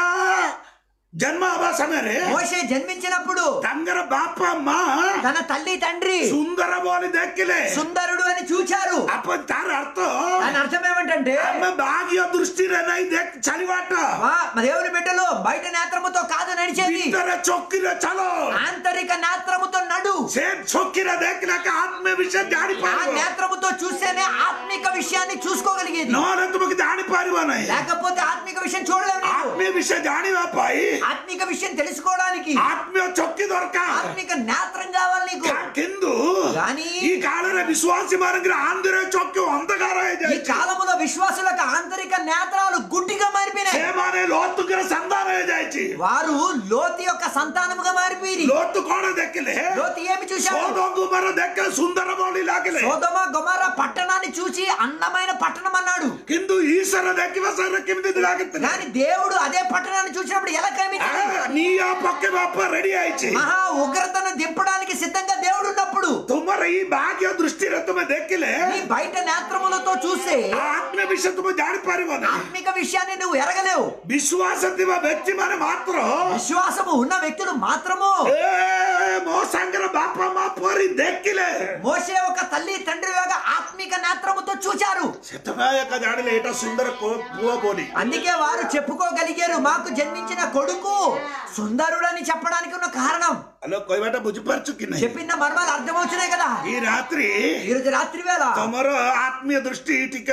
Speaker 2: ଜନ୍ମ ହେବା ସମୟରେ
Speaker 1: మోషే జన్మించినప్పుడు
Speaker 2: ତାଙ୍କର ବାପା ମା
Speaker 1: తన తల్లి తండ్రి
Speaker 2: ସୁନ୍ଦର ବୋଲି ଦେଖିଲେ
Speaker 1: సుందరుడు అని చూచారు
Speaker 2: ଆପଣ ତାର ଅର୍ଥ
Speaker 1: దాని అర్థం ఏమంటే
Speaker 2: ଆମେ ବାଘ୍ୟ ଦୃଷ୍ଟିରେ ନାଇଁ ଦେଖ ଚାଲିବାଟା
Speaker 1: మా దేవుని బిడ్డలు బయట నేత్రముతో కాదు నడిచేది
Speaker 2: ଭିତରେ ଚକିରେ ଚାଲ
Speaker 1: ఆంతరిక నేత్రముతో నడు
Speaker 2: ସେ ଚକିରେ ଦେଖିଲେ ଆତ୍ମ ବିଷୟ
Speaker 1: ఆ
Speaker 2: ଜାଣିପାରିବ
Speaker 1: నేత్రముతో చూస్తేనే ఆత్మిక విషయాన్ని చూసుకోగలిగేది
Speaker 2: ନହେଲେ ତୁମକୁ ଜାଣିପାରିବ ନାହିଁ
Speaker 1: లేకపోతే ఆత్మిక విషయం చూడలేవు నీవు.
Speaker 2: ଆତ୍ମୀୟ ବିଷୟ ଜାଣିବା ପାଇଁ
Speaker 1: ఆత్మిక విషయం తెలుసుకోవడానికి
Speaker 2: ଆତ୍ମୀୟ ଚକି ଦରକାର
Speaker 1: ఆత్మిక నేత్రం కావాలి నీకు
Speaker 2: କା- କିନ୍ତୁ
Speaker 1: కానీ
Speaker 2: ఈ కాଳରେ విశ్వాసి ମାନଙ୍କର ఆంధ్ర ଚକି ଅନ୍ଧକାର
Speaker 1: ఈ
Speaker 2: ହେଇଯାଇଛି
Speaker 1: కాలములో విశ్వాసులకు ఆంతరిక నేత్రాలు గుడ్డిగా మారిపోయినాయి
Speaker 2: ସେମାନେ లోతుଙ୍କର సంతాన ହେଇଯାଇଛି
Speaker 1: వారు లోతు యొక్క సంతానముగా మారిపోయి
Speaker 2: లోతు କଣ ଦେଖିଲେ
Speaker 1: లోతు ఏమి చూశాడు
Speaker 2: సోదోగుమర ଦେଖିଲେ ସୁନ୍ଦର ବୋଲି ଲାଗିଲେ
Speaker 1: సోదమ గొమర పట్టణాన్ని చూసి అందమైన పట్టణం అన్నాడు
Speaker 2: କିନ୍ତୁ ଈଶ୍ୱର ଦେଖିବା ସମୟରେ କେମିତି ଲାଗିଥିଲା
Speaker 1: కానీ దేవుడు అదే పట్టణాన్ని చూసినప్పుడు ఎలా కనిపించింది
Speaker 2: నీ ఆ పక్క ବାପ ରେଡି ହେଇଛି
Speaker 1: మహా ఉగ్రతను దింపడానికి సిద్ధంగా దేవుడు ఉన్నప్పుడు
Speaker 2: ତୁମର ଏଇ ଭାଗ୍ୟ ଦୃଷ୍ଟିରେ ତୁମେ ଦେଖିଲେ
Speaker 1: నీ బయట నేత్రములతో చూస్తే
Speaker 2: ఆ ఆత్మ విషୟ ତୁମେ ଜାଣିପାରିବନି
Speaker 1: ఆత్మిక విషయాన్ని నువ్వు ఎరగలేవు
Speaker 2: ବିଶ୍ୱାସ ଥିବା ବ୍ୟକ୍ତି ମାନେ ମାତ୍ର
Speaker 1: విశ్వాసము ఉన్న వ్యక్తులు మాత్రము
Speaker 2: ଏ ମୋ ସାଙ୍ଗର ବାପା ମା ପରି ଦେଖିଲେ
Speaker 1: మోసే ఒక తల్లి తండ్రి లాగా ఆత్మిక నేత్రముతో చూచారు
Speaker 2: ସେଥିପାଇଁ ଏକା ଜାଣିଲେ ଏଇଟା ସୁନ୍ଦର କୋ- ପୁଅ ବୋଲି
Speaker 1: అందుకే వారు చెప్పుకోగలిగారు మాకు జన్మించిన కొడుకు సుందరుడని చెప్పడానికి ఉన్న కారణం
Speaker 2: హలో କହିବାଟା ବୁଝିପାରୁଛୁ କି ନାହିଁ
Speaker 1: చెప్పిన మర్మాలు అర్థమవుతున్నాయి కదా
Speaker 2: ఈ ରାତ୍ରି
Speaker 1: ఈ రోజు రాత్రి వేళ
Speaker 2: ତମର ଆତ୍ମୀୟ ଦୃଷ୍ଟି ଟିକେ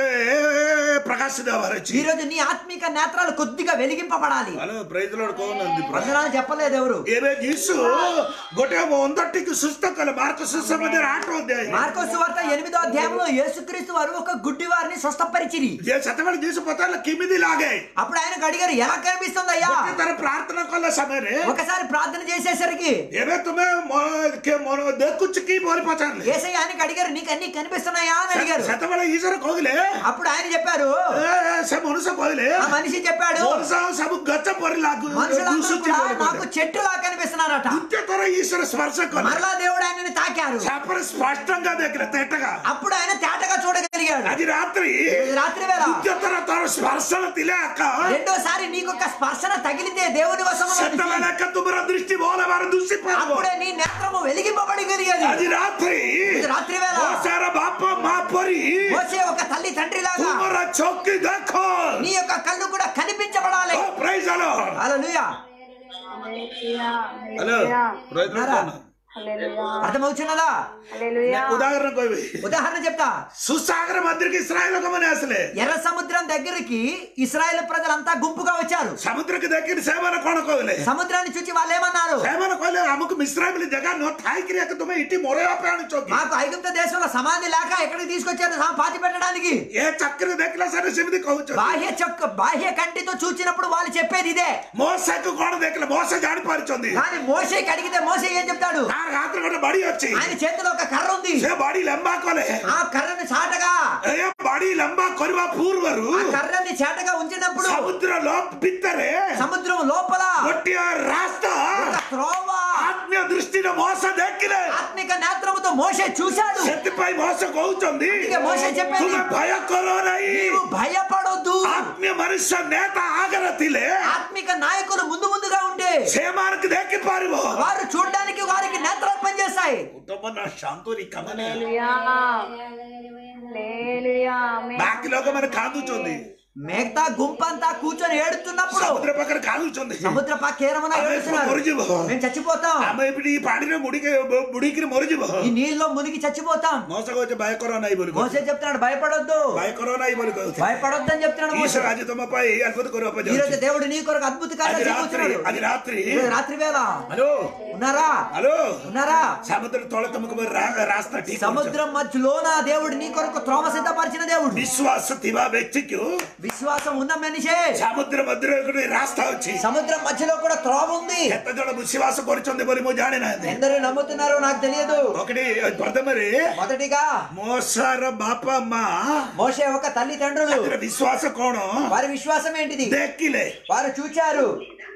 Speaker 2: ପ୍ରକାଶିତ ହେବାର ଅଛି
Speaker 1: ఈ రోజు నీ ఆత్మిక నేత్రాలు కొద్దిగా వెలిగింపబడాలి
Speaker 2: ହ୍ୟାଲୋ ପ୍రైଜ ଲୋଡ୍ କହୁନାହାନ୍ତି ପୁରା
Speaker 1: వందనాలు చెప్పలేదు ఎవరు
Speaker 2: ଏବେ ଯୀଶୁ ଗୋଟେ ଅନ୍ଧଟିକୁ ସୁସ୍ଥ କଲେ ମାର୍କ ସୁସ୍ଥ ମଧ୍ୟରେ ଆଠ ଅଧ୍ୟାୟ
Speaker 1: మార్కోసు వార్త ఎనిమిదో అధ్యాయంలో యేసుక్రీస్తు వారు ఒక గుడ్డి వారిని స్వస్థపరిచిరి
Speaker 2: ଯେ ସେତେବେଳେ ଯୀଶୁ ପଚାରିଲେ କେମିତି ଲାଗେ
Speaker 1: అప్పుడు ఆయనకు అడిగారు ఎలా కనిపిస్తుంది అయ్యా
Speaker 2: ଗୋଟେ ଥର ପ୍ରାର୍ଥନା କଲା ସମୟରେ
Speaker 1: ఒకసారి ప్రార్థన చేసేసరికి
Speaker 2: ଏବେ ତୁମେ ମ- କେ- ମ- ଦେଖୁଛୁ କି ବୋଲି ପଚାରିଲେ
Speaker 1: ఏసయ్య ఆయనకి అడిగారు నీకు అన్ని కనిపిస్తున్నాయా అని అడిగారు
Speaker 2: ସେତେବେଳେ ଈଶ୍ୱର କହିଲେ
Speaker 1: అప్పుడు ఆయన చెప్పారు
Speaker 2: ଏ, ସେ ମନୁଷ୍ୟ କହିଲେ
Speaker 1: ఆ మనిషి చెప్పాడు
Speaker 2: ମନୁଷ୍ୟ ସବୁ ଗଛ ପରି ଲାଗୁ
Speaker 1: మనుషులందరూ
Speaker 2: ଦୁଶୁଛି
Speaker 1: కూడా
Speaker 2: ବୋଲି
Speaker 1: నాకు
Speaker 2: କହିଲେ।
Speaker 1: చెట్టులా కనిపిస్తున్నారట
Speaker 2: ଦ୍ୱିତୀୟ ଥର ଈଶ୍ୱର ସ୍ପର୍ଶ କଲେ
Speaker 1: మరలా దేవుడు ఆయనని తాకారు
Speaker 2: ତାପରେ ସ୍ପଷ୍ଟంగా ଦେଖିଲେ ତେଟକା
Speaker 1: అప్పుడు ఆయన తేటగా చూడగలిగాడు
Speaker 2: ଆଜି ରାତ୍ରି
Speaker 1: ఈ రాత్రి వేళ
Speaker 2: ଦ୍ୱିତୀୟ ଥର ତୋର ସ୍ପର୍ଶନ ଥିଲେ ଆକା
Speaker 1: రెండోసారి నీకు ఒక స్పర్శన తగిలితే దేవుని వశము
Speaker 2: ସେତେବେଳେ ଏକା ତୁମର ଦୃଷ୍ଟି ଭଲ ହେବାର ଦୃଷ୍ଟି ପାଇବ
Speaker 1: అప్పుడే నీ నేత్రము వెలిగింపబడగలిగేది
Speaker 2: ଆଜି ରାତ୍ରି
Speaker 1: ఇది రాత్రి వేళ
Speaker 2: ଓସାର ବାପ ମା ପରି
Speaker 1: మోసే ఒక తల్లి తండ్రి లాగా
Speaker 2: ତୁମର ଚୌକି ଦେଖ
Speaker 1: నీ యొక్క కళ్ళు కూడా కనిపించబడాలి
Speaker 2: ଓ, praise the Lord.
Speaker 1: Hallelujah
Speaker 2: hello praise the Lord.
Speaker 1: అర్థమవుతున్నదా
Speaker 2: ଉଦାହରଣ କହିବି
Speaker 1: ఉదాహరణ చెప్తా
Speaker 2: ସୁସାଗର ମନ୍ଦିରକୁ ଇସ୍ରାଏଲ ଲୋକମାନେ ଆସିଲେ
Speaker 1: ఎర్ర సముద్రం దగ్గరికి ఇస్రాయేల్ ప్రజలంతా గుంపుగా వచ్చారు
Speaker 2: ସମୁଦ୍ରକୁ ଦେଖିକି ସେମାନେ କଣ କହିଲେ
Speaker 1: సముద్రాన్ని చూచి వాళ్ళు ఏమన్నారు
Speaker 2: ସେମାନେ କହିଲେ ଆମକୁ ମିଶ୍ରା ବୋଲି ଜାଗା ନ ଥାଇକିରି ଏକା ତୁମେ ଇଠି ମରେଇବା ପାଇଁ ଆଣୁଛ କି
Speaker 1: మాకు ఐగుప్త దేశంలో సమాధి లేక ఎక్కడికి తీసుకొచ్చారు సా- పాతి పెట్టడానికి
Speaker 2: ଏ ଚାକିରି ଦେଖିଲା ସାରେ ସେମିତି କହୁଛନ୍ତି
Speaker 1: బాహ్య చక్క బాహ్య కంటితో చూచినప్పుడు వాళ్ళు చెప్పేది ఇదే
Speaker 2: ମୋସାକୁ କଣ ଦେଖିଲେ ମୋସା ଜାଣିପାରୁଛନ୍ତି
Speaker 1: కానీ మోసేకి అడిగితే మోసే ఏం చెప్తాడు
Speaker 2: ତାର ତାର ହାତରେ ଗୋଟେ ବାଡି ଅଛି
Speaker 1: ఆయన చేతిలో ఒక కర్ర ఉంది
Speaker 2: ସେ ବାଡି ଲମ୍ବା କଲେ
Speaker 1: ఆ కర్రని చాటగా
Speaker 2: ଏ ବାଡି ଲମ୍ବା କରିବା ପୂର୍ବରୁ
Speaker 1: ఆ కర్రని చాటగా ఉంచినప్పుడు
Speaker 2: ସମୁଦ୍ର ଲୋପ ଭିତରେ
Speaker 1: సముద్రం లోపల
Speaker 2: ଗୋଟିଏ ରାସ୍ତା
Speaker 1: ఒక త్రోవ
Speaker 2: ଆତ୍ମୀୟ ଦୃଷ୍ଟିରେ ମହସ ଦେଖିଲେ
Speaker 1: ఆత్మిక నేత్రముతో మోసే చూశాడు
Speaker 2: ସେଥିପାଇଁ ମହସ କହୁଛନ୍ତି
Speaker 1: అందుకే మోసే చెప్పేది,
Speaker 2: ତୁମେ ଭୟ କର ନାହିଁ
Speaker 1: నీవు భయపడొద్దు
Speaker 2: ଆତ୍ମୀୟ ମନୁଷ୍ୟ ନେତା ଆଗରେ ଥିଲେ
Speaker 1: ఆత్మిక నాయకులు ముందు ముందుగా ఉంటే
Speaker 2: ସେମାନଙ୍କୁ ଦେଖିପାରିବ
Speaker 1: వారు చూడడానికి వారికి నేత్రాలు పనిచేస్తాయి
Speaker 2: ତମ ଶାନ୍ତରି କାମନେ
Speaker 6: హల్లెలూయా ఆమేన్
Speaker 2: ବାକି ଲୋକମାନେ କାନ୍ଦୁଛନ୍ତି
Speaker 1: మిగతా గుంపంతా కూర్చొని ఏడుతున్నప్పుడు
Speaker 2: ସମୁଦ୍ର ପାଖରେ କାନ୍ଦୁଛନ୍ତି
Speaker 1: సముద్ర పక్కేరమన
Speaker 2: ଆମେ
Speaker 1: ఏడుస్తున్నారు
Speaker 2: ମରିଯିବ
Speaker 1: మేము చచ్చిపోతాం
Speaker 2: ଆମେ ଏପଟେ ఈ ପାଣିରେ ବୁଡିକି ବୁଡିକିରି ମରିଯିବ
Speaker 1: ఈ నీళ్ళలో మునిగి చచ్చిపోతాం
Speaker 2: ମଉସା କହୁଛି ଭୟ କର ନାହିଁ ବୋଲି କହୁଛି।
Speaker 1: మోసే చెప్తున్నాడు భయపడొద్దు
Speaker 2: ଭୟ କର ନାହିଁ ବୋଲି କହୁଛି
Speaker 1: భయపడొద్దని చెప్తున్నాడు మోసే
Speaker 2: ఈశ్వర ଆଜି ତମ ପାଇଁ అద్భుత କରିବା ପାଇଁ
Speaker 1: ఈ రోజు
Speaker 2: ଯାଉଛି
Speaker 1: దేవుడు నీ కొరకు అద్భుత
Speaker 2: ଆଜି
Speaker 1: కార్యాలు
Speaker 2: ରାତ୍ରି
Speaker 1: చేయబోతున్నాడు
Speaker 2: ଆଜି ରାତ୍ରି
Speaker 1: ఈ రోజు రాత్రి వేళ
Speaker 2: ହ୍ୟାଲୋ
Speaker 1: ఉన్నారా
Speaker 2: ହ୍ୟାଲୋ
Speaker 1: ఉన్నారా
Speaker 2: ସମୁଦ୍ର ତଳେ ତମକୁ ରା- ରାସ୍ତା ଠିକ କରୁଛି।
Speaker 1: సముద్రం మధ్యలోన దేవుడు నీ కొరకు త్రోమ సిద్ధపరిచిన దేవుడు
Speaker 2: ବିଶ୍ୱାସ ଥିବା ବ୍ୟକ୍ତିକୁ
Speaker 1: విశ్వాసం ఉన్న మనిషే
Speaker 2: ସମୁଦ୍ର ମଧ୍ୟରେ ଗୋଟେ ରାସ୍ତା ଅଛି
Speaker 1: సముద్రం మధ్యలో కూడా త్రోవ ఉంది
Speaker 2: କେତେ ଜଣ ବିଶ୍ୱାସ କରୁଛନ୍ତି ବୋଲି ମୁଁ ଜାଣିନାହାନ୍ତି
Speaker 1: ఎందరూ నమ్ముతున్నారో నాకు తెలియదు
Speaker 2: ఒకటి ప్రథమରେ
Speaker 1: మొదటిగా
Speaker 2: మోసాର ବାପା ମା
Speaker 1: మోసే ఒక తల్లిదండ్రులు
Speaker 2: ତାଙ୍କର ବିଶ୍ୱାସ କଣ
Speaker 1: వారి విశ్వాసం ఏంటిది
Speaker 2: ଦେଖିଲେ
Speaker 1: వారు చూచారు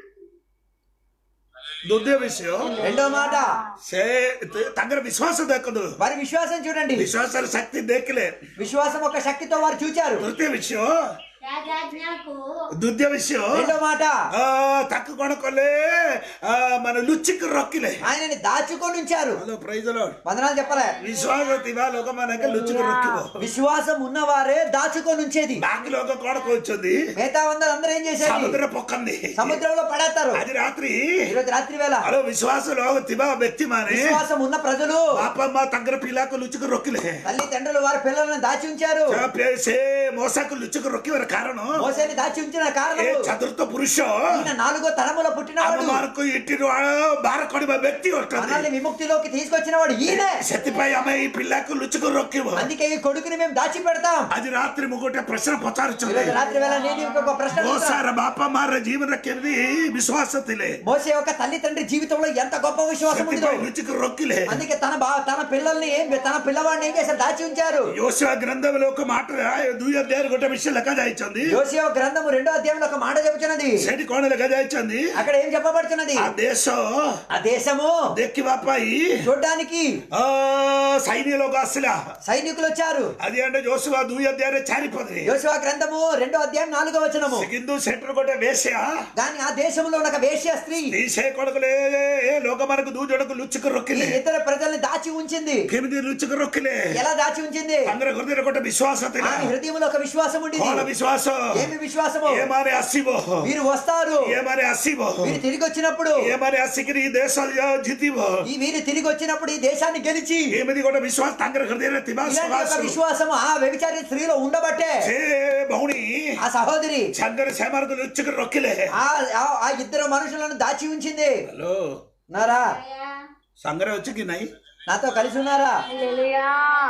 Speaker 2: ଦ୍ୱିତୀୟ ବିଷୟ
Speaker 1: రెండో మాట
Speaker 2: ସେ ତାଙ୍କର ବିଶ୍ୱାସ ଦେଖନ୍ତୁ
Speaker 1: వారి విశ్వాసం చూడండి
Speaker 2: ବିଶ୍ୱାସର ଶକ୍ତି ଦେଖିଲେ
Speaker 1: విశ్వాసం ఒక శక్తితో వారు చూచారు
Speaker 2: ତୃତୀୟ ବିଷୟ
Speaker 3: ରାଜାଜ୍ଞାକୁ
Speaker 2: ଦ୍ୱିତୀୟ ବିଷୟ
Speaker 1: రెండో మాట
Speaker 2: ଆ, ତାକୁ କଣ କଲେ ଆ, ମାନେ ଲୁଚିକି ରଖିଲେ
Speaker 1: ఆయనని దాచుకొని ఉంచారు
Speaker 2: ହ୍ୟାଲୋ ପ୍ରାଇଜ ଲର୍ଡ
Speaker 1: వందనాలు చెప్పలే
Speaker 2: ବିଶ୍ୱାସ ଥିବା ଲୋକମାନଙ୍କୁ ଲୁଚିକି ରଖିବ
Speaker 1: విశ్వాసం ఉన్నవారే దాచుకొని ఉంచేది
Speaker 2: ବାକି ଲୋକ କଣ କହୁଛନ୍ତି
Speaker 1: మిగతా వందలు అందరూ ఏం చేసేది
Speaker 2: ସମୁଦ୍ର ପକାନ୍ତି
Speaker 1: సముద్రంలో పడేస్తారు
Speaker 2: ଆଜି ରାତ୍ରି
Speaker 1: ఈరోజు రాత్రి వేళ
Speaker 2: ହ୍ୟାଲୋ ବିଶ୍ୱାସ ଲୋକ ଥିବା ବ୍ୟକ୍ତି ମାନେ
Speaker 1: విశ్వాసం ఉన్న ప్రజలు
Speaker 2: ବାପା ମା ତାଙ୍କର ପିଲାକୁ ଲୁଚିକି ରଖିଲେ
Speaker 1: తల్లి తండ్రులు వారి పిల్లలను దాచి ఉంచారు
Speaker 2: ସେ- ସେ ମଶାକୁ ଲୁଚିକି ରଖିବାର କାରଣ
Speaker 1: మోసేని దాచి ఉంచిన
Speaker 2: ଏ
Speaker 1: కారణం
Speaker 2: ଚତୁର୍ଥ పురుଷ
Speaker 1: ఈయన నాలుగో తరములో పుట్టినవాడు
Speaker 2: ଆମମାନଙ୍କୁ ଏଠିରୁ ଆ, ବାହାର କରିବା ବ୍ୟକ୍ତି ଅଟନ୍ତି
Speaker 1: మనల్ని విముక్తిలోకి తీసుకొచ్చిన వాడు ఈయనే
Speaker 2: ସେଥିପାଇଁ ଆମେ ଏଇ ପିଲାକୁ ଲୁଚିକି ରଖିବ
Speaker 1: అందుకే ఈ కొడుకుని మేము దాచి పెడతాం
Speaker 2: ଆଜି ରାତିରେ ମୁଁ ଗୋଟେ ପ୍ରଶ୍ନ ପଚାରୁଛନ୍ତି
Speaker 1: ఈరోజు రాత్రి వేళ నేను నీకు ఒక ప్రశ్న అడుగుతా.
Speaker 2: ମଶାର ବାପା ମାର ଜୀବନରେ କେମିତି ବିଶ୍ୱାସ ଥିଲେ
Speaker 1: మోసే యొక్క తల్లి తండ్రి జీవితంలో ఎంత గొప్ప విశ్వాసం ఉందో
Speaker 2: ସେଥିପାଇଁ ଲୁଚିକି రొక్కిలే
Speaker 1: అందుకే తన బా తన పిల్లల్ని ఏం తన పిల్లవాడిని ఏం చేశారు దాచి ఉంచారు
Speaker 2: యోశివ గ్రంథంలో ఒక మాట ଦୁଇ ଅଧ୍ୟାୟରେ ଗୋଟେ ବିଷୟ ଲେଖା ଯାଇଛନ୍ତି
Speaker 1: యోసియా గ్రంథము రెండో అధ్యాయంలో ఒక మాట చెబుతున్నది
Speaker 2: ସେଠି କଣ ଲେଖା ଯାଇଛନ୍ତି
Speaker 1: అక్కడ ఏం చెప్పబడుతున్నది
Speaker 2: ఆ దేଶ
Speaker 1: ఆ దేశము
Speaker 2: ଦେଖିବା ପାଇଁ
Speaker 1: చూడ్డానికి
Speaker 2: ଅ, సైన్య లోକ ଆସିଲା
Speaker 1: సైనికులు వచ్చారు
Speaker 2: అది అంటే జోసువ ଦୁଇ ଅଧ୍ୟାୟରେ ଚାରି ପଦରେ
Speaker 1: యోసియా గ్రంథము రెండో అధ్యాయం నాలుగో వచనము
Speaker 2: କିନ୍ତୁ ସେଠାରୁ ଗୋଟେ ବେଶ୍ୟା
Speaker 1: కానీ ఆ దేశంలో ఉన్న ఒక వేశ్య స్త్రీ
Speaker 2: ఈ ସେ କଣ କଲେ ଏ ଲୋକମାନଙ୍କୁ ଦୁଇ ଜଣକୁ ଲୁଚିକି
Speaker 1: ఈ
Speaker 2: ରଖିଲେ
Speaker 1: ఇతర ప్రజల్ని దాచి ఉంచింది
Speaker 2: କେମିତି ଲୁଚିକି ରଖିଲେ
Speaker 1: ఎలా దాచి ఉంచింది
Speaker 2: ତାଙ୍କର ହୃଦୟରେ ଗୋଟେ ବିଶ୍ୱାସ ଥିଲା
Speaker 1: ఆమె హృదయంలో ఒక విశ్వాసం ఉండేది
Speaker 2: କଣ ବିଶ୍ୱାସ
Speaker 1: ఏమి విశ్వాసము
Speaker 2: ଏମାନେ ଆସିବ
Speaker 1: వీరు వస్తారు
Speaker 2: ଏମାନେ ଆସିବ
Speaker 1: వీరు తిరిగి వచ్చినప్పుడు
Speaker 2: ଏମାନେ ଆସିକିରି ఈ ଦେଶ ଜିତିବ
Speaker 1: ఈ వీరు తిరిగి వచ్చినప్పుడు ఈ దేశాన్ని గెలిచి
Speaker 2: ଏମିତି ଗୋଟେ ବିଶ୍ୱାସ ତାଙ୍କର ହୃଦୟରେ ଥିବା
Speaker 1: ఇలాంటి ఒక
Speaker 2: ସଭାସୁ
Speaker 1: విశ్వాసము ఆ వ్యభిచారి స్త్రీలో ఉండబట్టే
Speaker 2: ସେ ଭଉଣୀ
Speaker 1: ఆ సహోదరి
Speaker 2: ସାଙ୍ଗରେ ସେମାନଙ୍କୁ ଲୁଚିକି ରଖିଲେ
Speaker 1: ఆ ఆ- ఆ ఇద్దరు మనుషులను దాచి ఉంచింది
Speaker 2: ହ୍ୟାଲୋ
Speaker 1: ఉన్నారా
Speaker 2: ସାଙ୍ଗରେ ଅଛି କି ନାଇଁ
Speaker 1: నాతో కలిసి ఉన్నారా
Speaker 6: హల్లెలూయా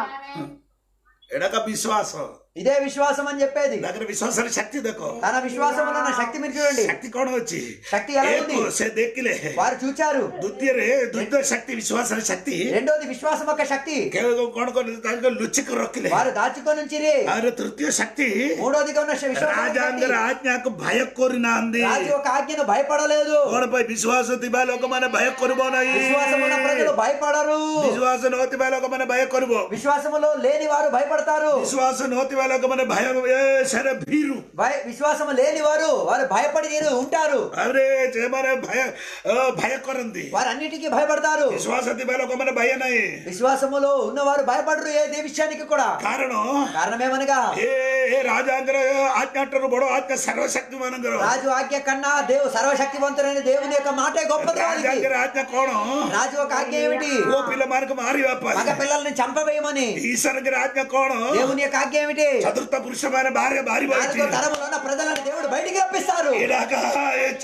Speaker 2: ଏଇଟା ଏକ ବିଶ୍ୱାସ
Speaker 1: ఇదే విశ్వాసం అని చెప్పేది
Speaker 2: ତାଙ୍କର ବିଶ୍ୱାସରେ ଶକ୍ତି ଦେଖ
Speaker 1: తన విశ్వాసంలో ఉన్న శక్తి మీరు చూడండి
Speaker 2: ଶକ୍ତି କଣ ଅଛି
Speaker 1: శక్తి ఎలా ఉంది
Speaker 2: ଏକ ସେ ଦେଖିଲେ
Speaker 1: వారు చూచారు
Speaker 2: ଦ୍ୱିତୀୟରେ ଦ୍ୱିତୀୟ ଶକ୍ତି ବିଶ୍ୱାସର ଶକ୍ତି
Speaker 1: రెండోది విశ్వాసం యొక్క శక్తి
Speaker 2: କେଉଁ କଣ କଲେ ତାଙ୍କ ଲୁଚିକି ରଖିଲେ
Speaker 1: వారు దాచుకొని ఉంచిరి
Speaker 2: ଆର ତୃତୀୟ ଶକ୍ତି
Speaker 1: మూడోదిగా ఉన్న విశ్వాసం యొక్క శక్తి.
Speaker 2: ରାଜାଙ୍କର ଆଜ୍ଞାକୁ ଭୟ କରିନାହାନ୍ତି
Speaker 1: రాజు ఒక ఆజ్ఞను భయపడలేదు
Speaker 2: କଣ ପାଇଁ ବିଶ୍ୱାସ ଥିବା ଲୋକମାନେ ଭୟ କରିବ ନାହିଁ
Speaker 1: విశ్వాసం ఉన్న ప్రజలు భయపడరు
Speaker 2: ବିଶ୍ୱାସ ନଥିବା ଲୋକମାନେ ଭୟ କରିବ
Speaker 1: విశ్వాసములో లేని వారు భయపడతారు
Speaker 2: ବିଶ୍ୱାସ ନଥିବା ଲୋକମାନେ ଭୟ ଏ ସେରେ ଭୀରୁ
Speaker 1: భయ విశ్వాసము లేని వారు వారు భయపడి తీరు ఉంటారు
Speaker 2: ଆରେ ସେମାନେ ଭୟ ଅ, ଭୟ କରନ୍ତି
Speaker 1: వారు అన్నిటికీ భయపడతారు
Speaker 2: ବିଶ୍ୱାସ ଥିବା ଲୋକମାନେ ଭୟ ନାହିଁ
Speaker 1: విశ్వాసములో ఉన్నవారు భయపడరు ఏ దే విషయానికి కూడా
Speaker 2: କାରଣ
Speaker 1: కారణమేమనగా
Speaker 2: ଏ ଏ ରାଜାଙ୍କର ଆଜ୍ଞାଠାରୁ ବଡ ଆଜ୍ଞା ସର୍ବଶକ୍ତି ମାନଙ୍କର
Speaker 1: రాజు ఆజ్ఞ కన్నా దేవు సర్వశక్తివంతుడైన దేవుని యొక్క మాటే గొప్పది వారికి.
Speaker 2: ରାଜାଙ୍କର ଆଜ୍ଞା କଣ
Speaker 1: రాజు ఒక ఆజ్ఞ ఏమిటి
Speaker 2: ପୁଅ ପିଲାମାନଙ୍କୁ ମାରିବା
Speaker 1: మగ
Speaker 2: ପାଇଁ
Speaker 1: పిల్లల్ని చంపవేయమని
Speaker 2: ଈଶ୍ୱରଙ୍କର ଆଜ୍ଞା କଣ
Speaker 1: దేవుని యొక్క ఆజ్ఞ ఏమిటి
Speaker 2: ଚତୁର୍ଥ ପୁରୁଷ ମାନେ ବାହାରେ ବାହାରିବ
Speaker 1: నాలుగో
Speaker 2: ଏଠି
Speaker 1: తరములో ఉన్న ప్రజలను దేవుడు బయటికి రప్పిస్తారు
Speaker 2: ଏଇଟା ଅଛି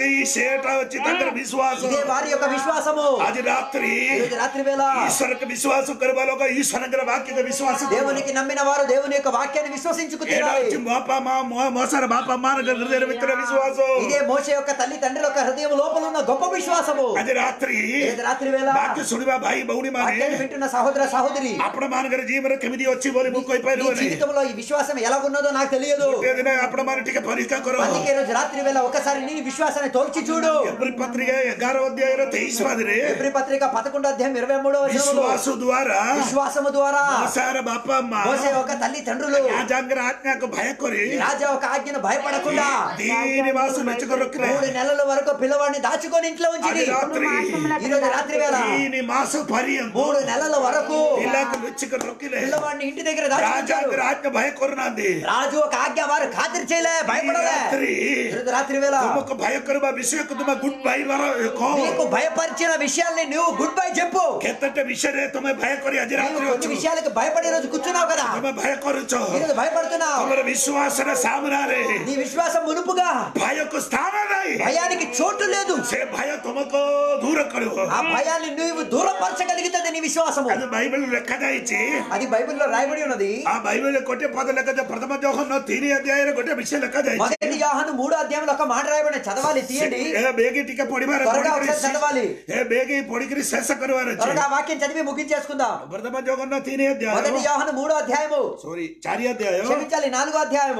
Speaker 2: సేట వచ్చి దగ్గర విశ్వాసం
Speaker 1: ఇదే వారి యొక్క విశ్వాసము
Speaker 2: అది రాత్రి
Speaker 1: ఈరోజు రాత్రి వేళ
Speaker 2: ఈశ్వరకు విశ్వాసం కరవాలోక ఈశ్వరంగర వాక్యದ విశ్వాసం
Speaker 1: దేవునికి నమ్మిన వారు దేవుని యొక్క వాక్యాన్ని విశ్వసించుకు
Speaker 2: ఏడా
Speaker 1: తీరాలి
Speaker 2: వచ్చి మోప మా మో- మోసర బాప మానగ హృదయ విత్తన విశ్వాసం
Speaker 1: ఇదే మోసే యొక్క తల్లి తండ్రి యొక్క హృదయం లోపల ఉన్న గొప్ప విశ్వాసము
Speaker 2: అది రాత్రి
Speaker 1: ఈరోజు రాత్రి వేళ
Speaker 2: వాక్య సుడివా భాయి బౌడి మానే
Speaker 1: వాక్యాన్ని వింటున్న సహోదర సహోదరి
Speaker 2: అప్పుడు మానగర జీవన కెమిది వచ్చి బోలి ముక్కు
Speaker 1: నీ
Speaker 2: అయిపోయారు అని
Speaker 1: జీవితంలో ఈ విశ్వాసం ఎలాగున్నదో నాకు తెలియదు
Speaker 2: ఏదైనా అప్పుడు మన టిక పరీక్ష కొర
Speaker 1: అందుకే ఈ రోజు రాత్రి వేళ ఒకసారి నీ విశ్వాసాన్ని తోల్చి చూడు
Speaker 2: ఎబ్రి పత్రిక ఎగారో అధ్యాయంలో తెయిస్ మాదిరి
Speaker 1: ఎబ్రి పత్రిక పదకొండో అధ్యాయం ఇరవై మూడో వచనములో
Speaker 2: విశ్వాసు ద్వారా
Speaker 1: విశ్వాసము ద్వారా
Speaker 2: మోసార బాప అమ్మ
Speaker 1: మోసే ఒక తల్లి తండ్రులు
Speaker 2: రాజాంగర ఆజ్ఞకు భయకొరి
Speaker 1: రాజా ఒక ఆజ్ఞను భయపడకుండా
Speaker 2: దీని వాసు మెచ్చుకొరొక్కిన
Speaker 1: మూడు నెలల వరకు పిల్లవాడిని దాచుకొని ఇంట్లో
Speaker 2: అది
Speaker 1: ఉంచి
Speaker 2: రాత్రి
Speaker 1: ఈ రోజు రాత్రి వేళ
Speaker 2: దీని మాసు పర్యంత
Speaker 1: మూడు నెలల వరకు
Speaker 2: ఇలాకు మెచ్చుకొరొక్కిన
Speaker 1: పిల్లవాడిని ఇంటి దగ్గర దాచుకుంటారు
Speaker 2: రాజాంగర ఆజ్ఞ భయకొరనాంది
Speaker 1: రాజు ఒక ఆజ్ఞ వారు ఖాతిరి చేయలే భయపడలే
Speaker 2: రాత్రి
Speaker 1: ఈ రోజు రాత్రి వేళ
Speaker 2: ತುಮಕ ಭಯಕರ ವಿಷಯಕ್ಕೆ ತುಂಬ ಗುಡ್ ಬೈ ಬರ
Speaker 1: నీకు భయపరిచిన విషయాల్ని నువ్వు గుడ్ బై చెప్పు
Speaker 2: ಕೆತ್ತಟ್ಟ ವಿಷಯ ತುಮ ಭಯಕರಿ ಅಜಿ
Speaker 1: నీవు
Speaker 2: ರಾತ್ರಿ
Speaker 1: కొన్ని
Speaker 2: వచ్చు
Speaker 1: విషయాలకు భయపడే రోజు కూర్చున్నావు కదా
Speaker 2: ತುಮ ಭಯಕರುಚು
Speaker 1: ఈ రోజు భయపడుతున్నావు
Speaker 2: ಅವರ ವಿಶ್ವಾಸನ ಸಾಮನಾರೆ
Speaker 1: నీ విశ్వాసం మునుపుగా
Speaker 2: ಭಯಕ್ಕೂ ಸ್ಥಾನ ನಾಯಿ
Speaker 1: భయానికి చోటు లేదు
Speaker 2: ಸೇ ಭಯ ತುಮಕೋ ದೂರ ಕಳು
Speaker 1: ఆ భయాన్ని నువ్వు దూరపరచగలుగుతుంది నీ విశ్వాసము
Speaker 2: ಅದು ಬೈಬಲ್ ಲೆಕ್ಕದ ಇಚ್ಚಿ
Speaker 1: అది బైబిల్లో రాయబడి ఉన్నది
Speaker 2: ಆ ಬೈಬಲ್ ಕೊಟ್ಟೆ ಪದ ಲೆಕ್ಕದ ಪ್ರಥಮ ಜೋಹನ್ನ ತೀನಿ ಅಧ್ಯಾಯ ಕೊಟ್ಟೆ ವಿಷಯ ಲೆಕ್ಕದ ಇಚ್ಚಿ
Speaker 1: మొదటి యోహాను మూడో అధ్యాయంలో ఒక మాట రాయబడి చదవాలి తీయండి
Speaker 2: ಏ ಬೇಗಿ ಟಿಕೆ ಪೊಡಿಬಾರ
Speaker 1: త్వరగా ఒకసారి చదవాలి
Speaker 2: ಏ ಬೇಗಿ ಪೊಡಿಗಿರಿ ಶೇಷ ಕರುವಾರ
Speaker 1: త్వరగా ఆ వాక్యం చదివి ముగించేసుకుందాం
Speaker 2: ಪ್ರಥಮ ಜೋಹನ್ನ ತೀನಿ
Speaker 1: మొదటి
Speaker 2: ಅಧ್ಯಾಯ
Speaker 1: యోహాను మూడో అధ్యాయము
Speaker 2: ಸಾರಿ ಚಾರಿ ಅಧ್ಯಾಯ
Speaker 1: క్షమించాలి నాలుగో అధ్యాయము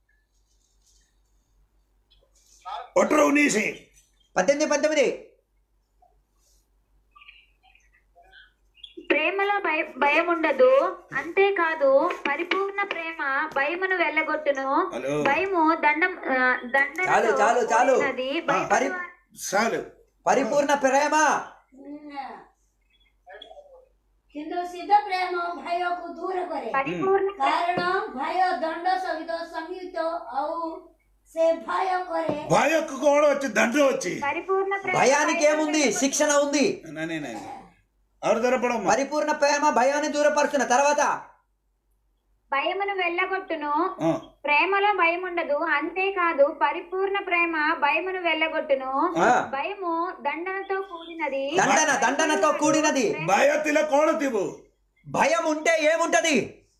Speaker 2: ಒಟ್ಟರು ಉನ್ನೀಸಿ
Speaker 1: పద్దెనిమిది పద్దెనిమిది
Speaker 6: ప్రేమలో భయ భయం ఉండదు అంతేకాదు పరిపూర్ణ ప్రేమ భయమును వెళ్ళగొట్టును
Speaker 2: హలో.
Speaker 6: భయము దండం ఆ, దండనతో
Speaker 1: చాలు, చాలు, చాలు.
Speaker 6: కూడినది. భయపడు
Speaker 1: పరి-
Speaker 2: ಸಾಲು
Speaker 1: పరిపూర్ణ ప్రేమ
Speaker 3: କିନ୍ତୁ ସିଦ୍ଧ ପ୍ରେମ ଭୟକୁ ଦୂର କରେ
Speaker 6: పరిపూర్ణ
Speaker 3: କାରଣ ଭୟ ଦଣ୍ଡ ସହିତ ସଂಯುକ୍ତ ଆଉ ସେ ଭୟ କରେ
Speaker 2: భయకు కూడా వచ్చి దండ వచ్చి
Speaker 6: పరిపూర్ణ ప్రేమ
Speaker 1: భయానికి ఏముంది శిక్షణ ఉంది
Speaker 2: నానే నానే ఎవరు దొరపడమ్మ
Speaker 1: పరిపూర్ణ ప్రేమ భయాన్ని దూరపరుచున్న తర్వాత
Speaker 6: భయమును వెళ్ళగొట్టును ప్రేమలో భయం ఉండదు అంతేకాదు పరిపూర్ణ ప్రేమ భయమును వెళ్ళగొట్టును
Speaker 1: ఆ.
Speaker 6: భయము దండనతో కూడినది
Speaker 1: దండన దండనతో కూడినది
Speaker 2: ಭಯತಿಲ ಕೋಣತಿವು
Speaker 1: భయం ఉంటే ఏముంటది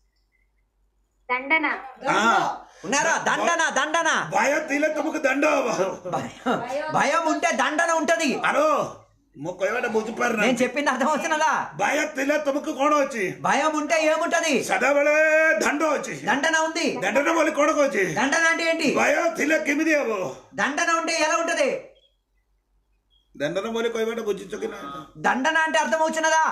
Speaker 6: దండన
Speaker 1: ఉన్నారా దండన దండన
Speaker 2: ಭಯತಿಲ ತುಮಕ ದಂಡ
Speaker 1: భయం- భయం ఉంటే దండన ఉంటది
Speaker 2: ಅರೋ ಮುಖ ಬುದ್ಧಿಪಾರ
Speaker 1: నేను చెప్పింది అర్థమవుతున్నదా
Speaker 2: ಭಯತಿಲ ತುಮಕ ಕೋಣ వచ్చి
Speaker 1: భయం ఉంటే ఏముంటది
Speaker 2: ಸದಾಬಳೆ ದಂಡ వచ్చి
Speaker 1: దండన ఉంది
Speaker 2: దండన మొలి కొడక వచ్చి
Speaker 1: దండన అంటే ఏంటి
Speaker 2: భయతిల కిమిది అవు
Speaker 1: దండన ఉంటే ఎలా ఉంటది
Speaker 2: దండన మొలి కొయ్యబట బుద్ధి చొక్కిన
Speaker 1: దండన అంటే అర్థమవుతున్నదా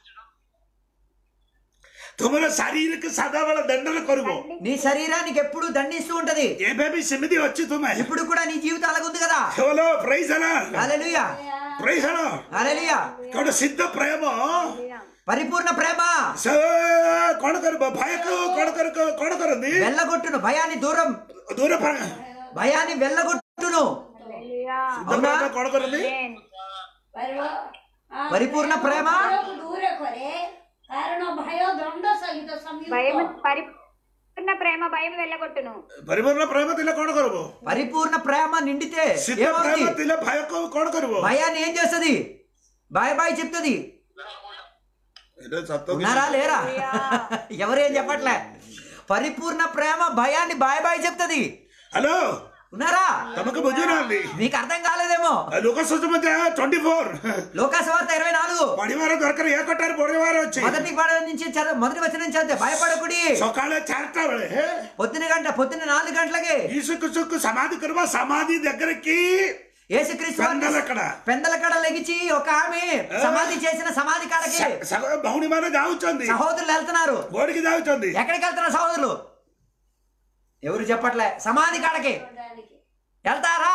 Speaker 2: ತುಮರ ಶಾರೀರಿಕ ಸದಾಬಳ ದಂಡನ ಕೊರಗು
Speaker 1: నీ శరీరానికి ఎప్పుడు దండిస్తూ ఉంటది
Speaker 2: ఏ బేబీ సిమిది వచ్చి తుమ
Speaker 1: ఇప్పుడు కూడా నీ జీవితం అలాగుంది కదా
Speaker 2: కేవలం ప్రైజ్ అలా
Speaker 1: హల్లెలూయా
Speaker 2: ప్రైజ్ అలా
Speaker 1: హల్లెలూయా
Speaker 2: కాబట్టి సిద్ధ ప్రేమ
Speaker 1: పరిపూర్ణ ప్రేమ
Speaker 2: స కొడకరు భయకు కొడకరు కొడకరుంది
Speaker 1: వెళ్ళగొట్టును భయాన్ని దూరం
Speaker 2: దూర
Speaker 1: భయాన్ని వెళ్ళగొట్టును అవునా?
Speaker 2: కొడకరుంది
Speaker 3: ପର୍ବ- ଆ,
Speaker 1: ପରିପୂର୍ଣ୍ଣ ପ୍ରେମ?
Speaker 3: ଭୟକୁ ଦୂର କରେ କାରଣ ଭୟ ଦଣ୍ଡ ସହିତ
Speaker 6: భయం
Speaker 3: ସଂಯುକ୍ତ
Speaker 6: పరిపూర్ణ ప్రేమ భయం వెళ్ళగొట్టును
Speaker 2: ಪರಿಪೂರ್ಣ ಪ್ರೇಮ ತಿಲ್ಲ ಕೊಡ ಕರುವು
Speaker 1: పరిపూర్ణ ప్రేమ నిండితే
Speaker 2: ಸಿದ್ಧ
Speaker 1: ఏమవుతుంది
Speaker 2: ಪ್ರೇಮ ತಿಲ್ಲ ಭಯಕ್ಕೂ ಕೊಡ ಕರುವು
Speaker 1: భయాన్ని ఏం చేస్తుంది బాయ్ బాయ్ చెప్తుంది
Speaker 2: ಇದು ಸತ್ತೋಗಿ
Speaker 1: ఉన్నారా లేరా ఎవరేం చెప్పట్లే పరిపూర్ణ ప్రేమ భయాన్ని బాయ్ బాయ్ చెప్తుంది
Speaker 2: ಹಲೋ
Speaker 1: ఉన్నారా
Speaker 2: ತಮಕ ಬುಜುನ ಅಲ್ಲಿ
Speaker 1: మీకు అర్థం కాలేదేమో
Speaker 2: ಲೋಕಸುಮಧ್ಯ ಟ್ವೆಂಟಿ ఫోర్
Speaker 1: లోకాసు వార్త ఇరవై నాలుగు
Speaker 2: పడివార దొరకరు ఏ కొట్టారు పొడివార వచ్చి
Speaker 1: మొదటి పాడ నుంచి చదువు మొదటి వచ్చిన నుంచి చదివితే భయపడకుడి
Speaker 2: సొకాళ చారట ବେଳେ
Speaker 1: పొద్దున గంట పొద్దున్న నాలుగు గంటలకి
Speaker 2: ఈసుకు సుక్కు సమాధి కరువ సమాధి దగ్గరికి
Speaker 1: యేసుక్రీస్తు వారిని
Speaker 2: పెందలక్కడ.
Speaker 1: పెందలకడ లెగిచి ఒక ఆమె సమాధి చేసిన సమాధి కాడకి
Speaker 2: భౌని మన దావుచోంది
Speaker 1: సహోదరులు వెళ్తున్నారు
Speaker 2: బోడికి దావుచోంది
Speaker 1: ఎక్కడికి వెళ్తున్నారు సహోదరులు ఎవరు చెప్పట్లే సమాధి కాడకి వెళ్తారా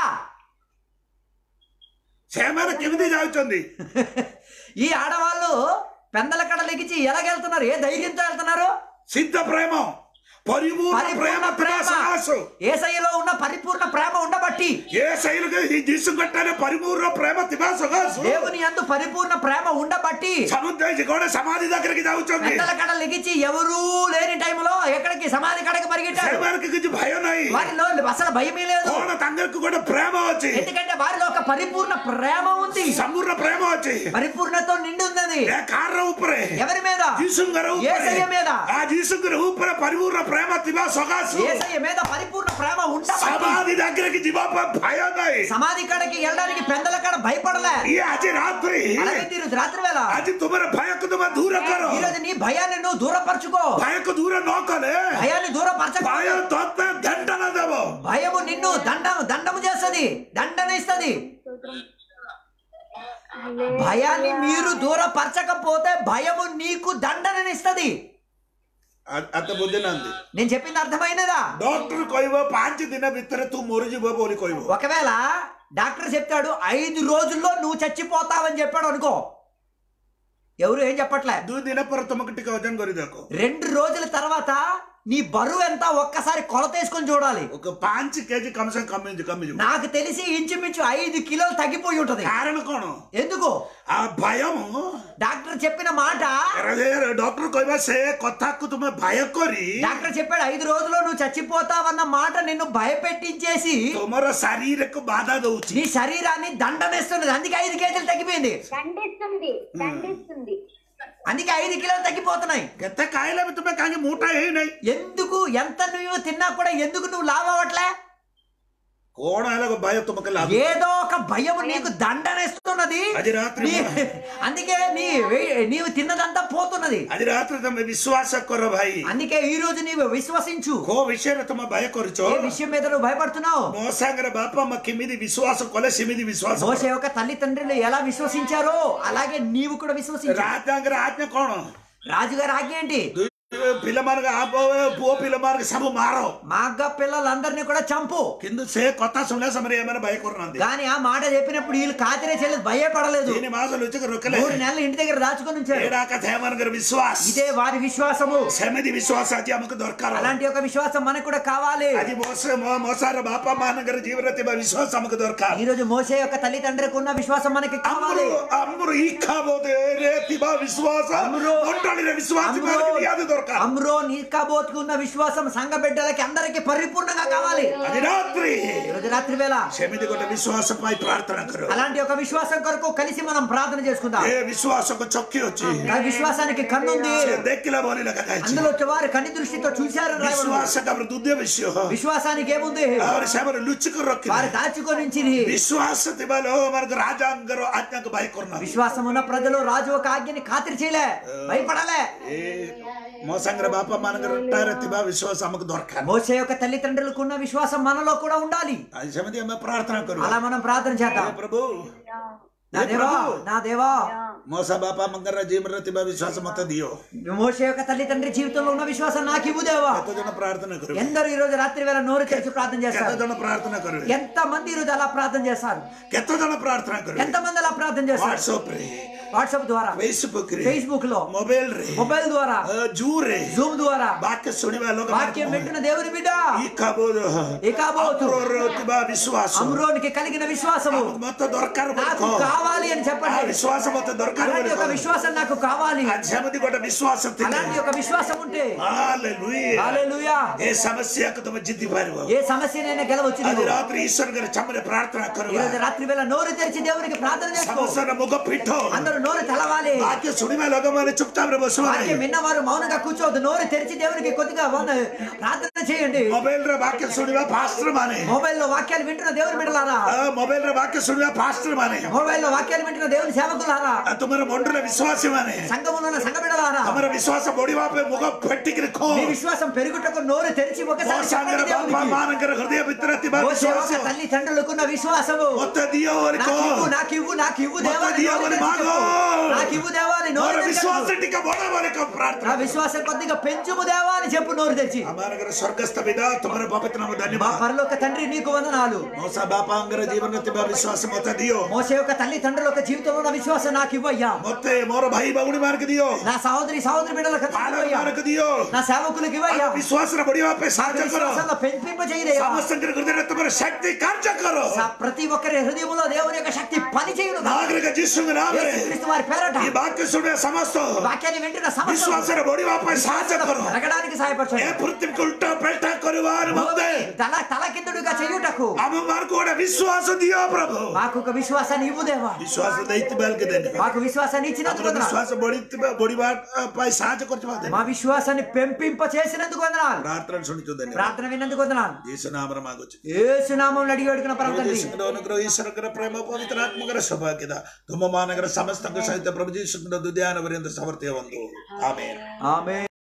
Speaker 2: సేమన కిమిది దావుచోంది
Speaker 1: ఈ ఆడవాళ్ళు పెందల కడ లెగిచి ఎలాగెళ్తున్నారు ఏ ధైర్యంతో వెళ్తున్నారు
Speaker 2: సిద్ధ ప్రేమ పరిపూర్ణ ప్రేమ
Speaker 1: పరిపూర్ణ ప్రేమ
Speaker 2: సహాసు
Speaker 1: ఏసయ్యలో ఉన్న పరిపూర్ణ ప్రేమ ఉండబట్టి
Speaker 2: ఏ శైలుగా ఈ తీసుకుంటానే పరిపూర్ణ ప్రేమ తిబా సహాసు
Speaker 1: దేవుని యందు పరిపూర్ణ ప్రేమ ఉండబట్టి
Speaker 2: సముద్రం కూడా సమాధి దగ్గరికి దావుతుంది
Speaker 1: పెద్దల కడ లెగిచి ఎవరూ లేని టైంలో ఎక్కడికి సమాధి కడకి పరిగెట్టారు
Speaker 2: శైవానికి కించి భయం నాయి
Speaker 1: వారిలో అసలు భయమే లేదు
Speaker 2: కోణ తంగకు కూడా ప్రేమ వచ్చి
Speaker 1: ఎందుకంటే వారిలో ఒక పరిపూర్ణ ప్రేమ ఉంది
Speaker 2: సంపూర్ణ ప్రేమ వచ్చి
Speaker 1: పరిపూర్ణతో నిండి ఉన్నది
Speaker 2: ఏ కార్ర ఉపరే
Speaker 1: ఎవరి మీద
Speaker 2: జీసుంగర
Speaker 1: యేసయ్య మీద.
Speaker 2: ఆ జీసుంగర ఉపర పరిపూర్ణ ప్రేమ తిబా సహాసు
Speaker 1: ఏసయ్య మీద పరిపూర్ణ ప్రేమ ఉండబట్టి
Speaker 2: సమాధి దగ్గరికి జిబా భయం నాయి
Speaker 1: సమాధి కడకి వెళ్ళడానికి పెద్దల కడ భయపడలే
Speaker 2: ఈ అజి రాత్రి
Speaker 1: అలాగే తీరు రాత్రి వేళ
Speaker 2: అజి తుమర భయకు తుమ దూర కరో
Speaker 1: ఈ రోజు నీ భయాన్ని నువ్వు దూరపరచుకో
Speaker 2: భయకు దూర నోకలే
Speaker 1: భయాన్ని దూరపరచక
Speaker 2: భయం తొత్త దండన దేవో
Speaker 1: భయము నిన్ను దండం దండము చేస్తది దండన ఇస్తది భయాన్ని మీరు దూరపరచకపోతే భయము నీకు దండననిస్తది
Speaker 2: అత బుద్ధినంది
Speaker 1: నేను చెప్పింది అర్థమైనదా
Speaker 2: డాక్టర్ కొయ్యవో పాంచి దిన బిత్తర తూ మురిజిబో బోలి కొయ్యవో
Speaker 1: ఒకవేళ డాక్టర్ చెప్తాడు ఐదు రోజుల్లో నువ్వు చచ్చిపోతావని చెప్పాడు అనుకో ఎవరు ఏం చెప్పట్లే
Speaker 2: దూ దిన పర తుమకు టిక వజన్ కొరి దేకో
Speaker 1: రెండు రోజుల తర్వాత నీ బరువు ఎంత ఒక్కసారి కొలతేసుకొని చూడాలి
Speaker 2: ఒక పాంచి కేజీ కమసం కమ్మించు కమ్మించు
Speaker 1: నాకు తెలిసి ఇంచుమించు ఐదు కిలోలు తగ్గిపోయి ఉంటది
Speaker 2: కారణ కోణ
Speaker 1: ఎందుకు
Speaker 2: ఆ భయము
Speaker 1: డాక్టర్ చెప్పిన మాట
Speaker 2: డాక్టర్ కొయ్యవో సే కొత్తకు తుమ భయ కొరి
Speaker 1: డాక్టర్ చెప్పాడు ఐదు రోజుల్లో నువ్వు చచ్చిపోతావన్న మాట నిన్ను భయపెట్టించేసి
Speaker 2: తుమర శరీరకు బాధ దଉଛି
Speaker 1: నీ శరీరాన్ని దండనేస్తున్నది అందుకే ఐదు కేజీలు తగ్గిపోయింది
Speaker 6: దండిస్తుంది దండిస్తుంది
Speaker 1: అందుకే ఐదు కిలోలు తగ్గిపోతున్నాయి
Speaker 2: କେତେ ଖାଇଲେ ବି ତୁମେ କାହିଁକି ମୋଟା ହେଇନାହିଁ
Speaker 1: ఎందుకు ఎంత నువ్వు తిన్నా కూడా ఎందుకు నువ్వు లావ్ అవ్వట్లే
Speaker 2: କଣ ହେଲା ଭୟ ତୁମକୁ ଲାଗୁଛି
Speaker 1: ఏదో ఒక భయం నీకు దండనేస్తున్నది
Speaker 2: ଆଜି ରାତିରେ
Speaker 1: నీ- అందుకే నీ వే- నీవు తిన్నదంతా పోతున్నది
Speaker 2: ଆଜି ରାତିରେ ତମେ ବିଶ୍ୱାସ କର ଭାଇ
Speaker 1: అందుకే ఈ రోజు నీవు విశ్వసించు
Speaker 2: କୋଉ విషୟରେ ତୁମେ ଭୟ କରୁଛ
Speaker 1: ఏ విషయం మీద నువ్వు భయపడుతున్నావు
Speaker 2: ମୋ ସାଙ୍ଗରେ ବାପା ମା କେମିତି ବିଶ୍ୱାସ କଲେ ସେମିତି ବିଶ୍ୱାସ କର।
Speaker 1: మోసే యొక్క తల్లిదండ్రులు ఎలా విశ్వసించారో అలాగే నీవు కూడా విశ్వసించు
Speaker 2: ରାଜାଙ୍କର ଆజ్ఞା କଣ
Speaker 1: రాజుగారి ఆజ్ఞ ఏంటి
Speaker 2: ଦୁଇ ପିଲାମାନଙ୍କ ଆପ- ପୁଅ ପିଲାମାନଙ୍କୁ ସବୁ ମାର
Speaker 1: మగ పిల్లలందరినీ కూడా చంపు
Speaker 2: କିନ୍ତୁ ସେ କଥା ଶୁଣିଲା ସମୟରେ ଏମାନେ భయ କରୁନାହାନ୍ତି
Speaker 1: కానీ ఆ మాట చెప్పినప్పుడు వీళ్ళు కాతిరే చెల్లెదు భయపడలేదు
Speaker 2: ତିନି ମାସ ଲୁଚିକି ରୋକିଲେ
Speaker 1: మూడు నెలలు ఇంటి దగ్గర దాచుకొని ఉంచారు
Speaker 2: ଏଇଟା କଥା ଏମାନଙ୍କର ବିଶ୍ୱାସ
Speaker 1: ఇదే వారి విశ్వాసము
Speaker 2: ସେମିତି ବିଶ୍ୱାସ ଆଜି ଆମକୁ ଦରକାର
Speaker 1: అలాంటి ఒక విశ్వాసం మనకు కూడా కావాలి
Speaker 2: ଆଜି ମୋସ ମୋ ମୋସାର ବାପା ମାନଙ୍କର ଜୀବନରେ ଥିବା ବିଶ୍ୱାସ ଆମକୁ ଦରକାର
Speaker 1: ఈ రోజు మోసే యొక్క తల్లిదండ్రులకు ఉన్న విశ్వాసం మనకి
Speaker 2: ଆମର
Speaker 1: కావాలి
Speaker 2: ଆମର ଇଚ୍ଛା ବୋଧରେ ଥିବା ବିଶ୍ୱାସ ମଣ୍ଡଳୀରେ ବିଶ୍ୱାସ କରିକି ନିହାତି ଦରକାର
Speaker 1: అమ్రో నీకాబోతుకు ఉన్న విశ్వాసం సంఘ బిడ్డలకి అందరికి పరిపూర్ణంగా కావాలి
Speaker 2: ଆଜି ରାତ୍ରି
Speaker 1: ఈ రోజు రాత్రి వేళ
Speaker 2: ସେମିତି ଗୋଟେ ବିଶ୍ୱାସ ପାଇଁ ପ୍ରାର୍ଥନା କର
Speaker 1: అలాంటి ఒక విశ్వాసం కొరకు కలిసి మనం ప్రార్థన చేసుకుందాం
Speaker 2: ଏ ବିଶ୍ୱାସକୁ ଚକ୍ଷୁ ଅଛି
Speaker 1: ఆ విశ్వాసానికి కన్నుంది
Speaker 2: ସେ ଦେଖିଲା ବୋଲି ଲେଖାଯାଇଛି
Speaker 1: అందులో వారి కన్ని దృష్టితో చూశారని రాయబడింది.
Speaker 2: ବିଶ୍ୱାସ ଆମର ଦୁଦ୍ୟ ବିଷୟ
Speaker 1: విశ్వాసానికి ఏముంది
Speaker 2: ଆହୁରି ସେମାନେ ଲୁଚିକି
Speaker 1: వారు
Speaker 2: ରଖିଲେ
Speaker 1: దాచుకొని
Speaker 2: ବିଶ୍ୱାସ ଥିବା ଲୋକମାନଙ୍କ ରାଜାଙ୍କର ଆଜ୍ଞାକୁ ଭୟ କରୁନାହାନ୍ତି
Speaker 1: విశ్వాసం ఉన్న ప్రజలు రాజు ఒక ఆజ్ఞని ఖాతిరి చేయలే భయపడలే
Speaker 2: ଏ ମୋ ସାଙ୍ଗରେ ବାପା ମାନଙ୍କର ଟାରେ ଥିବା ବିଶ୍ୱାସ ଆମକୁ ଦରକାର
Speaker 1: మోసే యొక్క తల్లిదండ్రులకు ఉన్న విశ్వాసం మనలో కూడా ఉండాలి
Speaker 2: ଆଜି ସେମିତି ଆମେ ପ୍ରାର୍ଥନା କରୁ
Speaker 1: అలా మనం ప్రార్థన చేద్దాం
Speaker 2: ହେ ପ୍ରଭୁ
Speaker 1: నా దేవా నా దేవా
Speaker 2: ମୋସା ବାପା ମାନଙ୍କର ଜୀବନରେ ଥିବା ବିଶ୍ୱାସ ମତେ ଦିଅ
Speaker 1: మోసే యొక్క తల్లిదండ్రి జీవితంలో ఉన్న విశ్వాసం నాకు ఇవ్వు దేవా
Speaker 2: କେତେ ଜଣ ପ୍ରାର୍ଥନା କରିବେ
Speaker 1: ఎందరు ఈ రోజు రాత్రి వేళ నోరు తెరిచి ప్రార్థన
Speaker 2: କେତେ
Speaker 1: చేస్తారు
Speaker 2: ଜଣ ପ୍ରାର୍ଥନା କରିବେ
Speaker 1: ఎంత మంది ఈ రోజు అలా ప్రార్థన చేస్తారు
Speaker 2: କେତେ ଜଣ ପ୍ରାର୍ଥନା କରିବେ
Speaker 1: ఎంత మంది అలా ప్రార్థన చేస్తారు
Speaker 2: ହ୍ୱାଟ୍ସଆପ ରେ
Speaker 1: వాట్సాప్ ద్వారా
Speaker 2: ଫେସବୁକ ରେ
Speaker 1: ఫేస్బుక్ లో
Speaker 2: ମୋବାଇଲ ରେ
Speaker 1: మొబైల్ ద్వారా
Speaker 2: ଜୁରେ
Speaker 1: జూమ్ ద్వారా
Speaker 2: ବାକ୍ୟ ଶୁଣିବା ଲୋକ
Speaker 1: వాక్యం వింటున్న దేవుని బిడ్డ ఇకాబోతు.
Speaker 2: ଥିବା ବିଶ୍ୱାସ
Speaker 1: అమ్రోనికి కలిగిన విశ్వాసము
Speaker 2: ଆମକୁ ମତେ ଦରକାର ବୋଲି
Speaker 1: నాకు
Speaker 2: କହ।
Speaker 1: కావాలి అని
Speaker 2: ఆ
Speaker 1: చెప్పండి
Speaker 2: ବିଶ୍ୱାସ ମତେ ଦରକାର
Speaker 1: అలాంటి
Speaker 2: ବୋଲି
Speaker 1: ఒక
Speaker 2: କହ।
Speaker 1: విశ్వాసం నాకు కావాలి
Speaker 2: ଆଜି ସେମିତି ଗୋଟେ ବିଶ୍ୱାସ ଥିଲେ
Speaker 1: అలాంటి ఒక విశ్వాసం ఉంటే
Speaker 2: Hallelujah.
Speaker 1: హల్లెలూయా
Speaker 2: ଏ ସମସ୍ୟାକୁ ତମେ ଜିତି ପାରିବ
Speaker 1: ఏ సమస్యనైనా గెలవచ్చు
Speaker 2: ଆଜି
Speaker 1: నువ్వు.
Speaker 2: ରାତ୍ରି ଈଶ୍ୱରଙ୍କର ଚମରେ ପ୍ରାର୍ଥନା
Speaker 1: ఈ
Speaker 2: କରିବା
Speaker 1: రోజు రాత్రి వేళ నోరు తెరిచి దేవునికి ప్రార్థన చేసుకో
Speaker 2: ସମସ୍ତର ମୁଗ ପିଠ
Speaker 1: అందరూ నోరు తెలవాలి
Speaker 2: ବାକ୍ୟ ଶୁଣିବା ଲୋକମାନେ ଚୁପଚାପରେ ବସିବା
Speaker 1: వాక్యం విన్నవారు మౌనంగా కూర్చోవద్దు నోరు తెరిచి దేవునికి కొద్దిగా వంద- ప్రార్థన చేయండి
Speaker 2: ମୋବାଇଲରେ ବାକ୍ୟ ଶୁଣିବା ପାଷ୍ଟର ମାନେ
Speaker 1: మొబైల్ లో వాక్యాలు వింటున్న దేవుని బిడ్డలారా
Speaker 2: ମୋବାଇଲରେ ବାକ୍ୟ ଶୁଣିବା ପାଷ୍ଟର ମାନେ
Speaker 1: మొబైల్ లో వాక్యాలు వింటున్న దేవుని సేవకులారా
Speaker 2: ଆଉ ତୁମର ମଣ୍ଡଳ ବିଶ୍ୱାସୀ ମାନେ
Speaker 1: సంఘములో ఉన్న సంఘ బిడ్డలారా
Speaker 2: ତମର ବିଶ୍ୱାସ ବଢିବା ପାଇଁ ମୁଗ ଫେଟିକିରି ଖୋ
Speaker 1: మీ విశ్వాసం పెరుగుటకు నోరు తెరిచి
Speaker 2: ମୋ
Speaker 1: ఒకసారి
Speaker 2: ସାଙ୍ଗରେ
Speaker 1: చెప్పండి
Speaker 2: ବାପା
Speaker 1: దేవునికి.
Speaker 2: ମାନଙ୍କର ହୃଦୟ ଭିତରେ ଥିବା
Speaker 1: మోసే
Speaker 2: ବିଶ୍ୱାସ
Speaker 1: ఒక తల్లి తండ్రులకున్న విశ్వాసము
Speaker 2: ମତେ ଦିଅ ବୋଲି
Speaker 1: నాకు
Speaker 2: କହ
Speaker 1: ఇవ్వు నాకు ఇవ్వు నాకు ఇవ్వు
Speaker 2: ମତେ
Speaker 1: దేవాని
Speaker 2: ଦିଅ
Speaker 1: నోరు
Speaker 2: ବୋଲି
Speaker 1: తెరిచి
Speaker 2: ମାଗ
Speaker 1: చెప్పు. నాకు ఇవ్వు దేవాని నోరు
Speaker 2: ମୋର
Speaker 1: తెరిచి
Speaker 2: ବିଶ୍ୱାସ
Speaker 1: చెప్పు.
Speaker 2: ଟିକେ ବଢ ବୋଲି କହ
Speaker 1: నా
Speaker 2: ପ୍ରାର୍ଥନା
Speaker 1: విశ్వాసం కొద్దిగా పెంచుము దేవా అని చెప్పు నోరు తెరిచి
Speaker 2: ଆମମାନଙ୍କର స్వర్గస్థ పిత తుమర పవిత్ర నామ
Speaker 1: మా
Speaker 2: ధన్యవాద
Speaker 1: పరలోక తండ్రి నీకు వందనాలు
Speaker 2: మోస బాపాంగర జీవన తిమ విశ్వాసం మొత్త దియో
Speaker 1: మోసే యొక్క తల్లి తండ్రుల యొక్క జీవితంలో ఉన్న విశ్వాసం నాకు ఇవ్వయ్యా
Speaker 2: మొత్తే మోర భాయి బగుడి మార్గ దియో
Speaker 1: నా సహోదరి సహోదరి బిడ్డలకు
Speaker 2: పాలన
Speaker 1: ఇవ్వయ్యా
Speaker 2: మార్గ దియో
Speaker 1: నా సేవకులకు ఇవ్వయ్యా
Speaker 2: విశ్వాసన బడి వాపే సాధ్య కరో
Speaker 1: విశ్వాసంలో పెంపింపజేయదయ్యా
Speaker 2: సమస్త హృదయ తుమర శక్తి కార్య కరో
Speaker 1: ప్రతి ఒక్కరి హృదయంలో దేవుని యొక్క శక్తి పని చేయును
Speaker 2: నాగరిక జీసుంగ నామరే
Speaker 1: క్రీస్తు వారి పేరట
Speaker 2: ఈ వాక్య సుడే సమస్త
Speaker 1: వాక్యాన్ని వింటున్న సమస్త
Speaker 2: విశ్వాసన బడి వాపే సాధ్య కరో
Speaker 1: పెరగడానికి
Speaker 2: ఏ
Speaker 1: సహాయపరచండి
Speaker 2: పృథ్వీకి ఉల్టా పెల్టా కరువారు ముందే
Speaker 1: తల తల కిందుడుగా చేయుటకు
Speaker 2: అమ్మ మార్కు కూడా విశ్వాస దియో ప్రభు
Speaker 1: మాకు ఒక విశ్వాసాన్ని ఇవ్వు దేవా
Speaker 2: విశ్వాಸ ದೈತ್ಯ ಬೇಲ್ಗೆ ಧನ್ಯವಾದ
Speaker 1: మాకు విశ్వాసాన్ని ఇచ్చినందుకు
Speaker 2: ಅದರ
Speaker 1: వందనాలు.
Speaker 2: ವಿಶ್ವಾಸ ಬಡಿ ಬಡಿ ಪೈ ಸಹಜ ಕೊರ್ಚು ಮಾತೆ
Speaker 1: మా విశ్వాసాన్ని పెంపింప చేసినందుకు వందనాలు
Speaker 2: ಪ್ರಾರ್ಥನೆ ಸುಣಿತು ಧನ್ಯವಾದ
Speaker 1: ప్రార్థన విన్నందుకు వందనాలు
Speaker 2: ಯೇಸು ನಾಮರ ಮಾಗುಚ್ಚು
Speaker 1: ఏసునామం అడిగి అడిగిన పరమ తండ్రి
Speaker 2: ದೇಶದ ಅನುಗ್ರಹ ಈಶ್ವರಕರ ಪ್ರೇಮ ಪವಿತ್ರಾತ್ಮಕರ ಸೌಭಾಗ್ಯದ ತುಂಬ ಮಾನಗರ ಸಮಸ್ತ ಸಹಿತ ಪ್ರಭು ಜೀಸುಂಡ ದುಧ್ಯಾನವರಿಂದ ಸಮರ್ಥ್ಯ ಒಂದು ಆಮೇಲೆ
Speaker 1: ఆమె